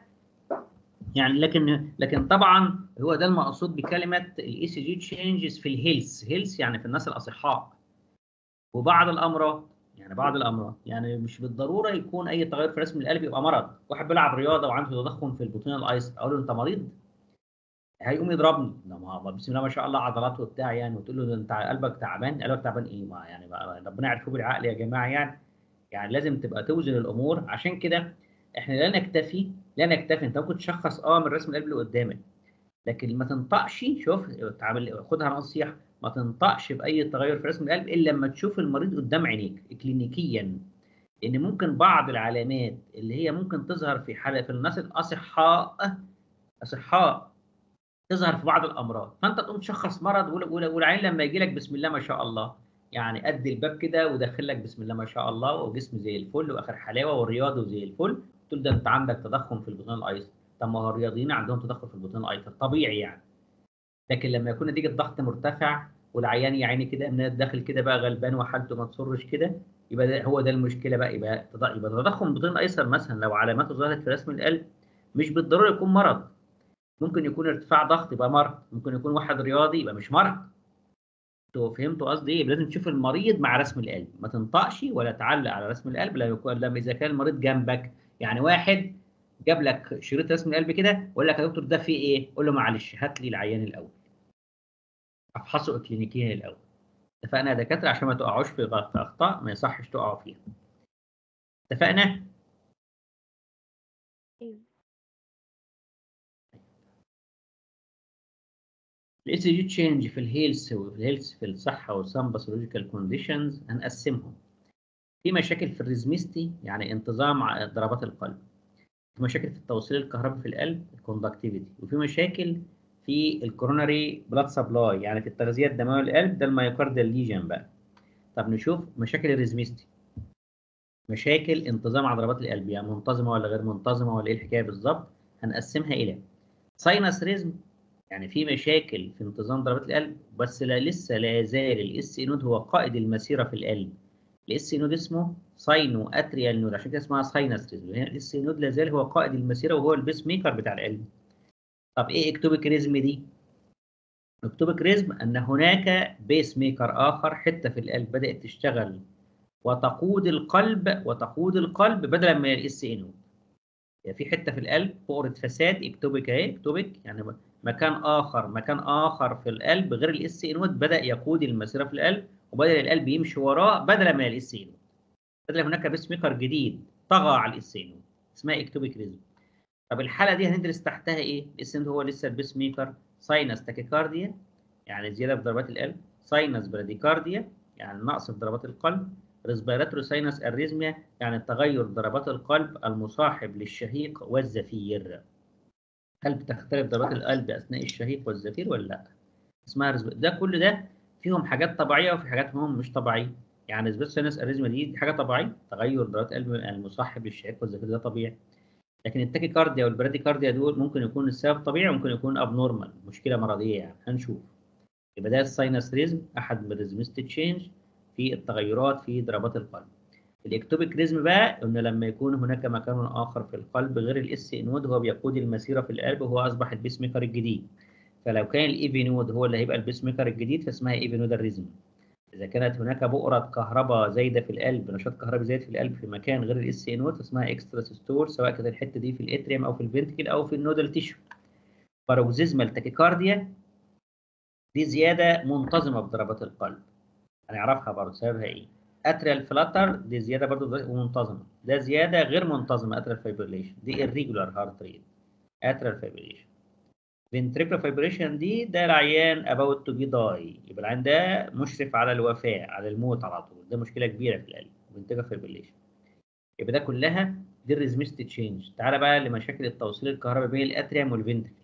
Speaker 1: يعني لكن لكن طبعا هو ده المقصود بكلمه الاي سي جي تشينجز في الهيلث هيلث يعني في الناس الاصحاء وبعض الامراض يعني بعض الامراض يعني مش بالضروره يكون اي تغير في رسم القلب يبقى مرض واحد بيلعب رياضه وعنده تضخم في البطين الايسر اقول له انت مريض هيقوم يضربني ما بسم الله ما شاء الله عضلات وبتاع يعني وتقول له انت قلبك تعبان قلبك تعبان ايه ما يعني بقى ربنا يعرفه بالعقل يا جماعه يعني يعني لازم تبقى توزن الامور عشان كده احنا لا نكتفي لا نكتفي انت ممكن تشخص اه من رسم القلب اللي قدامك لكن ما تنطقش شوف تعمل خدها نصيحه ما تنطقش باي تغير في رسم القلب الا لما تشوف المريض قدام عينيك كلينيكيا لان ممكن بعض العلامات اللي هي ممكن تظهر في حاله في الناس الاصحاء اصحاء تظهر في بعض الامراض فانت تقوم تشخص مرض والعين لما يجي لك بسم الله ما شاء الله يعني قد الباب كده وداخل لك بسم الله ما شاء الله وجسم زي الفل واخر حلاوه والرياضه زي الفل تقول ده انت عندك تضخم في البطين الايسر طب ما هو الرياضيين عندهم تضخم في البطين الايسر طبيعي يعني لكن لما يكون نتيجه ضغط مرتفع والعيان يا عيني كده من داخل كده بقى غلبان وحالته ما تصرش كده يبقى ده هو ده المشكله بقى يبقى يبقى تضخم البطين الايسر مثلا لو علاماته ظهرت في رسم القلب مش بالضروره يكون مرض ممكن يكون ارتفاع ضغط يبقى مرض ممكن يكون واحد رياضي يبقى مش مرض انتوا فهمتوا قصدي ايه لازم تشوف المريض مع رسم القلب ما تنطقش ولا تعلق على رسم القلب لما يكون لما اذا كان المريض جنبك يعني واحد جاب لك شريط رسم القلب كده ويقول لك يا دكتور ده فيه ايه قول له معلش هات لي العيان الاول افحصه كلينيكيا الاول اتفقنا يا دكاتره عشان ما تقعوش في اخطاء ما يصحش تقعوا فيها اتفقنا الاي سي جي تشينج في الهيلث وفي الهيلث في الصحه والسام باثولوجيكال كونديشنز هنقسمهم في مشاكل في الريزميستي يعني انتظام ضربات القلب في مشاكل في التوصيل الكهربي في القلب الكوندكتيفيتي وفي مشاكل في الكوروناري بلاد سبلاي يعني في التغذيه الدمويه للقلب ده المايوكارديال ليجن بقى طب نشوف مشاكل الريزميستي مشاكل انتظام عضلات القلب يعني منتظمه ولا غير منتظمه ولا ايه الحكايه بالظبط هنقسمها الى ساينس ريزم يعني في مشاكل في انتظام ضربات القلب بس لا لسه لا يزال الاس نود هو قائد المسيره في القلب الاس نود اسمه ساينو اتريال نود عشان كده اسمها ساينس ريزم هنا الاس نود لا زال هو قائد المسيره وهو البيس ميكر بتاع القلب طب ايه اكتوبيك ريزم دي اكتوبيك ريزم ان هناك بيس ميكر اخر حته في القلب بدات تشتغل وتقود القلب وتقود القلب بدلا من الاس ان يعني في حته في القلب بؤره فساد اكتوبيك اهي اكتوبيك يعني مكان اخر مكان اخر في القلب غير الاس ان بدا يقود المسيره في القلب وبدا القلب يمشي وراه بدلا من الاس ان بدلا هناك بيس ميكر جديد طغى على الاس ان اسمها اكتوبيك ريزم طب الحاله دي هندرس تحتها ايه؟ الاس ان هو لسه البيس ميكر ساينس تاكيكارديا يعني زياده في ضربات القلب ساينس براديكارديا يعني نقص في ضربات القلب ريسبيراتوري ساينس اريزميا يعني تغير ضربات القلب المصاحب للشهيق والزفير هل بتختلف ضربات القلب اثناء الشهيق والزفير ولا لا اسمها رزب... ده كل ده فيهم حاجات طبيعيه وفي حاجات منهم مش طبيعيه يعني ريسبيراتوري ساينس اريزميا دي, دي حاجه طبيعيه تغير ضربات القلب المصاحب للشهيق والزفير ده طبيعي لكن التاكيكارديا والبراديكارديا دول ممكن يكون السبب طبيعي وممكن يكون ابنورمال مشكله مرضيه يعني هنشوف يبقى ده الساينس ريزم احد من الريزمست تشينج في التغيرات في ضربات القلب الاكتوبيك ريزم بقى ان لما يكون هناك مكان اخر في القلب غير الاس نود هو بيقود المسيره في القلب وهو اصبح البيس ميكر الجديد فلو كان الايفي نود هو اللي هيبقى البيس ميكر الجديد فاسمها ايفي نود ريزم اذا كانت هناك بؤره كهرباء زايده في القلب نشاط كهربي زايد في القلب في مكان غير الاس نود اسمها اكسترا سيستول سواء كانت الحته دي في الاتريوم او في الفنتكل او في النودال تيشو باروكسيزمال تاكيكارديا دي زياده منتظمه بضربات القلب هنعرفها برضه سببها ايه اتريال فلاتر دي زياده برضه ومنتظمه ده زياده غير منتظمه اتريال فايبريليشن دي irregular هارت ريت اتريال فايبريليشن ventricular فايبريشن دي ده العيان about to be die يبقى العيان ده مشرف على الوفاه على الموت على طول ده مشكله كبيره في القلب ventricular فايبريليشن يبقى ده كلها دي الريزمست تشينج تعالى بقى لمشاكل التوصيل الكهربائي بين الاتريوم والفنتريكل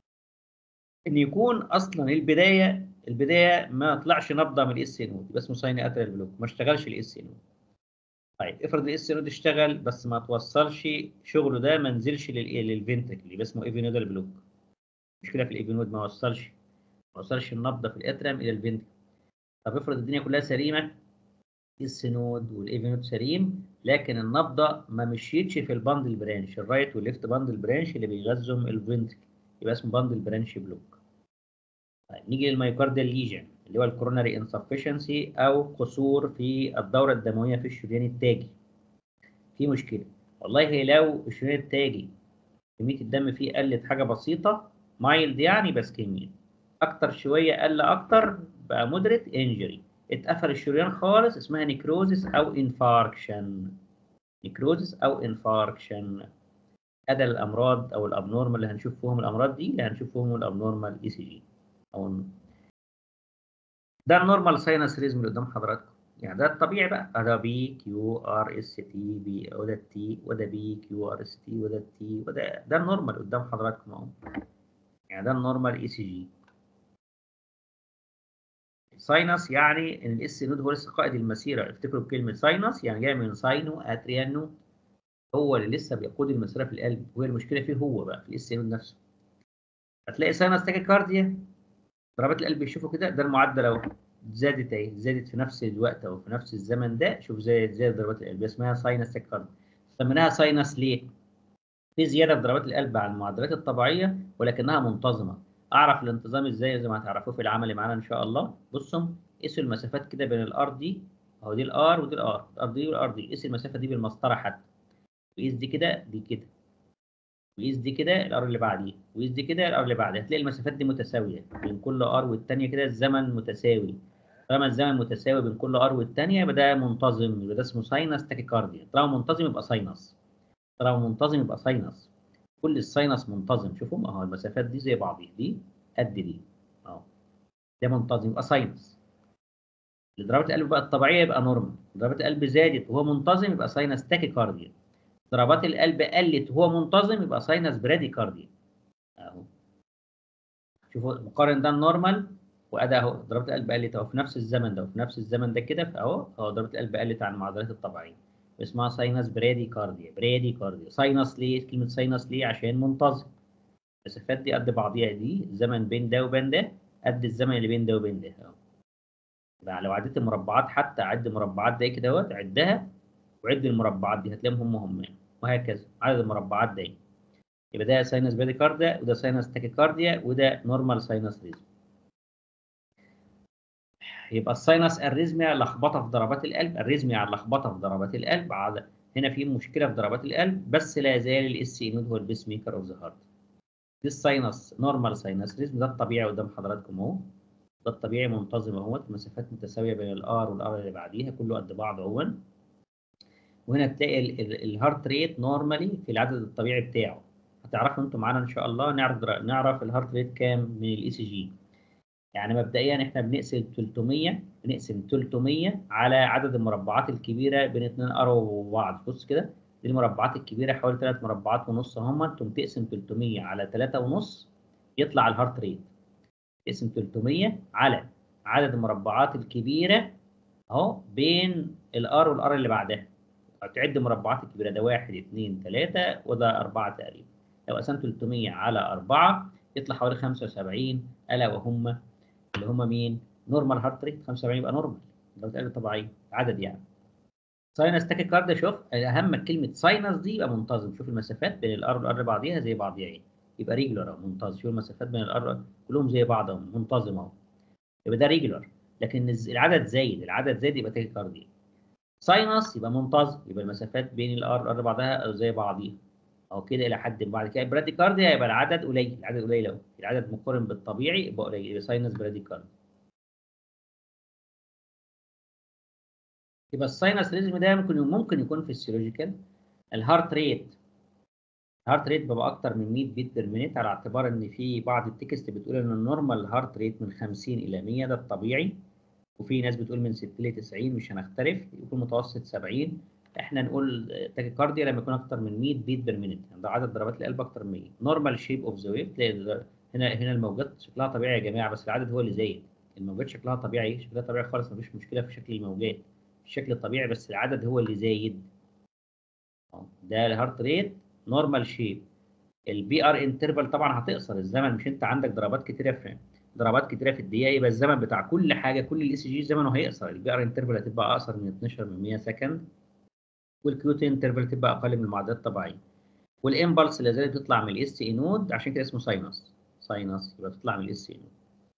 Speaker 1: ان يكون اصلا البدايه البدايه ما طلعش نبضه من الاس نود يبقى اسمه ساين اتريال بلوك ما اشتغلش الاس نود طيب افرض الاس نود اشتغل بس ما توصلش شغله ده ما نزلش للفنتريكل يبقى اسمه ايفي نودال بلوك مشكله في الايفي نود ما وصلش ما وصلش النبضه في الاتريم الى الفنتريكل طب افرض الدنيا كلها سليمه اس نود والايفي نود سليم لكن النبضه ما مشيتش في الباندل برانش الرايت والليفت باندل برانش اللي بيغذهم الفنتريكل يبقى اسمه باندل برانش بلوك طيب نيجي للمايوكارديال ليجن اللي هو الكوروناري انسفشنسي او قصور في الدوره الدمويه في الشريان التاجي في مشكله والله لو الشريان التاجي كميه الدم فيه قلت حاجه بسيطه مايلد يعني بس كميه اكتر شويه قل اكتر بقى مودريت انجري اتقفل الشريان خالص اسمها نيكروزيس او انفاركشن نيكروزيس او انفاركشن ادى الامراض او الابنورمال اللي هنشوف فيهم الامراض دي اللي هنشوف فيهم الابنورمال اي سي جي او ده النورمال ساينس ريزم اللي قدام حضراتكم يعني ده الطبيعي بقى ده بي كيو ار اس تي بي وده التي وده بي كيو ار اس تي وده التي وده ده النورمال قدام حضراتكم اهو يعني ده النورمال اي سي جي ساينس يعني ان الاس نود هو لسه قائد المسيره افتكروا بكلمه ساينس يعني جاي من ساينو اتريانو هو اللي لسه بيقود المسيره في القلب وهي المشكله فيه هو بقى في الاس نود نفسه هتلاقي ساينس تاكيكارديا ضربات القلب يشوفوا كده ده المعدل اهو زادت اهي زادت في نفس الوقت او في نفس الزمن ده شوف زي زادت ضربات القلب اسمها ساينس تاكيكارديا سميناها ساينس ليه؟ في زياده في ضربات القلب عن المعدلات الطبيعيه ولكنها منتظمه اعرف الانتظام ازاي زي ما هتعرفوه في العمل معانا ان شاء الله بصوا قيسوا المسافات كده بين الار دي اهو دي الار ودي الار الار دي والار دي قيس المسافه دي بالمسطره حتى وقيس دي كده دي كده وقيس دي كده الار اللي بعديه وقيس دي كده الار اللي بعديه هتلاقي المسافات دي متساويه بين كل ار والثانيه كده الزمن متساوي طالما الزمن متساوي بين كل ار والثانيه يبقى ده منتظم يبقى ده اسمه ساينس تاكيكارديا طالما منتظم يبقى ساينس طالما منتظم يبقى ساينس كل الساينس منتظم شوفوا اهو المسافات دي زي بعضيها دي قد دي اهو ده منتظم يبقى ساينس ضربات القلب بقى الطبيعيه يبقى نورمال ضربات القلب زادت وهو منتظم يبقى ساينس تاكيكارديا ضربات القلب قلت وهو منتظم يبقى ساينس براديكارديا اهو شوفوا مقارن ده النورمال وادي اهو ضربات القلب قلت اهو في نفس الزمن ده وفي نفس الزمن ده كده اهو اهو ضربات القلب قلت عن المعدلات الطبيعيه اسمها ساينس براديكارديا براديكارديا ساينس ليه كلمه ساينس ليه عشان منتظم المسافات دي قد بعضيها دي الزمن بين ده وبين ده قد الزمن اللي بين ده وبين ده اهو يبقى لو عديت المربعات حتى عد مربعات ده كده اهوت عدها وعد المربعات دي هتلاقيهم هم هم وهكذا عدد المربعات ده يبقى ده ساينس براديكارديا وده ساينس تاكيكارديا وده نورمال ساينس ريزم يبقى الساينس اريزميا لخبطه في ضربات القلب اريزميا على لخبطه في ضربات القلب على هنا في مشكله في ضربات القلب بس لا يزال الاس اي نود هو البيس ميكر اوف ذا هارت دي الساينس نورمال ساينس ريزم ده الطبيعي قدام حضراتكم اهو ده الطبيعي منتظم اهوت مسافات متساويه بين الار والار اللي بعديها كله قد بعض اهون وهنا تلاقي الهارت ريت نورمالي في العدد الطبيعي بتاعه هتعرفوا انتم معانا ان شاء الله نعرف نعرف الهارت ريت كام من الاي سي جي يعني مبدئيا احنا بنقسم 300 بنقسم 300 على عدد المربعات الكبيره بين اثنين ار وبعض بص كده دي المربعات الكبيره حوالي 3 مربعات ونص هم انتم تقسم 300 على 3 ونص يطلع الهارت ريت تقسم 300 على عدد المربعات الكبيره اهو بين الار والار اللي بعدها تعد مربعات الكبيره ده 1 2 3 وده 4 تقريبا لو قسمت 300 على 4 يطلع حوالي 75 الا وهم اللي هم مين؟ نورمال هارت ريت 75 يبقى نورمال لو اتقال طبيعي عدد يعني ساينس تاكيكارديا شوف اهم كلمه ساينس دي يبقى منتظم شوف المسافات بين الار والار بعضيها زي بعضيها ايه يبقى ريجولار منتظم شوف المسافات بين الار كلهم زي بعض اهو منتظم اهو يبقى ده ريجولار لكن العدد زايد العدد زايد يبقى تاكيكارديا ساينس يبقى منتظم يبقى المسافات بين الار والار بعضها زي بعضيها او كده الى حد بعد كده براديكارديا يبقى العدد قليل العدد قليل اهو العدد مقارن بالطبيعي يبقى قليل يبقى ساينس براديكارديا يبقى الساينس ريزم ده ممكن ممكن يكون فيسيولوجيكال الهارت ريت الهارت ريت بيبقى اكتر من 100 بيت بير مينيت على اعتبار ان في بعض التكست بتقول ان النورمال هارت ريت من 50 الى 100 ده الطبيعي وفي ناس بتقول من 60 ل 90 مش هنختلف يكون متوسط 70 احنا نقول تاكيكارديا لما يكون اكتر من 100 بيت بير مينيت ده عدد ضربات القلب اكتر من 100 نورمال شيب اوف ذا ويف هنا هنا الموجات شكلها طبيعي يا جماعه بس العدد هو اللي زايد الموجات شكلها طبيعي شكلها طبيعي خالص مفيش مشكله في شكل الموجات الشكل الطبيعي بس العدد هو اللي زايد ده الهارت ريت نورمال شيب البي ار انترفال طبعا هتقصر الزمن مش انت عندك ضربات كتيره في ضربات كتيره في الدقيقه يبقى الزمن بتاع كل حاجه كل الاي سي جي زمنه هيقصر البي ار انترفال هتبقى اقصر من 12 من 100 سكند والكيو تي انترفال تبقى اقل من المعدات الطبيعيه والامبلس اللي زالت تطلع من الاس اي نود عشان كده اسمه ساينس ساينس يبقى تطلع من الاس اي نود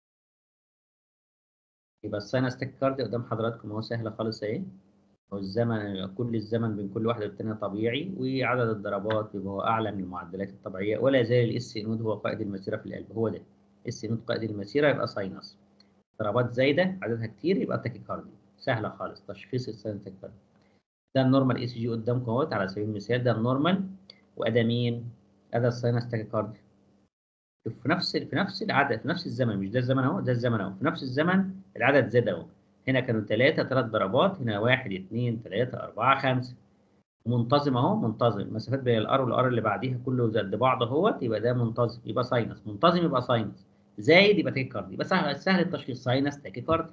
Speaker 1: يبقى الساينس تاكيكارديا قدام حضراتكم اهو سهله خالص اهي هو الزمن كل الزمن بين كل واحده والثانيه طبيعي وعدد الضربات يبقى هو اعلى من المعدلات الطبيعيه ولا يزال الاس نود هو قائد المسيره في القلب هو ده اس نود قائد المسيره يبقى ساينس ضربات زايده عددها كتير يبقى تاكيكارديا سهله خالص تشخيص الساينس تاكيكارديا ده النورمال اي سي جي قدامكم اهوت على سبيل المثال ده النورمال وادي مين؟ ادي الساينس تاكيكارديا في نفس في نفس العدد في نفس الزمن مش ده الزمن اهو ده الزمن اهو في نفس الزمن العدد زاد اهو هنا كانوا ثلاثة ثلاث ضربات هنا واحد اثنين ثلاثة أربعة خمسة منتظم اهو منتظم المسافات بين الار والار اللي بعديها كله قد بعض اهوت يبقى ده منتظم يبقى ساينس منتظم يبقى ساينس زايد يبقى تاكيكاردي يبقى سهل سهل التشخيص ساينس تاكيكاردي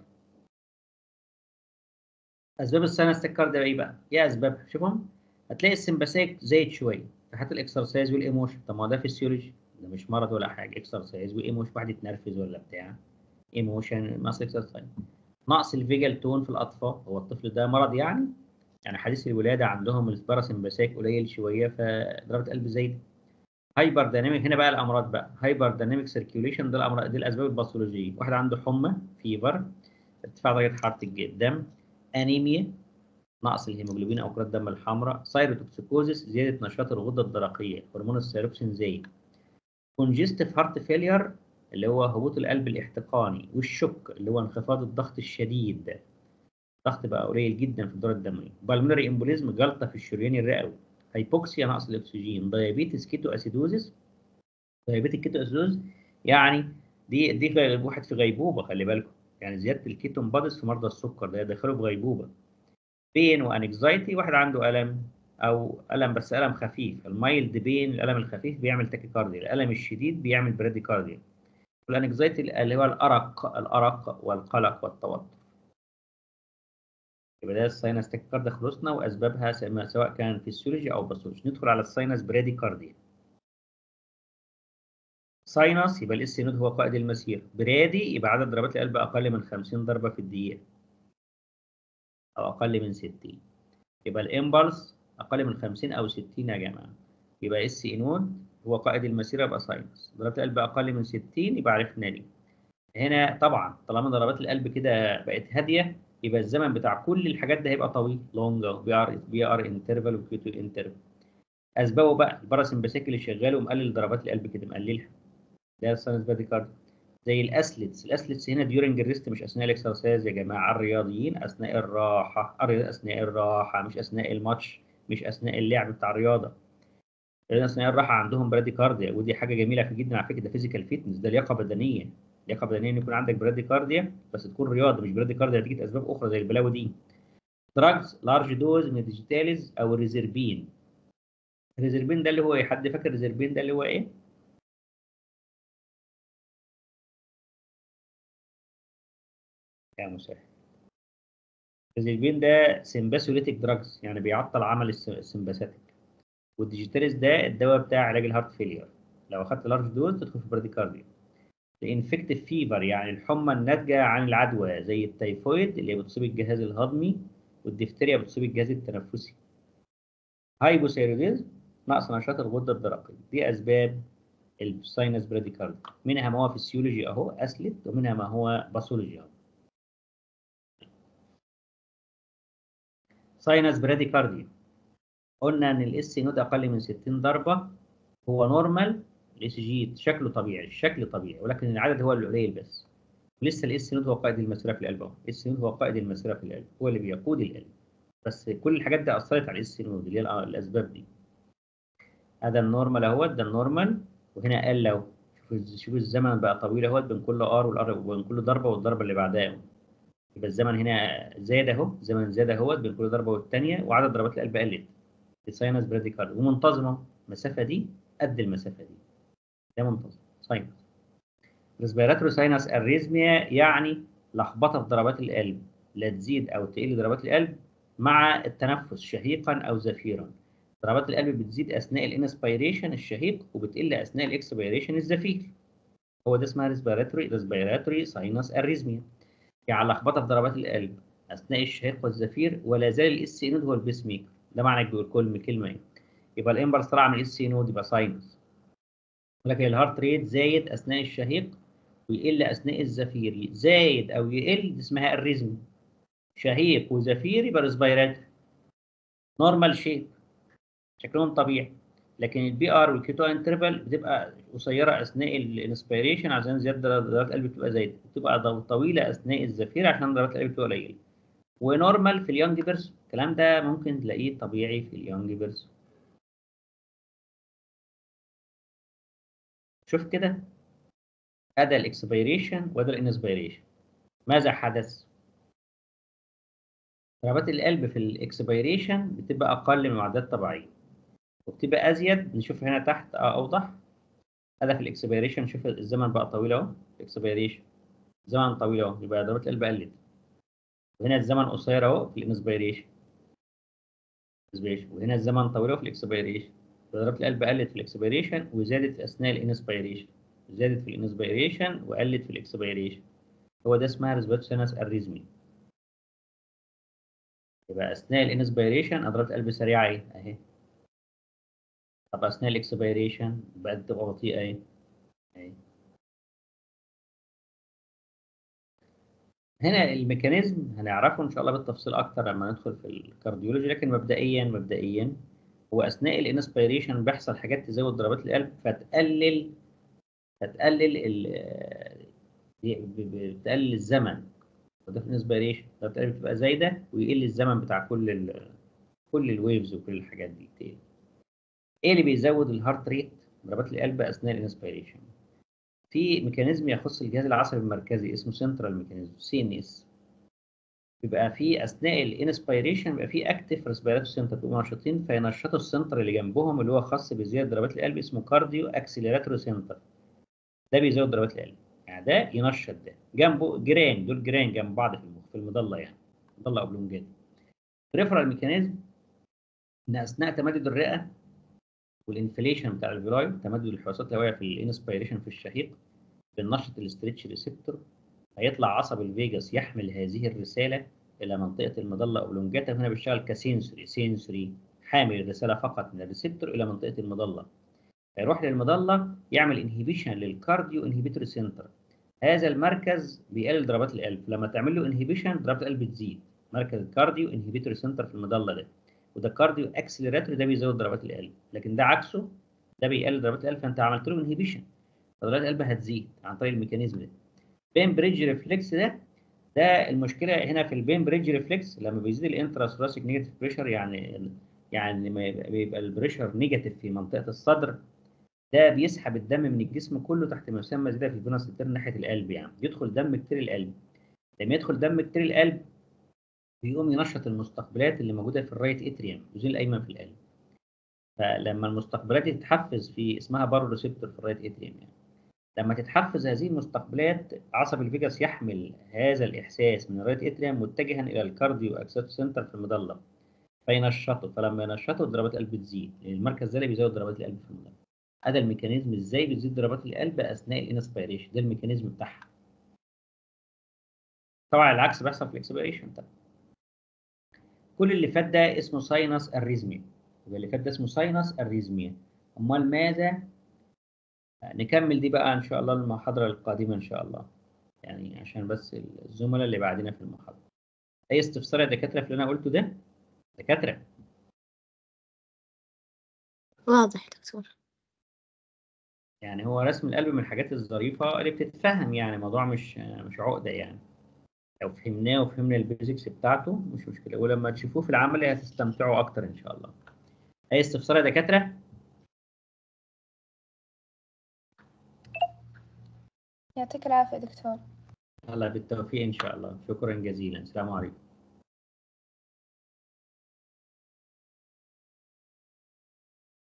Speaker 1: اسباب الساينس تاكيكاردي ايه بقى؟ ايه اسبابها؟ شوفهم هتلاقي السمباسيك زايد شويه في حالة الاكسرسايز والايموشن طب ما ده فيسيولوجي ده مش مرض ولا حاجه اكسرسايز وايموشن واحد يتنرفز ولا بتاع ايموشن نقص اكسرسايز نقص الفيجال تون في الاطفال هو الطفل ده مرض يعني يعني حديث الولاده عندهم الباراسمباسيك قليل شويه فضربه قلب زايده هايبر دايناميك هنا بقى الامراض بقى هايبر دايناميك سيركيوليشن ده الامراض دي الاسباب الباثولوجيه واحد عنده حمى فيفر ارتفاع درجه حراره الدم انيميا نقص الهيموجلوبين او كرات الدم الحمراء سايروتوكسيكوزيس زياده نشاط الغده الدرقيه هرمون الثيروكسين زايد كونجستيف هارت فيلير اللي هو هبوط القلب الاحتقاني والشك اللي هو انخفاض الضغط الشديد الضغط بقى قليل جدا في الدوره الدمويه بالمونري امبوليزم جلطه في الشريان الرئوي هايبوكسيا نقص الاكسجين دايابيتس كيتو اسيدوزيس دايابيتك كيتو اسيدوز يعني دي دي واحد في غيبوبه خلي بالكم يعني زياده الكيتون بادس في مرضى السكر ده يدخله في غيبوبه بين وانكزايتي واحد عنده الم او الم بس الم خفيف المايلد بين الالم الخفيف بيعمل تاكيكارديا الالم الشديد بيعمل براديكارديا والانكزايتي اللي هو الارق الارق والقلق والتوتر يبقى ده الساينس تاكيكارديا خلصنا واسبابها سواء كان فيسيولوجي او باثولوجي ندخل على الساينس براديكارديا ساينس يبقى الاس نود هو قائد المسير برادي يبقى عدد ضربات القلب اقل من 50 ضربه في الدقيقه او اقل من 60 يبقى الامبلس اقل من 50 او 60 يا جماعه يبقى اس نود هو قائد المسيره يبقى ساينس ضربات القلب اقل من 60 يبقى عرفنا ليه هنا طبعا طالما ضربات القلب كده بقت هاديه يبقى الزمن بتاع كل الحاجات ده هيبقى طويل لونج بي ار بي ار انترفال وكيو 2 انترفال اسبابه بقى الباراسمباثيك اللي شغال ومقلل ضربات القلب كده مقللها ده الساينس باديكارد زي الاسلتس الاسلتس هنا ديورنج الريست مش اثناء الاكسرسايز يا جماعه الرياضيين اثناء الراحه اثناء الراحه مش اثناء الماتش مش اثناء اللعب بتاع الرياضه لان اثناء الراحه عندهم براديكارديا ودي حاجه جميله في جدا على فكره ده فيزيكال فيتنس ده لياقه بدنيه لياقه بدنيه ان يكون عندك براديكارديا بس تكون رياضه مش براديكارديا نتيجه اسباب اخرى زي البلاوي دي دراجز لارج دوز من الديجيتاليز او الريزربين الريزربين ده اللي هو ايه حد فاكر الريزربين ده اللي هو ايه يا مسهل الريزربين ده سمباثوليتيك دراجز يعني بيعطل عمل السمباثيك والديجيتاليز ده الدواء بتاع علاج الهارت فيلير لو اخدت لارج دوز تدخل في براديكارديا الانفكتيف فيفر يعني الحمى الناتجه عن العدوى زي التيفويد اللي بتصيب الجهاز الهضمي والدفتريا بتصيب الجهاز التنفسي هايبوثايروديزم نقص نشاط الغده الدرقيه دي اسباب الساينس براديكارديا منها ما هو فيسيولوجي اهو اسلت ومنها ما هو باثولوجي اهو ساينس براديكارديا قلنا ان الاس نود اقل من 60 ضربه هو نورمال الاس جي شكله طبيعي الشكل طبيعي ولكن العدد هو اللي قليل بس لسه الاس نود هو قائد المسيره في القلب اهو الاس نود هو قائد المسيره في القلب هو اللي بيقود القلب بس كل الحاجات دي اثرت على الاس نود اللي هي الاسباب دي هذا النورمال اهوت ده النورمال وهنا قل اهو شوف شوف الزمن بقى طويل اهوت بين كل ار والار وبين كل ضربه والضربه اللي بعدها يبقى الزمن هنا زاد اهو زمن زاد اهوت بين كل ضربه والثانيه وعدد ضربات القلب قلت الساينس براديكارد ومنتظمه المسافه دي قد المسافه دي ده منتظم ساينس ريسبيراتوري ساينس اريزميا يعني لخبطه في ضربات القلب لا تزيد او تقل ضربات القلب مع التنفس شهيقا او زفيرا ضربات القلب بتزيد اثناء الانسبيريشن الشهيق وبتقل اثناء الاكسبيريشن الزفير هو ده اسمها ريسبيراتوري ريسبيراتوري ساينس اريزميا يعني لخبطه في ضربات القلب اثناء الشهيق والزفير ولا زال الاس نود هو البيس ميكر ده معنى كل كلمه ايه يبقى الامبلس طلع من الاس نود يبقى ساينس لكن الهارت ريت زايد اثناء الشهيق ويقل اثناء الزفير زايد او يقل دي اسمها الريزم شهيق وزفير يبقى ريسبيراتوري نورمال شيب شكلهم طبيعي لكن البي ار والكيتو انترفال بتبقى قصيره اثناء الانسبيريشن عشان زياده ضربات القلب بتبقى زايده بتبقى طويله اثناء الزفير عشان ضربات القلب بتبقى قليله ونورمال في اليونج بيرسون الكلام ده ممكن تلاقيه طبيعي في اليونج بيرسون شوف كده ادى الاكسبيريشن وادى الانسبيريشن ماذا حدث ضربات القلب في الاكسبيريشن بتبقى اقل من المعدات الطبيعيه وبتبقى ازيد نشوف هنا تحت اوضح هذا في الاكسبيريشن شوف الزمن بقى طويل اهو الاكسبيريشن زمن طويل اهو يبقى ضربات القلب قلت وهنا الزمن قصير اهو في الانسبيريشن وهنا الزمن طويل اهو في الاكسبيريشن ضربات القلب قلت في الاكسبيريشن وزادت اثناء الانسبيريشن زادت في الانسبيريشن وقلت في الاكسبيريشن هو ده اسمها ريسبيرسونس اريزمي يبقى اثناء الانسبيريشن ضربات قلب سريعه اهي اهي طب اثناء الاكسبيريشن بقت تبقى بطيئه اهي اهي هنا الميكانيزم هنعرفه ان شاء الله بالتفصيل اكتر لما ندخل في الكارديولوجي لكن مبدئيا مبدئيا هو اثناء الانسبيريشن بيحصل حاجات تزود ضربات القلب فتقلل فتقلل ال بتقلل الزمن وده في الانسبيريشن ضربات القلب بتبقى زايده ويقل الزمن بتاع كل ال كل الويفز وكل الحاجات دي تقل. ايه اللي بيزود الهارت ريت ضربات القلب اثناء الانسبيريشن في ميكانيزم يخص الجهاز العصبي المركزي اسمه سنترال ميكانيزم سي ان اس بيبقى في اثناء الانسبيريشن بيبقى في اكتف ريسبيراتوري سنتر بيبقوا نشيطين فينشطوا السنتر اللي جنبهم اللي هو خاص بزياده ضربات القلب اسمه كارديو اكسلراتوري سنتر ده بيزود ضربات القلب يعني ده ينشط ده جنبه جيران دول جيران جنب بعض في المخ في المضله يعني مضله اوبلونجات ريفرال ميكانيزم ان اثناء تمدد الرئه والانفليشن بتاع الفيلاي تمدد الحواسات الهوائيه في الانسبيريشن في الشهيق بننشط الاسترتش ريسبتور هيطلع عصب الفيجاس يحمل هذه الرساله الى منطقه المظله اوبلونجاتا هنا بيشتغل كسنسوري سنسوري حامل الرساله فقط من الريسبتور الى منطقه المظله هيروح للمظله يعمل انهيبيشن للكارديو انهيبيتوري سنتر هذا المركز بيقلل ضربات القلب لما تعمل له انهبيشن ضربات القلب تزيد مركز الكارديو انهبيتوري سنتر في المظله ده وده كارديو اكسلراتوري ده بيزود ضربات القلب لكن ده عكسه ده بيقلل ضربات القلب فانت عملت له انهبيشن فضربات القلب هتزيد عن طريق الميكانيزم ده بين بريدج ريفلكس ده ده المشكله هنا في البين بريدج ريفلكس لما بيزيد الانترا ثوراسيك نيجاتيف بريشر يعني يعني ما يبقى بيبقى البريشر نيجاتيف في منطقه الصدر ده بيسحب الدم من الجسم كله تحت ما يسمى زياده في الفينوس ناحيه القلب يعني يدخل دم كتير القلب لما يدخل دم كتير القلب بيقوم ينشط المستقبلات اللي موجوده في الرايت اتريوم الجزء الايمن في القلب فلما المستقبلات دي تتحفز في اسمها بارو ريسبتور في الرايت اتريوم يعني لما تتحفز هذه المستقبلات عصب الفيجاس يحمل هذا الاحساس من الرايت اتريوم متجها الى الكارديو اكسات سنتر في المظله فينشطه فلما ينشطه ضربات القلب تزيد لان المركز ده اللي بيزود ضربات القلب في المظله هذا الميكانيزم ازاي بتزيد ضربات القلب اثناء الانسبيريشن ده الميكانيزم بتاعها طبعا العكس بيحصل في الاكسبيريشن طبعا كل اللي فات ده اسمه ساينس اريزميا يبقى اللي فات ده اسمه ساينس اريزميا امال ماذا نكمل دي بقى ان شاء الله المحاضره القادمه ان شاء الله يعني عشان بس الزملاء اللي بعدنا في المحاضره اي استفسار يا دكاتره في اللي انا قلته ده دكاتره
Speaker 2: واضح دكتور
Speaker 1: يعني هو رسم القلب من الحاجات الظريفه اللي بتتفهم يعني موضوع مش مش عقده يعني لو فهمناه وفهمنا البيزكس بتاعته مش مشكله ولما تشوفوه في العملي هتستمتعوا اكتر ان شاء الله اي استفسار يا دكاتره
Speaker 3: يعطيك العافية دكتور
Speaker 1: الله بالتوفيق ان شاء الله شكرا جزيلا السلام عليكم